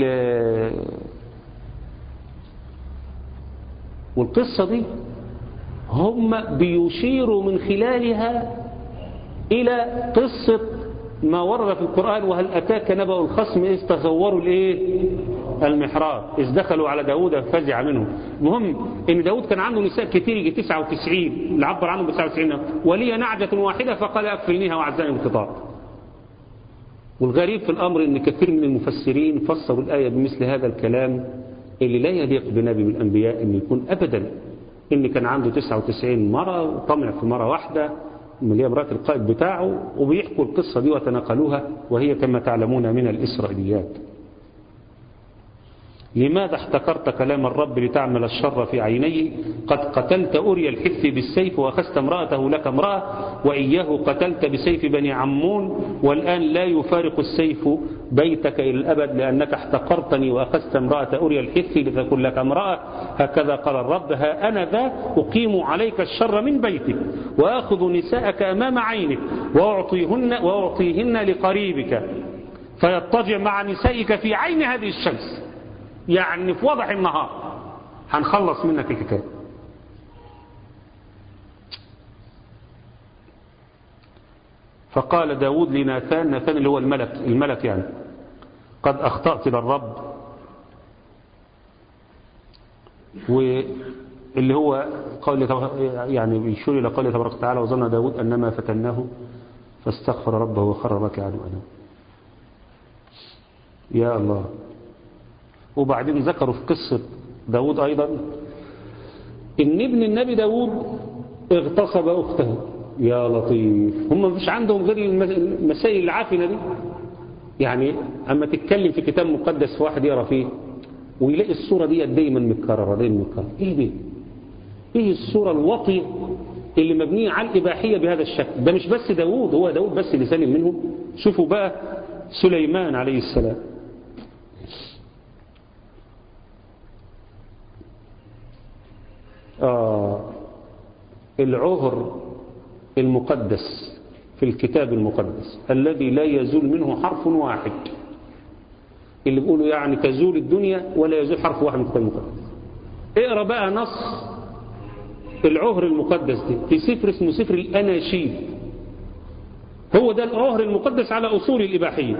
والقصة دي هم بيشيروا من خلالها إلى قصة ما ورد في القرآن وهل أتاك نبأ الخصم إذ تصوروا الإيه المحراب إذ دخلوا على داود فزع منهم المهم إن داود كان عنده نساء كتير يجي 99 اللي عبر عنهم ب 99 ولي نعجة واحدة فقال أكفلنيها وعزاني الخطاب والغريب في الأمر أن كثير من المفسرين فسروا الآية بمثل هذا الكلام اللي لا يليق بنبي من الأنبياء أن يكون أبدا إن كان عنده 99 مرة وطمع في مرة واحدة اللي هي امرأة القائد بتاعه وبيحكوا القصة دي وتناقلوها وهي كما تعلمون من الإسرائيليات لماذا احتكرت كلام الرب لتعمل الشر في عينيه قد قتلت أوريا الحث بالسيف وأخذت امرأته لك امرأة وإياه قتلت بسيف بني عمون والآن لا يفارق السيف بيتك إلى الأبد لأنك احتقرتني وأخذت امرأة أوريا الحث لتكون لك امرأة هكذا قال الرب ها أنا ذا أقيم عليك الشر من بيتك وآخذ نساءك أمام عينك وأعطيهن, وأعطيهن لقريبك فيضطجع مع نسائك في عين هذه الشمس يعني في وضح النهار هنخلص منك الحكايه فقال داود لناثان ناثان اللي هو الملك الملك يعني قد أخطأت للرب واللي هو قول يعني بيشير إلى قوله تبارك وتعالى وظن داود أنما فتناه فاستغفر ربه وخر ركعا وأنا يا الله وبعدين ذكروا في قصة داود أيضا إن ابن النبي داود اغتصب أخته يا لطيف هم مفيش عندهم غير المسائل العافنة دي يعني أما تتكلم في كتاب مقدس واحد يقرأ فيه ويلاقي الصورة دي دايما متكررة دايما متكررة إيه دي إيه الصورة الوطية اللي مبنية على الإباحية بهذا الشكل ده مش بس داود هو داود بس اللي سالم منهم شوفوا بقى سليمان عليه السلام آه العهر المقدس في الكتاب المقدس الذي لا يزول منه حرف واحد اللي بيقولوا يعني تزول الدنيا ولا يزول حرف واحد من الكتاب المقدس اقرا بقى نص العهر المقدس ده في سفر اسمه سفر الأناشيد هو ده العهر المقدس على أصول الإباحية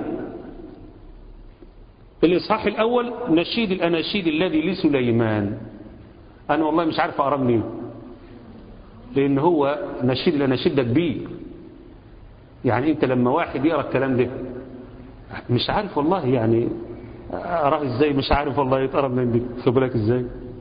الإصحاح الأول نشيد الأناشيد الذي لسليمان أنا والله مش عارف أقرأ منين لأن هو نشيد الأناشيد ده كبير يعني أنت لما واحد يقرأ الكلام ده مش عارف والله يعني أراه إزاي مش عارف والله يتقرب من دي خد بالك إزاي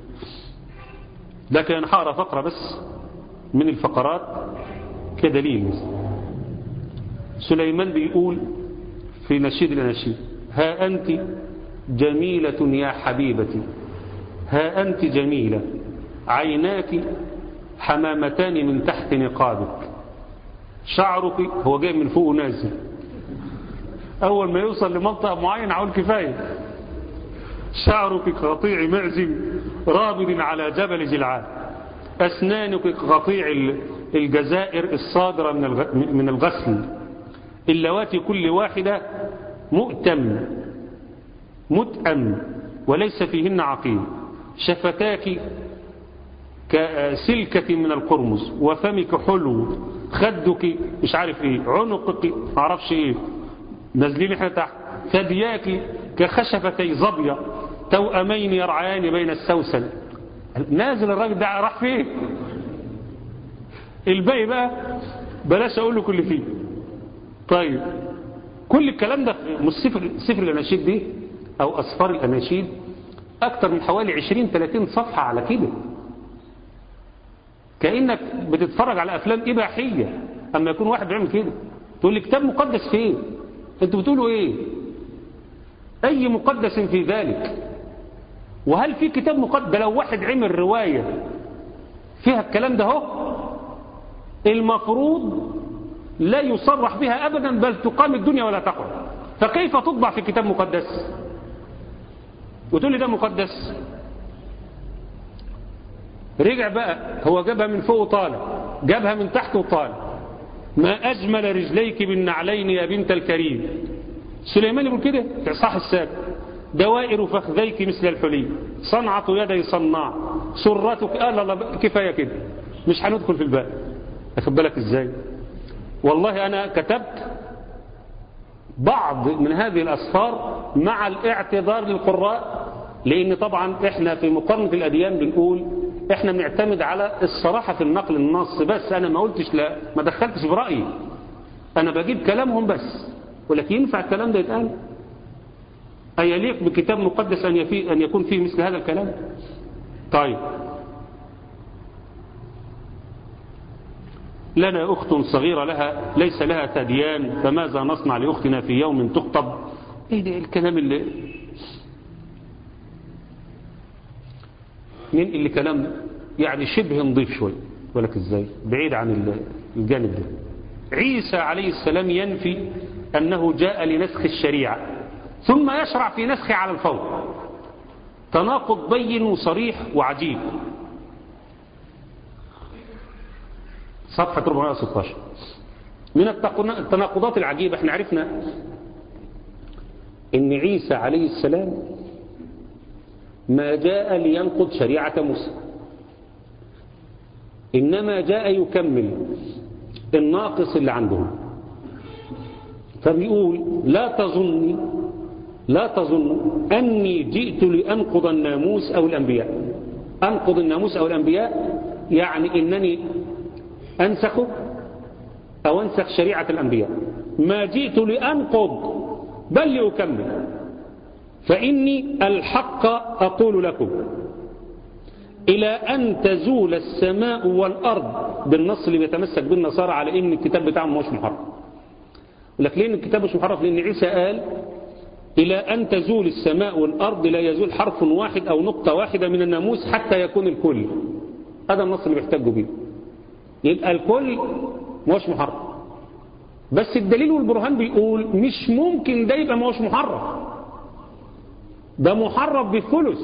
لكن أنا هقرا فقرة بس من الفقرات كدليل سليمان بيقول في نشيد الأناشيد ها أنت جميلة يا حبيبتي ها أنت جميلة عيناك حمامتان من تحت نقابك شعرك هو جاي من فوق نازل أول ما يوصل لمنطقة معين عقول كفاية شعرك كقطيع معز رابض على جبل جلعان أسنانك كقطيع الجزائر الصادرة من الغسل اللواتي كل واحدة مؤتم متأم وليس فيهن عقيم شفتاك كسلكة من القرمز وفمك حلو خدك مش عارف ايه عنقك معرفش ايه نازلين احنا تحت ثدياك كخشفتي ظبية توأمين يرعيان بين السوسن نازل الراجل ده راح فين الباقي بقى بلاش اقول له كل فيه طيب كل الكلام ده مش سفر, سفر الاناشيد دي او اسفار الاناشيد اكتر من حوالي 20 30 صفحة على كده كأنك بتتفرج على افلام اباحية اما يكون واحد بيعمل كده تقول لي كتاب مقدس فين انتوا بتقولوا ايه اي مقدس في ذلك وهل في كتاب مقدس ده لو واحد عمل رواية فيها الكلام ده هو المفروض لا يصرح بها ابدا بل تقام الدنيا ولا تقعد فكيف تطبع في كتاب مقدس وتقول لي ده مقدس رجع بقى هو جابها من فوق وطالع جابها من تحت وطالع ما أجمل رجليك بالنعلين يا بنت الكريم سليمان يقول كده في صح السابق دوائر فخذيك مثل الحلي صنعة يدي صناع سرتك آه لا لا كفاية كده مش هندخل في الباقي أخد بالك إزاي والله أنا كتبت بعض من هذه الأسفار مع الاعتذار للقراء لأن طبعا إحنا في مقارنة الأديان بنقول إحنا بنعتمد على الصراحة في النقل النص بس أنا ما قلتش لا ما دخلتش برأيي أنا بجيب كلامهم بس ولكن ينفع الكلام ده يتقال أيليق بكتاب مقدس أن, يفي أن يكون فيه مثل هذا الكلام طيب لنا أخت صغيرة لها ليس لها تديان فماذا نصنع لأختنا في يوم تخطب ايه ده الكلام اللي ننقل لكلام يعني شبه نضيف شوي ولك ازاي بعيد عن الجانب ده عيسى عليه السلام ينفي أنه جاء لنسخ الشريعة ثم يشرع في نسخه على الفور تناقض بين وصريح وعجيب صفحة 416 من التناقضات العجيبة احنا عرفنا ان عيسى عليه السلام ما جاء لينقض شريعة موسى إنما جاء يكمل الناقص اللي عندهم فبيقول لا تظني لا تظن أني جئت لأنقض الناموس أو الأنبياء أنقض الناموس أو الأنبياء يعني إنني أنسخه أو أنسخ شريعة الأنبياء ما جئت لأنقض بل لأكمل فإني الحق أقول لكم إلى أن تزول السماء والأرض بالنص اللي بيتمسك بالنصارى على إن الكتاب بتاعهم مش محرف لكن لأن الكتاب مش محرف لأن عيسى قال إلى أن تزول السماء والأرض لا يزول حرف واحد أو نقطة واحدة من الناموس حتى يكون الكل هذا النص اللي بيحتاجوا بيه يبقى الكل مش محرف بس الدليل والبرهان بيقول مش ممكن ده يبقى مش محرف ده محرف بالثلث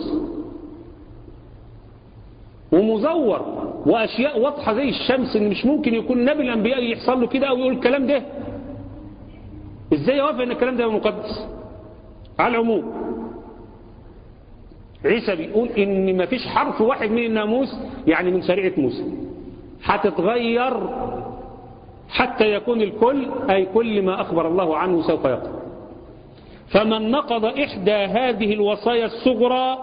ومزور وأشياء واضحة زي الشمس إن مش ممكن يكون نبي الأنبياء يحصل له كده أو يقول الكلام ده إزاي يوافق إن الكلام ده مقدس على العموم عيسى بيقول إن ما فيش حرف واحد من الناموس يعني من شريعة موسى هتتغير حتى يكون الكل أي كل ما أخبر الله عنه سوف يقع فمن نقض إحدى هذه الوصايا الصغرى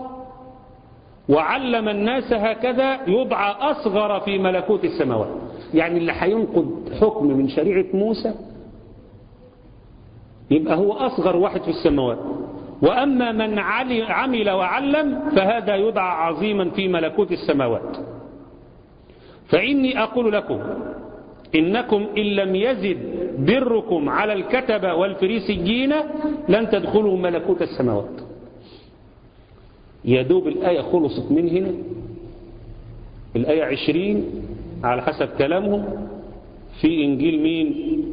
وعلم الناس هكذا يدعى أصغر في ملكوت السماوات يعني اللي هينقض حكم من شريعة موسى يبقى هو أصغر واحد في السماوات وأما من عل- عمل وعلم فهذا يدعى عظيما في ملكوت السماوات فإني أقول لكم إنكم إن لم يزد بركم على الكتبة والفريسيين لن تدخلوا ملكوت السماوات يدوب الآية خلصت من هنا الآية عشرين على حسب كلامهم في إنجيل مين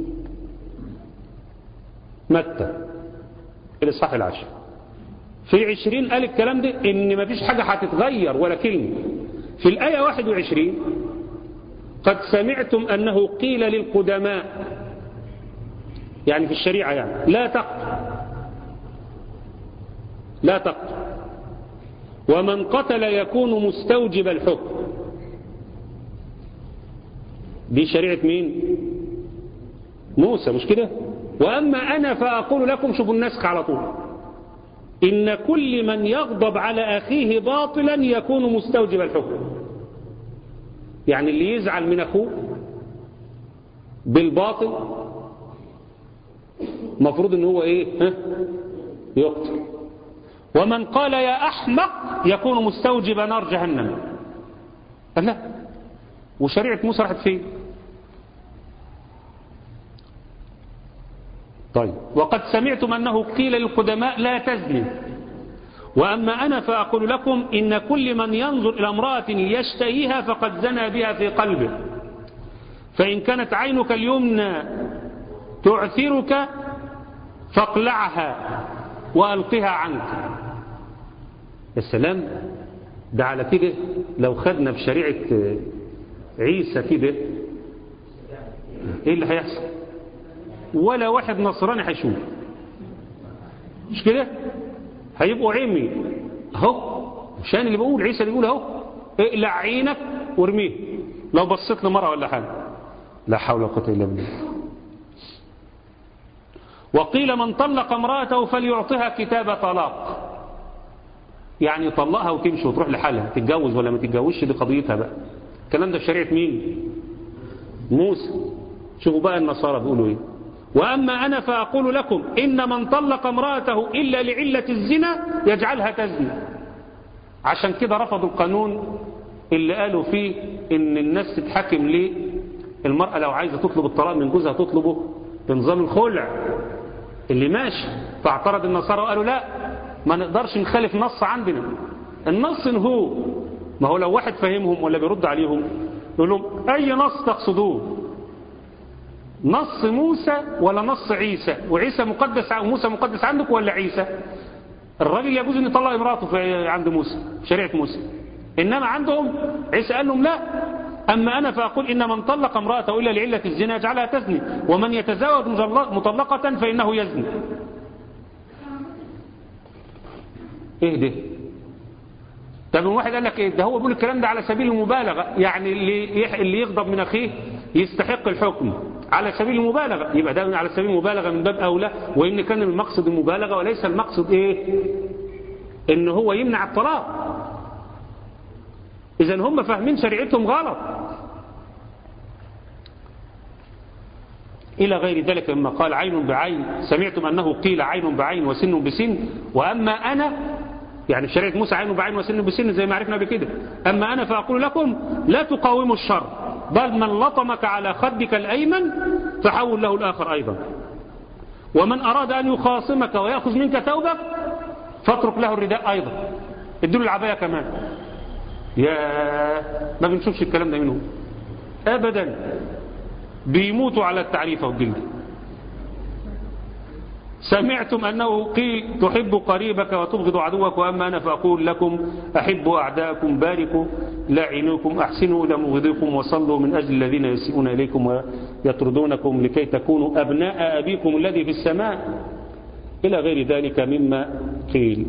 متى الإصحاح العاشر في عشرين قال الكلام ده إن مفيش حاجة هتتغير ولا كلمة في الآية واحد وعشرين قد سمعتم أنه قيل للقدماء يعني في الشريعة يعني لا تقتل لا تقتل ومن قتل يكون مستوجب الحكم دي شريعة مين موسى مش كده وأما أنا فأقول لكم شوفوا النسخ على طول إن كل من يغضب على أخيه باطلا يكون مستوجب الحكم يعني اللي يزعل من أخوه بالباطل مفروض ان هو ايه ها؟ يقتل ومن قال يا أحمق يكون مستوجب نار جهنم قال لا وشريعة موسى راحت فين طيب وقد سمعتم أنه قيل للقدماء لا تزني وأما أنا فأقول لكم إن كل من ينظر إلى امرأة يشتهيها فقد زنى بها في قلبه فإن كانت عينك اليمنى تعثرك فاقلعها وألقها عنك السلام ده على كده لو خدنا بشريعة عيسى كده ايه اللي هيحصل ولا واحد نصراني هيشوف مش كده هيبقوا عمي اهو مشان اللي بقول عيسى اللي بيقول اهو اقلع عينك وارميه لو بصيت لمرأة ولا حاجة لا حول ولا قوة الا بالله وقيل من طلق امرأته فليعطها كتاب طلاق يعني يطلقها وتمشي وتروح لحالها تتجوز ولا ما تتجوزش دي قضيتها بقى الكلام ده في شريعة مين موسى شوفوا بقى النصارى بيقولوا ايه وأما أنا فأقول لكم إن من طلق امرأته إلا لعلة الزنا يجعلها تزني عشان كده رفضوا القانون اللي قالوا فيه إن الناس تتحكم ليه المرأة لو عايزة تطلب الطلاق من جوزها تطلبه بنظام الخلع اللي ماشي فاعترض النصارى وقالوا لا ما نقدرش نخالف نص عندنا النص هو ما هو لو واحد فهمهم ولا بيرد عليهم يقول لهم أي نص تقصدوه نص موسى ولا نص عيسى وعيسى مقدس وموسى مقدس عندك ولا عيسى الراجل يجوز ان يطلق امراته في عند موسى شريعة موسى انما عندهم عيسى قال لهم لا اما انا فاقول ان من طلق امراته الا لعلة الزنا يجعلها تزني ومن يتزوج مطلقة فانه يزني ايه ده طب واحد قال لك ايه ده هو بيقول الكلام ده على سبيل المبالغة يعني اللي اللي يغضب من اخيه يستحق الحكم على سبيل المبالغة يبقى ده على سبيل المبالغة من باب أولى وإن كان المقصد المبالغة وليس المقصد إيه إن هو يمنع الطلاق إذا هم فاهمين شريعتهم غلط إلى غير ذلك مما قال عين بعين سمعتم أنه قيل عين بعين وسن بسن وأما أنا يعني في شريعة موسى عين بعين وسن بسن زي ما عرفنا بكده أما أنا فأقول لكم لا تقاوموا الشر بل من لطمك على خدك الأيمن فحول له الآخر أيضا ومن أراد أن يخاصمك ويأخذ منك ثوبك فاترك له الرداء أيضا ادوا العباية كمان يا ما بنشوفش الكلام ده منهم أبدا بيموتوا على التعريف والجلد سمعتم أنه قيل تحب قريبك وتبغض عدوك وأما أنا فأقول لكم أحبوا أعداءكم باركوا لاعنوكم أحسنوا إلى مبغضكم وصلوا من أجل الذين يسيئون إليكم ويطردونكم لكي تكونوا أبناء أبيكم الذي في السماء إلى غير ذلك مما قيل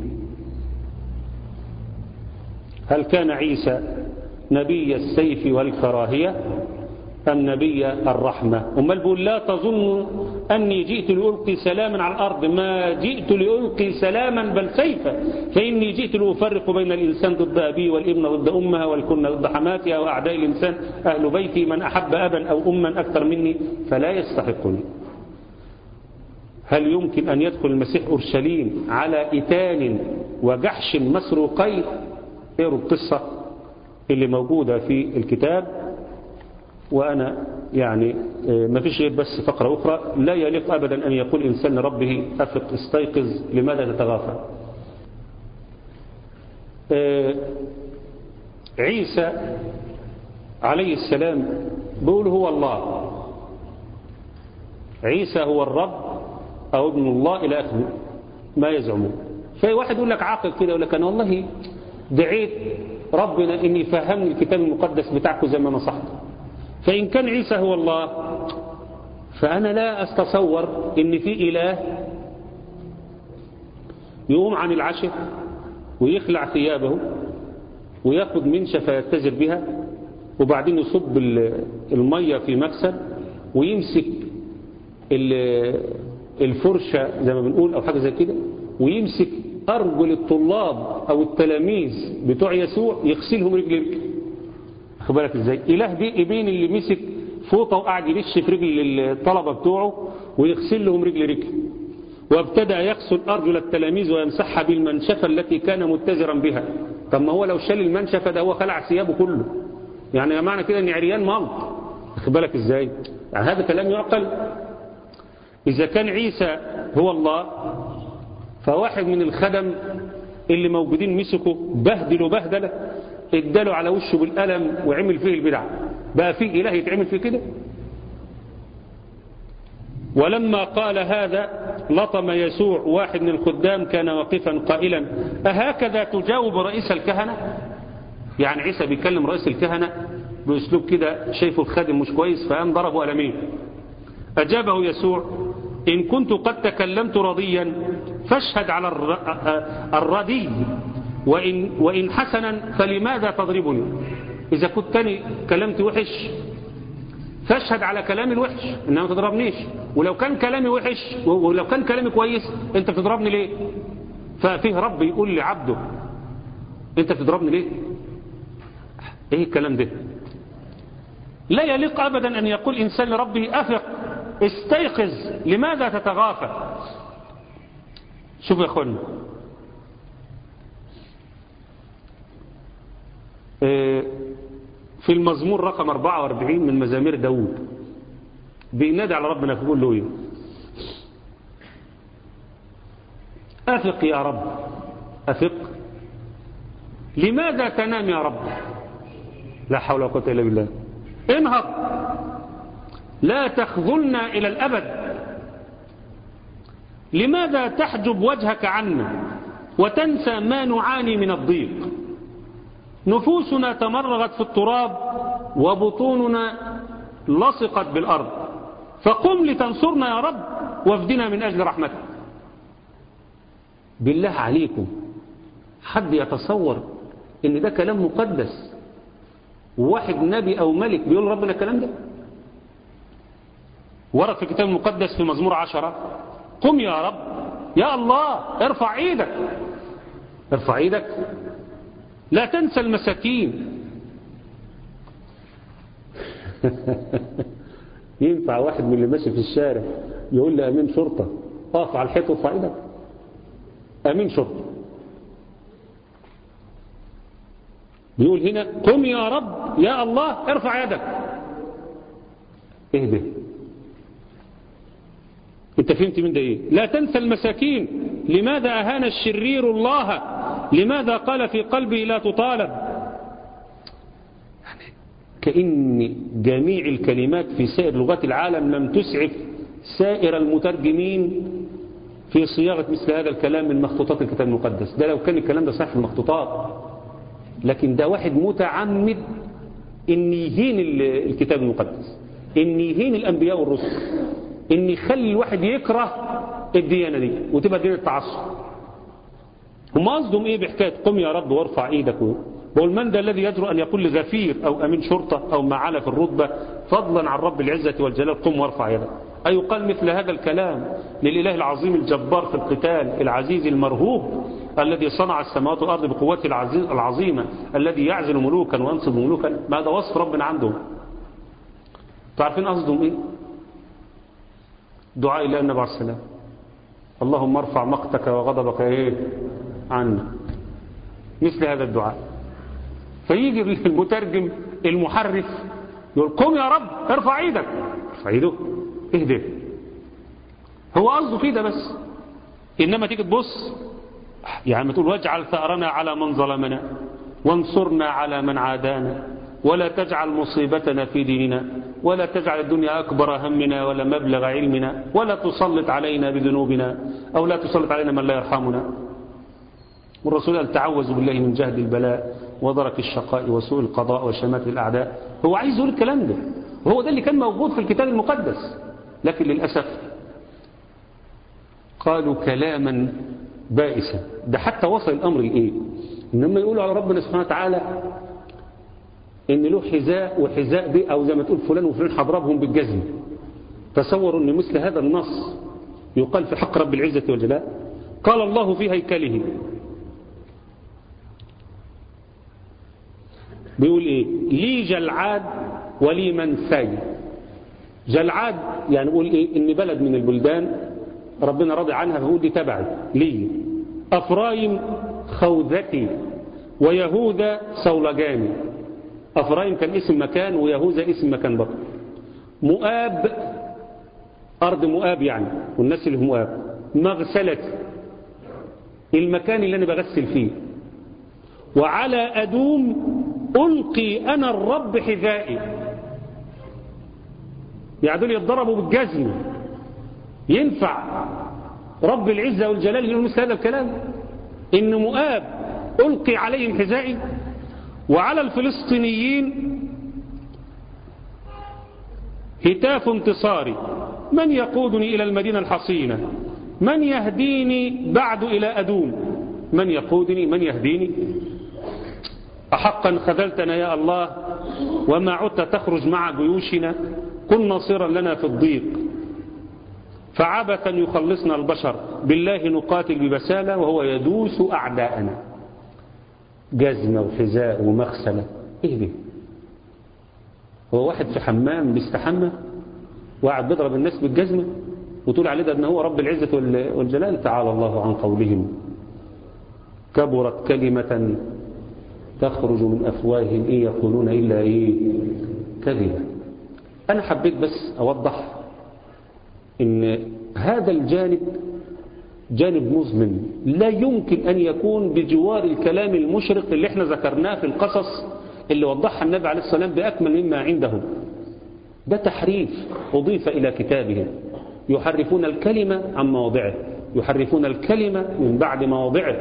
هل كان عيسى نبي السيف والكراهية أم نبي الرحمة أمال بيقول لا تظن أني جئت لألقي سلاما على الأرض ما جئت لألقي سلاما بل سيفا فإني جئت لأفرق بين الإنسان ضد أبيه والابن ضد أمها والكن ضد حماتها وأعداء الإنسان أهل بيتي من أحب أبا أو أما أكثر مني فلا يستحقني هل يمكن أن يدخل المسيح أورشليم على إتان وجحش مسروقين اقروا القصة اللي موجودة في الكتاب وأنا يعني ما فيش غير بس فقرة أخرى لا يليق أبدا أن يقول إنسان لربه أفق استيقظ لماذا تتغافى عيسى عليه السلام بيقول هو الله عيسى هو الرب أو ابن الله إلى آخره ما يزعمون في واحد يقول لك عاقل كده يقول لك أنا والله دعيت ربنا إن يفهمني الكتاب المقدس بتاعكم زي ما نصحت فإن كان عيسى هو الله فأنا لا أتصور إن في إله يقوم عن العشاء ويخلع ثيابه وياخد منشفة يتجر بها وبعدين يصب المية في مكسب ويمسك الفرشة زي ما بنقول أو حاجة زي كده ويمسك أرجل الطلاب أو التلاميذ بتوع يسوع يغسلهم رجل رجل خد بالك ازاي إله دي إبين اللي مسك فوطة وقعد يرش في رجل الطلبة بتوعه ويغسل لهم رجل رجل وابتدأ يغسل أرجل التلاميذ ويمسحها بالمنشفة التي كان متزرا بها طب ما هو لو شال المنشفة ده هو خلع ثيابه كله يعني معنى كده ان عريان ملط خد بالك ازاي يعني هذا كلام يعقل إذا كان عيسى هو الله فواحد من الخدم اللي موجودين مسكوا بهدلوا بهدلة ادالوا على وشه بالقلم وعمل فيه البدع بقى فيه إله يتعمل فيه كده ولما قال هذا لطم يسوع واحد من الخدام كان واقفا قائلا أهكذا تجاوب رئيس الكهنة يعني عيسى بيكلم رئيس الكهنة بأسلوب كده شايفه الخادم مش كويس فقام ضربه قلمين أجابه يسوع إن كنت قد تكلمت رضيا فاشهد على الردي وإن, وإن حسنا فلماذا تضربني إذا كنت تاني كلمت وحش فاشهد على كلامي الوحش إنما ما تضربنيش ولو كان كلامي وحش ولو كان كلامي كويس أنت بتضربني ليه ففيه رب يقول لعبده أنت بتضربني ليه إيه الكلام ده لا يليق أبدا أن يقول إنسان لربه أفق استيقظ لماذا تتغافى شوف يا أخوانا في المزمور رقم 44 من مزامير داود بينادي على ربنا فيقول له ايه أفق يا رب أفق لماذا تنام يا رب لا حول ولا قوة إلا بالله انهض لا تخذلنا إلى الأبد لماذا تحجب وجهك عنا وتنسى ما نعاني من الضيق نفوسنا تمرغت في التراب وبطوننا لصقت بالأرض فقم لتنصرنا يا رب وافدنا من أجل رحمتك بالله عليكم حد يتصور ان ده كلام مقدس وواحد نبي او ملك بيقول ربنا الكلام ده ورد في الكتاب المقدس في مزمور عشرة قم يا رب يا الله ارفع ايدك ارفع ايدك لا تنسى المساكين ينفع واحد من اللي ماشي في الشارع يقول لي امين شرطة اقف على الحيط وارفع ايدك امين شرطة بيقول هنا قم يا رب يا الله ارفع يدك ايه ده انت فهمت من ده ايه لا تنسى المساكين لماذا اهان الشرير الله لماذا قال في قلبه لا تطالب كأن جميع الكلمات في سائر لغات العالم لم تسعف سائر المترجمين في صياغة مثل هذا الكلام من مخطوطات الكتاب المقدس ده لو كان الكلام ده صحيح في المخطوطات لكن ده واحد متعمد ان يهين الكتاب المقدس ان يهين الانبياء والرسل ان يخلي الواحد يكره الديانة دي وتبقى ديانة التعصب هم قصدهم ايه بحكاية قم يا رب وارفع ايدك بقول من ذا الذي يجرؤ ان يقول لغفير او امين شرطة او معالى في الرتبة فضلا عن رب العزة والجلال قم وارفع يدك أي يقال مثل هذا الكلام للإله العظيم الجبار في القتال العزيز المرهوب الذي صنع السماوات والأرض بقوته العظيمة الذي يعزل ملوكا وينصب ملوكا ما هذا وصف ربنا عندهم تعرفين قصدهم ايه دعاء الله النبي عليه السلام اللهم ارفع مقتك وغضبك ايه عنا مثل هذا الدعاء فيجي المترجم المحرف يقول قم يا رب ارفع ايدك ارفع ايده اهدى هو قصده كده بس انما تيجي تبص يعني ما تقول واجعل ثأرنا على من ظلمنا وانصرنا على من عادانا ولا تجعل مصيبتنا في ديننا ولا تجعل الدنيا أكبر همنا ولا مبلغ علمنا ولا تسلط علينا بذنوبنا أو لا تسلط علينا من لا يرحمنا والرسول قال تعوذوا بالله من جهد البلاء ودرك الشقاء وسوء القضاء وشمات الأعداء هو عايز يقول الكلام ده وهو ده اللي كان موجود في الكتاب المقدس لكن للأسف قالوا كلاما بائسا ده حتى وصل الأمر لإيه إنما يقولوا على ربنا سبحانه وتعالى إن له حذاء وحذاء دي أو زي ما تقول فلان وفلان هضربهم بالجزم تصوروا أن مثل هذا النص يقال في حق رب العزة والجلال قال الله في هيكله بيقول إيه لي جلعاد ولي منسي جلعاد يعني يقول إيه إن بلد من البلدان ربنا راضي عنها فيقول دي تبعي لي أفرايم خوذتي ويهوذا صولجاني أفرايم كان اسم مكان ويهوذا اسم مكان برضه مؤاب أرض مؤاب يعني والناس اللي في مؤاب مغسلتي المكان اللي أنا بغسل فيه وعلى أدوم ألقي أنا الرب حذائي يعني دول يتضربوا بالجزم ينفع رب العزة والجلال يقول مثل هذا الكلام إن مؤاب ألقي عليهم حذائي وعلى الفلسطينيين هتاف انتصاري من يقودني إلى المدينة الحصينة من يهديني بعد إلى أدوم من يقودني من يهديني أحقا خذلتنا يا الله وما عدت تخرج مع جيوشنا كن ناصرا لنا في الضيق فعبثا يخلصنا البشر بالله نقاتل ببسالة وهو يدوس أعداءنا جزمة وحذاء ومغسلة ايه دي هو واحد في حمام بيستحمى وقاعد بيضرب الناس بالجزمة وتقول عليه ده ان هو رب العزة والجلال تعالى الله عن قولهم كبرت كلمة تخرج من أفواههم إن يقولون إلا إيه كذبا أنا حبيت بس أوضح إن هذا الجانب جانب مظلم لا يمكن أن يكون بجوار الكلام المشرق اللي احنا ذكرناه في القصص اللي وضحها النبي عليه الصلاة والسلام بأكمل مما عندهم ده تحريف أضيف إلى كتابهم يحرفون الكلمة عن مواضعه يحرفون الكلمة من بعد مواضعه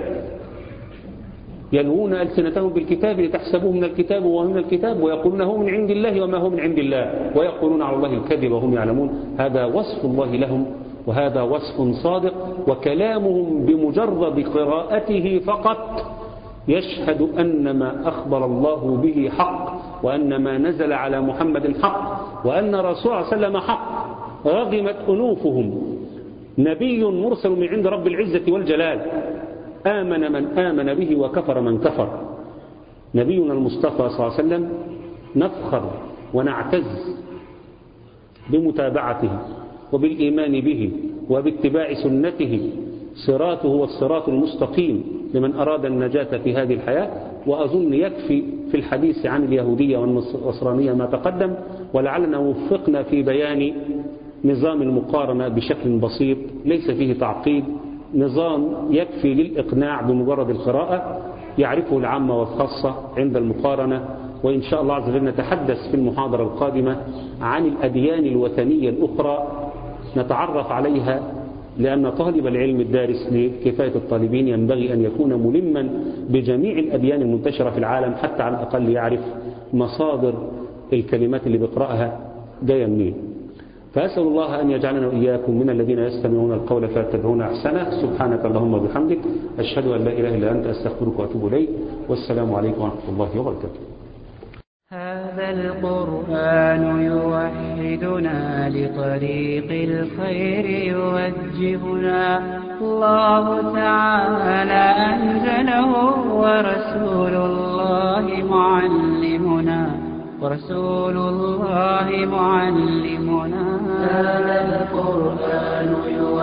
يلوون ألسنتهم بالكتاب لتحسبوه من الكتاب وهو من الكتاب ويقولون هو من عند الله وما هو من عند الله ويقولون على الله الكذب وهم يعلمون هذا وصف الله لهم وهذا وصف صادق وكلامهم بمجرد قراءته فقط يشهد أن ما أخبر الله به حق وأن ما نزل على محمد حق وأن رسول صلى الله عليه وسلم حق رغمت أنوفهم نبي مرسل من عند رب العزة والجلال آمن من آمن به وكفر من كفر نبينا المصطفى صلى الله عليه وسلم نفخر ونعتز بمتابعته وبالإيمان به وباتباع سنته صراطه هو الصراط المستقيم لمن أراد النجاة في هذه الحياة وأظن يكفي في الحديث عن اليهودية والنصرانية ما تقدم ولعلنا وفقنا في بيان نظام المقارنة بشكل بسيط ليس فيه تعقيد نظام يكفي للإقناع بمجرد القراءة يعرفه العامة والخاصة عند المقارنة وإن شاء الله عز وجل نتحدث في المحاضرة القادمة عن الأديان الوثنية الأخرى نتعرف عليها لأن طالب العلم الدارس لكفاية الطالبين ينبغي أن يكون ملما بجميع الأديان المنتشرة في العالم حتى على الأقل يعرف مصادر الكلمات اللي بيقرأها جاية منين فأسأل الله أن يجعلنا وإياكم من الذين يستمعون القول فيتبعون أحسنه سبحانك اللهم وبحمدك أشهد أن لا إله إلا أنت أستغفرك وأتوب إليك والسلام عليكم ورحمة الله وبركاته هذا القرآن يوحدنا لطريق الخير يوجهنا الله تعالى أنزله ورسول الله معلمنا ورسول الله معلمنا هذا القرآن يوحدنا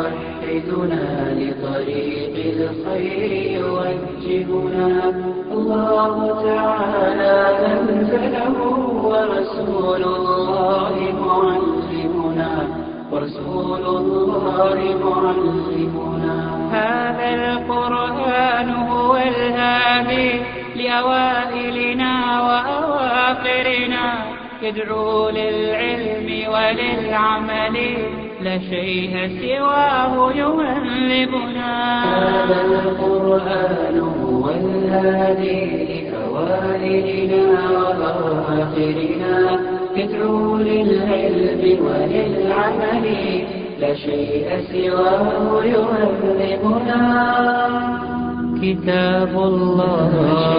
يوحدنا لطريق الخير يوجهنا الله تعالى أنزله ورسول الله معلمنا ورسول الله معلمنا هذا القرآن هو الهادي لأوائلنا وأواخرنا يدعو للعلم وللعمل لا شيء سواه يهذبنا هذا القرآن هو الهادي لأوائلنا وأواخرنا يدعو للعلم وللعمل لا شيء سواه يهذبنا كتاب الله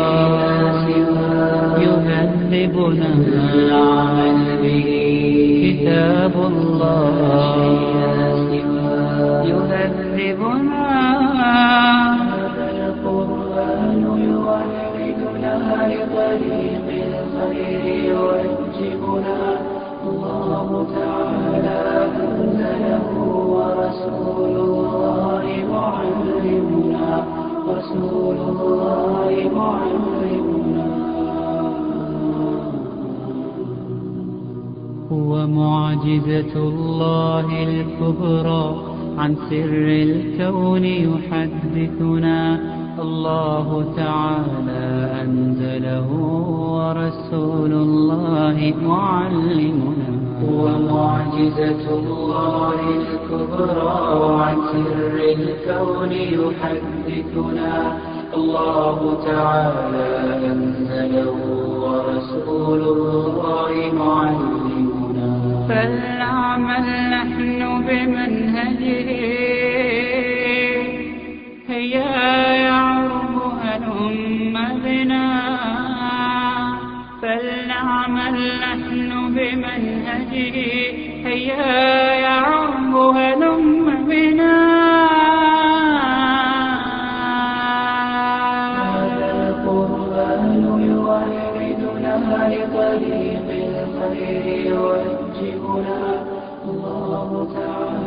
يهذبنا العمل به كتاب الله يهذبنا هذا القرآن يوحدنا لطريق الخير يوجهنا الله تعالى أنزله ورسول الله معلمنا رسول الله معلمنا هو معجزة الله الكبرى عن سر الكون يحدثنا الله تعالى أنزله ورسول الله معلمنا هو معجزة الله الكبرى عن سر الكون يحدثنا الله تعالى أنزله ورسول الله معلمنا فلنعمل نحن بمنهجه هيا يعرب هلم بنا فلنعمل نحن بمنهجه هيا يعرب هلم بنا هذا القرآن يوحدنا لطريق الخير يوجهنا الله تعالى